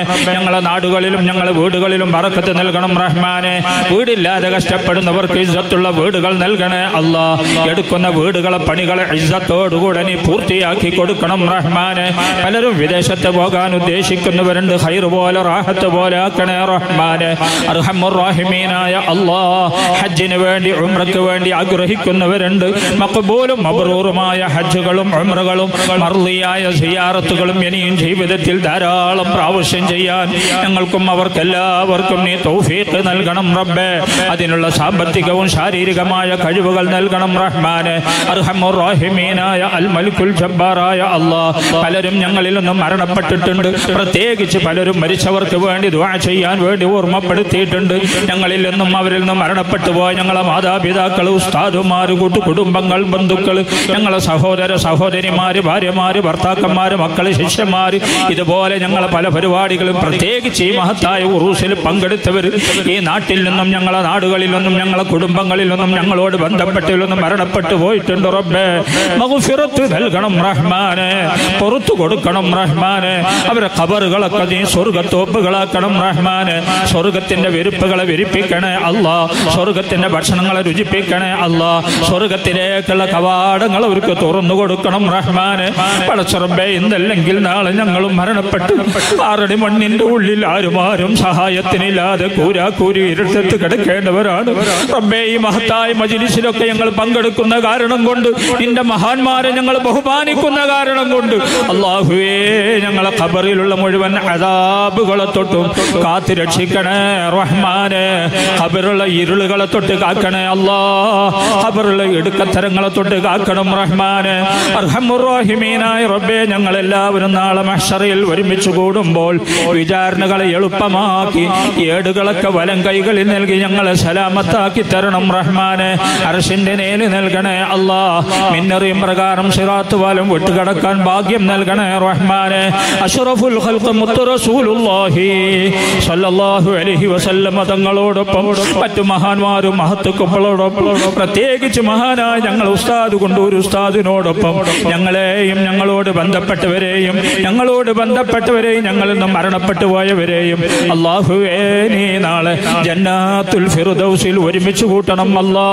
ഞങ്ങളെ നാടുകളിലും ഞങ്ങളെ വീടുകളിലും ബറക്കത്ത് നൽകണം റഹ്മാനെ വീടില്ലാതെ കഷ്ടപ്പെടുന്നവർക്ക് ഇജ്ജത്തുള്ള വീടുകൾ നൽകണേ അല്ലാ എടുക്കുന്ന വീടുകളെ പണികളെ ഇജ്ജത്തോടുകൂടെ നീ പൂർത്തിയാക്കി കൊടുക്കണം റഹ്മാനെ പലരും വിദേശത്ത് പോകാൻ ഉദ്ദേശിക്കുന്നവരുണ്ട് ഹൈർ പോലെ റാഹത്ത് പോലെ ആക്കണേ റഹ്മാനെ അർഹമുറാഹിമീനായ അല്ലാ ഹജ്ജിന് വേണ്ടി ഉംറയ്ക്ക് വേണ്ടി ആഗ്രഹിക്കുന്നവരുണ്ട് മക്ബൂലും മബ്രൂറുമായ ഹജ്ജുകളും ഉംറകളും മർലിയായ സിയാറത്തുകളും ഇനിയും ജീവിതത്തിൽ ധാരാളം പ്രാവശ്യം ചെയ്യാൻ ഞങ്ങൾക്കും അവർക്കെല്ലാവർക്കും നീ തൗഫീഖ് നൽകണം റബ്ബേ അതിനുള്ള സാമ്പത്തികവും ശാരീരികമായ കഴിവുകൾ നൽകണം റഹ്മാനെ അർഹമുറാഹിമീനായ അൽ മലിക്കുൽ ജബ്ബാറായ അല്ലാ പലരും ഞങ്ങളിൽ നിന്നും മരണപ്പെട്ടിട്ടുണ്ട് പ്രത്യേകിച്ച് പലരും മരിച്ചവർക്ക് വേണ്ടി ദുആ ചെയ്യാൻ വേണ്ടി ഓർമ്മപ്പെടുത്തിയിട്ടുണ്ട് ഞങ്ങളിൽ നിന്നും അവരിൽ നിന്നും മരണപ്പെട്ടു പോയ ഞങ്ങളെ മാതാപിതാക്കൾ ഉസ്താദുമാര് കൂട്ടു കുടുംബങ്ങൾ ബന്ധുക്കൾ ഞങ്ങളെ സഹോദര സഹോദരിമാര് ഭാര്യമാര് ഭർത്താക്കന്മാര് മക്കള് ശിഷ്യന്മാര് ഇതുപോലെ ഞങ്ങളെ പല പരിപാടികളും പ്രത്യേകിച്ച് ഈ മഹത്തായ ഉറൂസിൽ പങ്കെടുത്തവർ ഈ നാട്ടിൽ നിന്നും ഞങ്ങളെ നാടുകളിൽ നിന്നും ഞങ്ങളെ കുടുംബങ്ങളിൽ നിന്നും ഞങ്ങളോട് ബന്ധപ്പെട്ടിൽ നിന്നും മരണപ്പെട്ടു പോയിട്ടുണ്ട് റബ്ബേ മഗ്ഫിറത്ത് നൽകണം റഹ്മാനെ പുറത്തു കൊടുക്കണം റഹ്മാനെ അവരെ ഖബറുകളൊക്കെ നീ സ്വർഗത്തോപ്പുകളാക്കണം റഹ്മാനെ സ്വർഗത്തിന്റെ വിരിപ്പുകളെ വിരിപ്പിക്കണേ അല്ലാ സ്വർഗത്തിന്റെ ഭക്ഷണങ്ങളെ രുചിപ്പിക്കണേ അല്ലാ സ്വർഗത്തിലേക്കുള്ള കവാടങ്ങൾ അവർക്ക് തുറന്നു കൊടുക്കണം റഹ്മാനെ പടച്ചുറമ്പേ ഇന്നല്ലെങ്കിൽ നാളെ ഞങ്ങളും മരണപ്പെട്ടു ആറടി മണ്ണിന്റെ ഉള്ളിൽ ആരും ആരും സഹായത്തിനില്ലാതെ കൂരാ കൂരി ഇരുട്ടത്ത് കിടക്കേണ്ടവരാണ് റബ്ബേ ഈ മഹത്തായ മജിലിസിലൊക്കെ ഞങ്ങൾ പങ്കെടുക്കുന്ന കാരണം കൊണ്ട് നിന്റെ മഹാന്മാരെ ഞങ്ങൾ ബഹുമാനിക്കുന്ന കാരണം കൊണ്ട് അള്ളാഹുവേ ഞങ്ങളെ ഖബറിലുള്ള മുഴുവൻ അതാബുകളെ തൊട്ടും കാത്തു രക്ഷിക്കണേ റഹ്മാനെ ഖബറുള്ള ഇരുളുകളെ തൊട്ട് കാക്കണേ അല്ലാ ഖബറുള്ള ഇടുക്കത്തരങ്ങളെ തൊട്ട് കാക്കണം റഹ്മാനെ അർഹമുറാഹിമീനായ റബ്ബേ ഞങ്ങൾ എല്ലാവരും നാളെ മഹ്ഷറയിൽ ഒരുമിച്ച് കൂടുമ്പോൾ വിചാരണകളെ എളുപ്പമാക്കി ഏടുകളൊക്കെ വലം കൈകളിൽ നൽകി ഞങ്ങളെ സലാമത്താക്കി തരണം റഹ്മാനെ അർഷിന്റെ നേല് നൽകണേ അല്ലാ മിന്നറിയും പ്രകാരം സിറാത്ത് വാലം വിട്ടുകടക്കാൻ ഭാഗ്യം നൽകണേ റഹ്മാനെ അഷ്റഫുൽ ഖൽഖ് മുത്തു റസൂലുള്ളാഹി സല്ലല്ലാഹു അലൈഹി വസല്ലമ തങ്ങളോടൊപ്പം മറ്റു മഹാന്മാരും മഹത്തുക്കളോടൊപ്പം പ്രത്യേകിച്ച് മഹാനായ ഞങ്ങൾ ഉസ്താദ് കൊണ്ടൂർ ഉസ്താദിനോടൊപ്പം ഞങ്ങളെയും ഞങ്ങളോട് ബന്ധപ്പെട്ടവരെയും ഞങ്ങളോട് ബന്ധപ്പെട്ടവരെയും ഞങ്ങളിൽ നിന്നും മരണപ്പെട്ടു പോയവരെയും അള്ളാഹുവേ നീ നാളെ ജന്നാത്തുൽ ഫിറുദൗസിൽ ഒരുമിച്ച് കൂട്ടണം അല്ലാ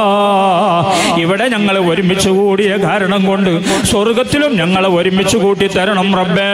ഇവിടെ ഞങ്ങൾ ഒരുമിച്ച് കൂടിയ കാരണം കൊണ്ട് സ്വർഗത്തിലും ഞങ്ങളെ ഒരുമിച്ച് കൂട്ടി തരണം റബ്ബേ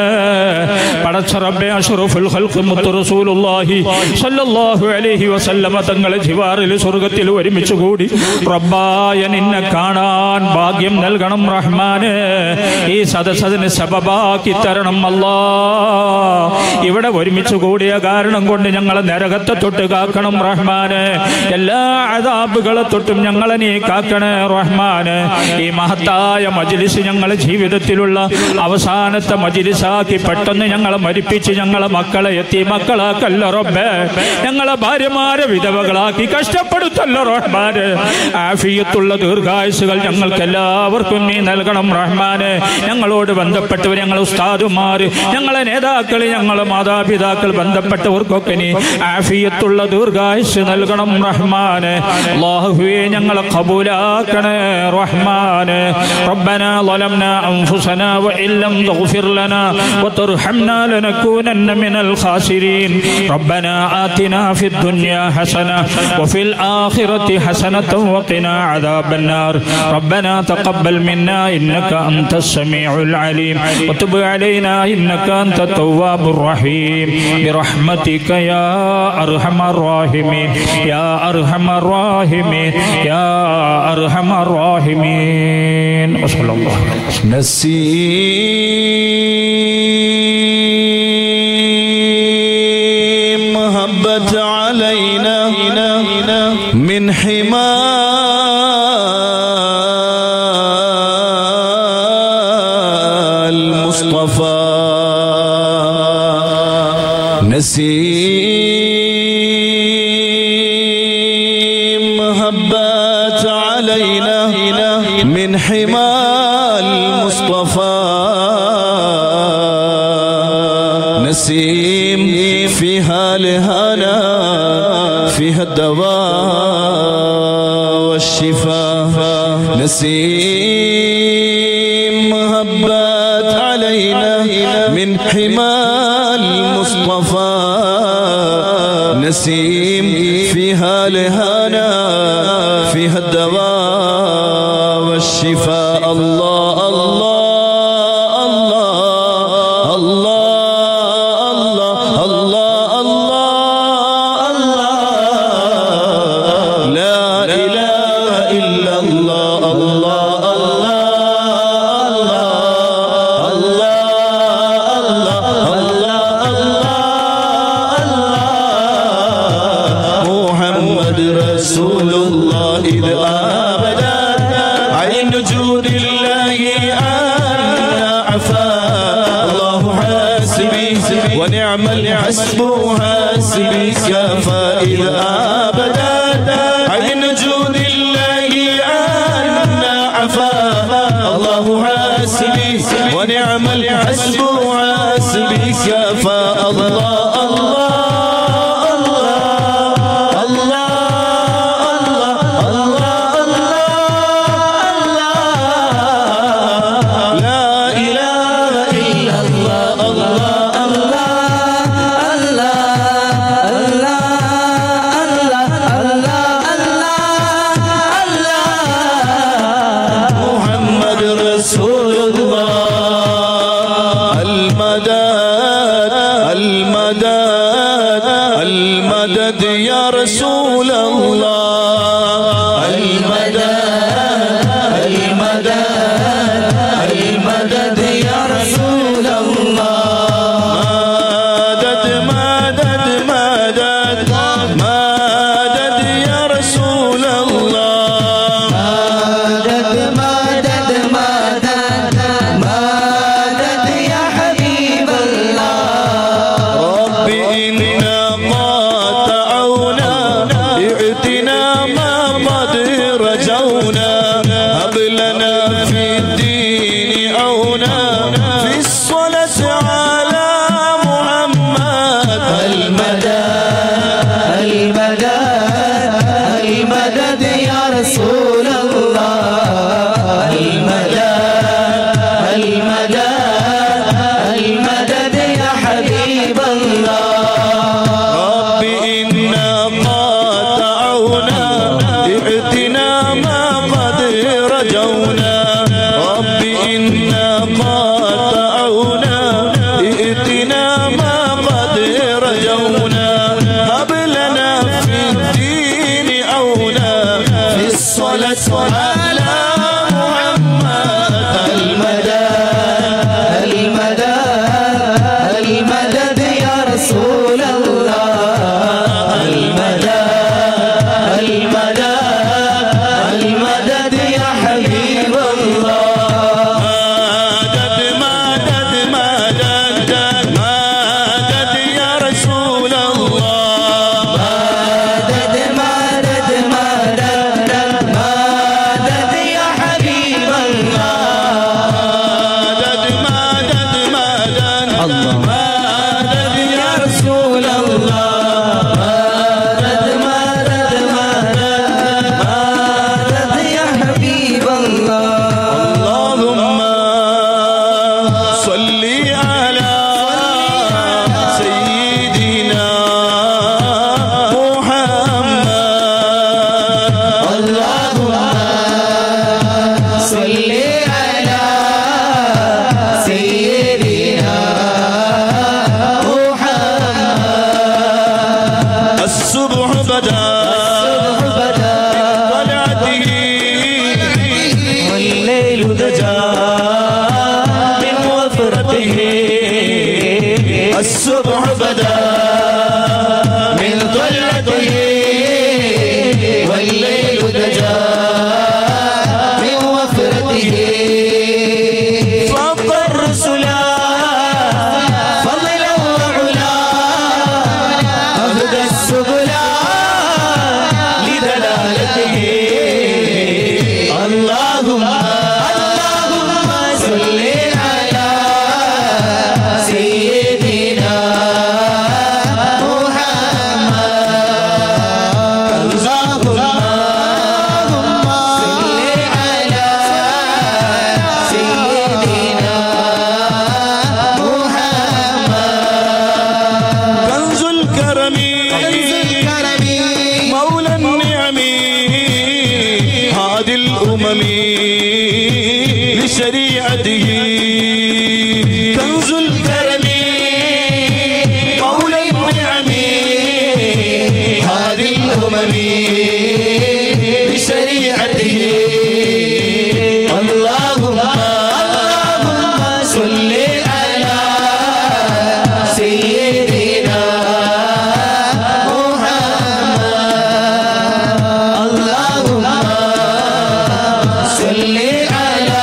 പടച്ച റബ്ബേ അഷ്റഫുൽ ഖൽഖ് മുത്തു റസൂലുള്ളാഹി സല്ലല്ലാഹു അലൈഹി വസല്ലമ തങ്ങളെ ജിവാറിൽ സ്വർഗത്തിൽ ഒരുമിച്ച് കൂടി റബ്ബായ നിന്നെ കാണാൻ ഭാഗ്യം നൽകണം റഹ്മാനെ ഈ സദസ്സതിന് സബബാക്കി തരണം അല്ലാ ഇവിടെ ഒരുമിച്ച് കൂടിയ കാരണം കൊണ്ട് ഞങ്ങളെ നരകത്തെ തൊട്ട് കാക്കണം റഹ്മാനെ എല്ലാ അതാബുകളെ തൊട്ടും ഞങ്ങളെ നീ കാക്കണേ റഹ്മാനെ ഈ മഹത്തായ മജിലിസ് ഞങ്ങളെ ജീവിതത്തിലുള്ള അവസാനത്തെ മജിലിസാക്കി പെട്ടെന്ന് ഞങ്ങളെ മരിപ്പിച്ച് ഞങ്ങളെ മക്കളെ എത്തി മക്കളാക്കല്ല റബ്ബേ ഞങ്ങളെ ഭാര്യമാരെ വിധവകളാക്കി കഷ്ടപ്പെടുത്തല്ല റഹ്മാനെ ആഫിയത്തുള്ള ദീർഘായുസുകൾ ഞങ്ങൾക്ക് എല്ലാവർക്കും നീ നൽകണം റഹ്മാനെ ഞങ്ങളോട് ബന്ധപ്പെട്ടവർ ഞങ്ങളെ ഉസ്താദുമാർ ഞങ്ങളെ നേതാക്കൾ ഞങ്ങളെ മാതാപിതാക്കൾ ബന്ധപ്പെട്ടവർക്കൊക്കെ നീ ആഫിയത്തുള്ള ദീർഘായുസ് നൽകണം റഹ്മാനെ അല്ലാഹുവേ ഞങ്ങളെ കബൂലാക്കണേ റഹ്മാനെ ربنا ظلمنا أنفسنا وإن لم تغفر لنا وترحمنا لنكونن من الخاسرين ربنا آتنا في الدنيا حسنة وفي الآخرة حسنة وقنا عذاب النار ربنا تقبل منا إنك أنت السميع العليم وتب علينا إنك أنت التواب الرحيم برحمتك يا أرحم الراحمين يا أرحم الراحمين يا أرحم الراحمين وصلى الله عليه وسلم نسيم هبت علينا من حمى المصطفى نسيم هبت علينا من حمى المصطفى نسيم فيها لهنا فيها الدواء والشفاء نسيم هبت علينا من حمى المصطفى نسيم فيها الهنا فيها الدواء والشفاء الله الله الله الله الله الله الله لا إله إلا الله الله محمد رسول الله إذ أبدا عين جود الله أنا عفا الله حاسبي ونعم الحسب حاسبي كفى إذ أبدا عين جود الله أنا عفا الله حاسبي ونعم الحسب حاسبي كفى الله الله لا إله إلا الله محمد رسول الله المدد المدد المدد يا رسول الله المدد المدد المدد يا رسول الله مدد مدد مدد مدد يا رسول الله مدد مدد مدد مدد يا حبيب الله رب إنا قاطعونا ائتنا ما قد رجونا هب لنا في الدين عونا في الصلاة على محمد المدد المدد المدد يا رسول الله المدد المدد المدد يا حبيب الله رب إنا قاطعونا ائتنا ما قد رجونا رب إنا قاطعونا ائتنا ما قد رجونا هب لنا في الدين عونا في الصلاة على محمد المدد المدد المدد يا رسول الله المدد المدد المدد يا حبيب الله مدد مدد مدد مدد يا رسول الله مدد مدد مدد مدد يا حبيب الله مدد مدد مدد مدد يا رسول الله مدد مدد مدد مدد يا حبيب الله اللهم صل على سيدنا محمد اللهم صل على سيدنا محمد الصبح بدا بدا طلعته والليل دجا من وفرته الصبح بدا من طلعته والليل دجا من وفرته فوق الرسلا فضلا وعلا أهدى السبلا لدلالته اللهم اللهم صل على سيدنا محمد اللهم صل على سيدنا محمد كنز الكرم مولى النعم هادي الأمم لشريعته كنز الكرم مولى النعم هادي الأمم لشريعته اللهم اللهم صل على سيدنا محمد اللهم صل على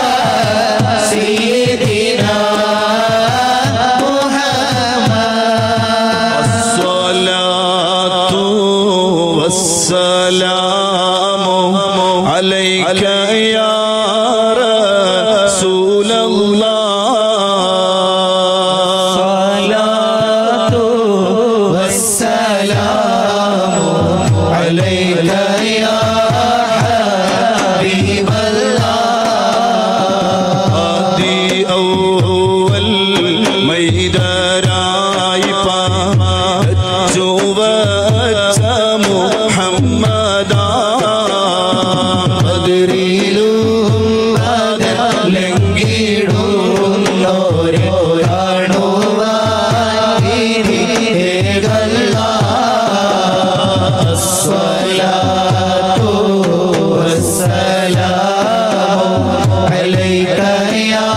سيدنا محمد الصلاة والسلام عليك يا رسول الله صلاة والسلام عليك يا حبيب الله ആദി ഔവൽ മൈദരായി പാച്ചുവച്ച മുഹമ്മദാ ബദരിലും ലംഘിടുന്നോരെ الصلاة والسلام عليك يا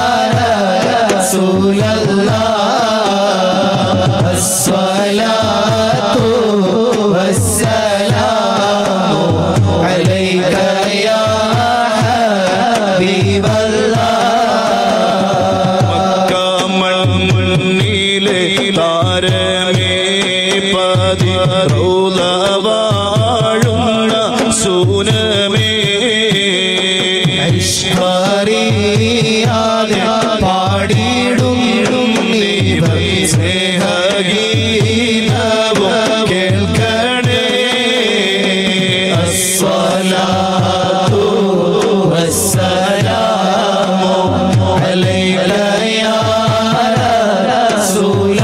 رسول الله الصلاة والسلام عليك يا حبيب മണ്ണിലെ താരമേ പതി റൗള വാഴുന്ന സൂനമേ ഐശ്വര്യാതെ പാടിടും സ്നേഹഗീതവും കേൾക്കണേ അസ്സലാത്തു വസ്സലാമു عليك يا رسول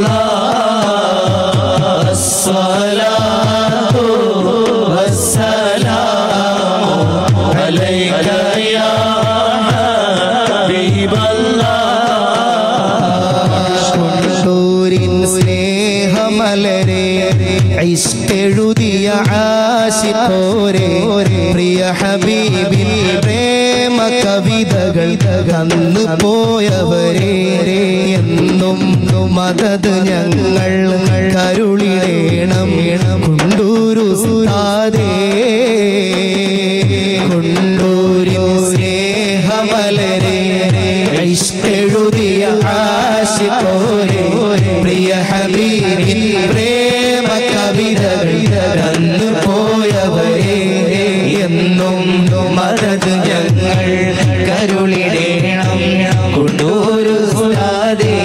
الله الصلاة والسلام عليك يا حبيب ൂരിൻ സ്നേഹമലരെ ഐഷ്ടെഴുതിയ ആശിപ്പോരെ പ്രിയ ഹബീബിൽ പ്രേമ കവിതകൾ കന്നു പോയവരെ എന്നും മദത് ഞങ്ങൾ കരുളിടേണം കൊണ്ടൂരു സുരാതേ കൊണ്ടൂരിൻ സ്നേഹമലരെ ഐഷ്ടെഴുതിയ ആശിപ്പോരെ പ്രിയ ഹബീബിൻ പ്രേമ കവിതകൾ തന്നു പോയവരെ എന്നും മദത് ഞങ്ങൾ കരുളിടേണം കൊണ്ടൂരു സുരാതേ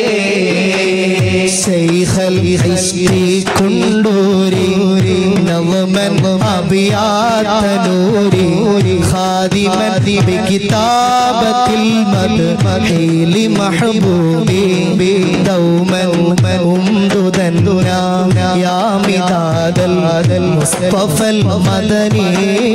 ശൈഖൽ ഹൈശ്രീ കൊണ്ടൂരി നവമൻ അഭിയാത്തനൂരി خادما بكتابة المدح لمحبوبي دوما أمددا يا مداد المصطفى المدني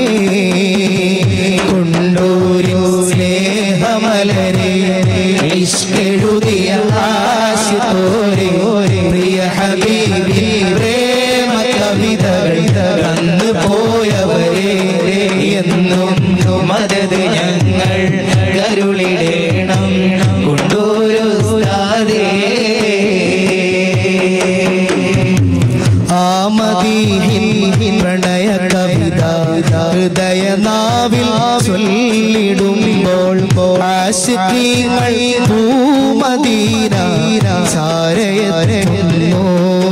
കൊണ്ടൂരിൻ സ്നേഹമലരെ ഇഷ്കെഴുതിയ ആശിത്തോരെ പ്രിയ ഹബീബി പ്രേമ കവിതകൾ തന്നു പോയവരെ എന്നും മദത് ഞങ്ങൾ കരുളിടേണം കൊണ്ടൂരു ആമദീഹിൻ പ്രണയ കവിത ഹൃദയനാവിൽ ചൊല്ലിടുമ്പോൾ ആശിക്കീങ്ങൾ പൂമദീന ചാരയരോ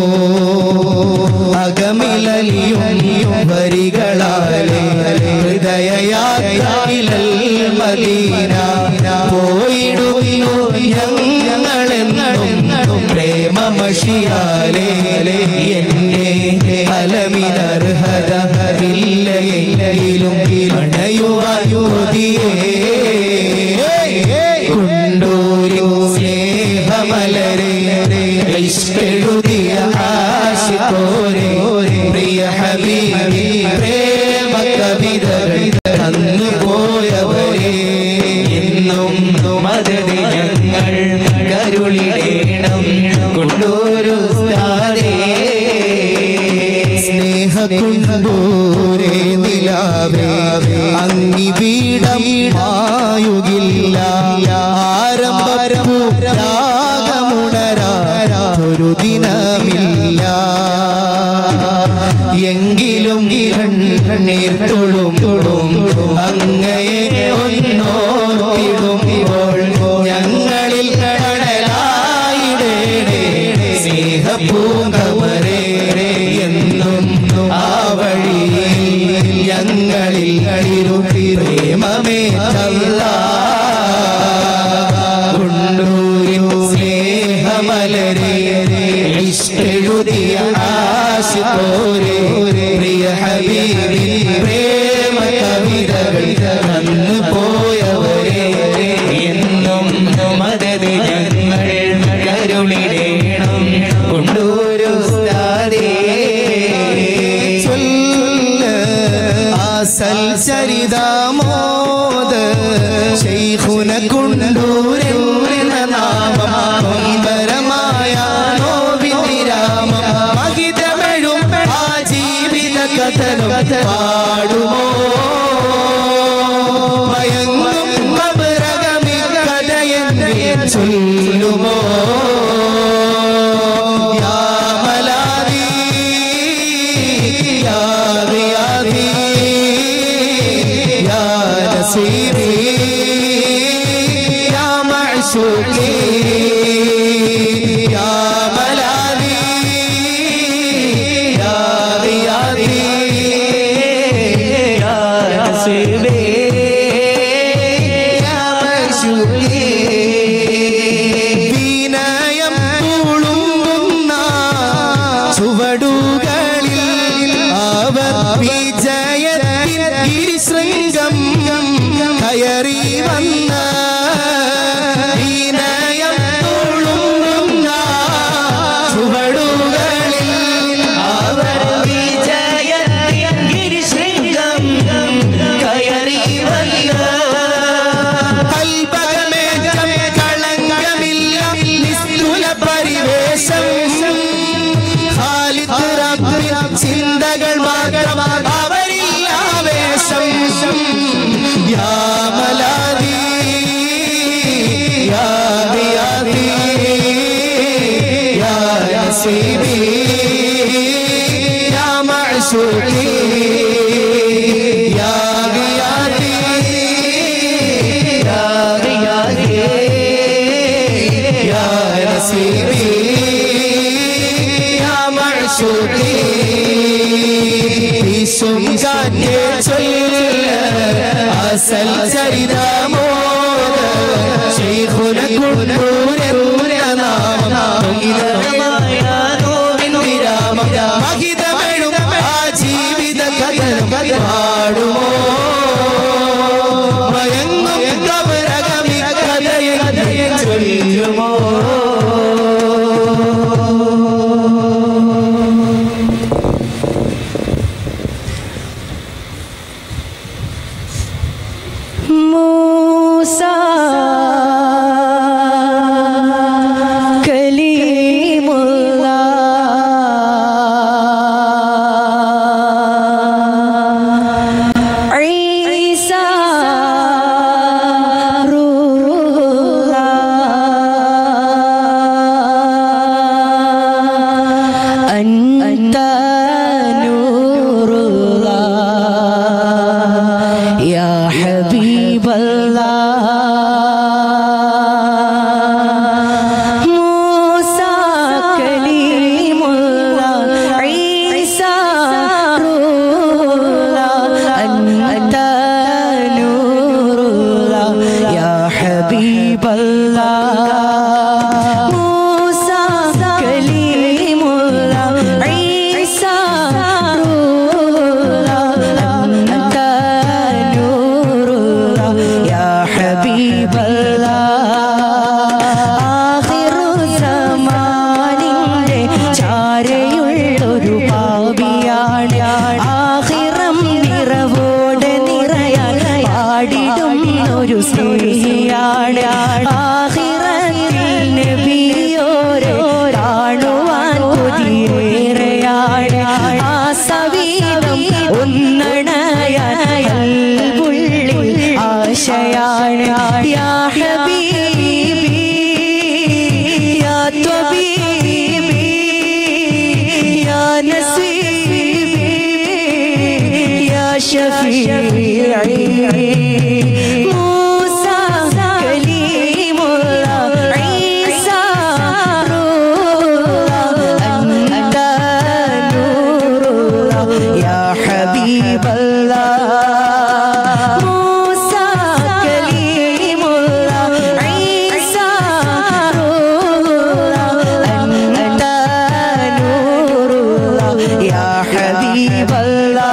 അകമിലലിയും വരികളാലെ ഹൃദയയാത്രയിലൽ മദീന പോയിടുന്നു ഞങ്ങളെന്നും പ്രേമമഷിയാലേ എന്നെ അലമിനർഹത ഇല്ലയെങ്കിലും അണയുവായുതിയേ കൊണ്ടൂരു സ്നേഹമലരെ ഇഷ്ടെഴുതിയ ആ സ്നേഹദൂരെ നിലാവേ അങ്ങിപീഠം ആയുകില്ല ആരംഭരാഗമുണരാ ദിനമില്ല എങ്കിലും കണ്ണീർ തൊഴും തൊഴും അങ്ങയെ ഒന്നോർത്തിടുമ്പോൾ ഞങ്ങളിൽ കടലായിടേടേ സ്നേഹപൂങ്കവരേ എന്നും ആ വഴിയിൽ ഞങ്ങളിൽ ഇരുട്ടി പ്രേമമേ തല്ല കൊണ്ടൂരിൻ സ്നേഹമലരെ ഇഷ്ടെഴുതിയ ആശിപ്പോരെ പ്രിയ ഹബീബി പ്രേമ കവിതകൾ തന്നു പോയവരെ എന്നും മദത് ഞങ്ങൾ കരുളിടേണം കൊണ്ടൂരു ആസൽ ചരിതാമോദ ശൈഖുന കൊണ്ടൂരെന്ന നാമം സുന്ദരമായ നോവിരാമം മഹിതമെഴും ആ ജീവിത കഥനം പാടുമോ ഭയങ്ങും മബരകമി കഥയെന്ന് ചൊല്ലുമോ യാ മലാദി യാ റിയാദി യാ നസീബി യാ മഅശൂഖി യാ മലാദി യാ റിയാദി യാ നസീബി യാ മഅശൂഖി വിനയം തുളുമ്പുന്ന ചുവടുകളിൽ അവർ വിജയത്തിൻ ഗിരിശൃംഗം കയറി വന്ന വിനയം തുളുമ്പുന്ന ചുവടുകളിൽ അവർ വിജയത്തിൻ ഗിരിശൃംഗം കയറി വന്ന കൽപകമേറ്റം കളങ്കമില്ല നിസ്തുല പരിവേശം ഖാലിദ് റബ്ബിൻ ചിന്തകൾ മാത്രം അവരിൽ ആവേശം യാ മലാദി യാ റിയാദി യാ നസീബി യാ മഅശൂഖി യാ റിയാദി യാ റിയാദി യാ നസീബി യാ മഅശൂഖി ഈശും കാറ്റേ ചൊല്ല അസൽ ചരിതമോ ശൈഖുന കുണ്ടൂരെ നാമം വിരാമം മഹിതമെഴും ആ ജീവിത കഥനം പാടുമോ ഭയങ്ങും കബരകമി കഥയെ ചൊല്ലുമോ മൂസ കലീമുള്ള ഈസ റൂഹുള്ള അൻത നൂറുള്ള يا حبيب الله موسى كليم الله عيسى روح الله أنت نور الله يا حبيب الله موسى كليم الله شفيعي موسى كليم الله عيسى روح الله أنت نور الله يا حبيب الله موسى كليم الله عيسى روح الله أنت نور الله يا حبيب الله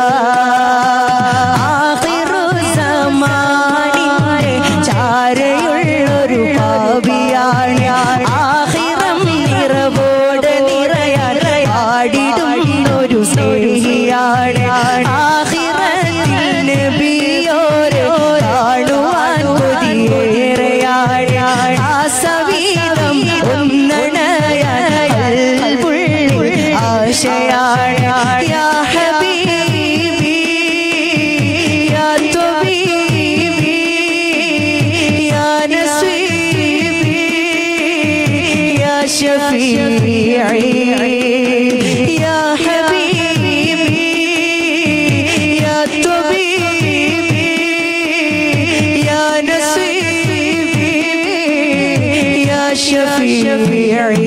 ആഖിറു സമാനിന്റെ ചാരയുള്ളൊരു പാപിയാണ് ആഹിറം നിറവോട് നിറയാൻ പാടിടും ഒരു സ്നേഹിയാണ് ആഹിറത്തിൽ നബിയോരെ കാണുവാൻ കൊതിയേറെയാണ് ആ സവീതം ഒന്നണയാൻ കൽവുള്ളിൽ ആശയാണ് യാ ഹബീബി യാ ത്വബീബി യാ നസീബി യാ ശഫീഇ യാ ഹബീബി യാ ത്വബീബി യാ നസീബി യാ ശഫീഇ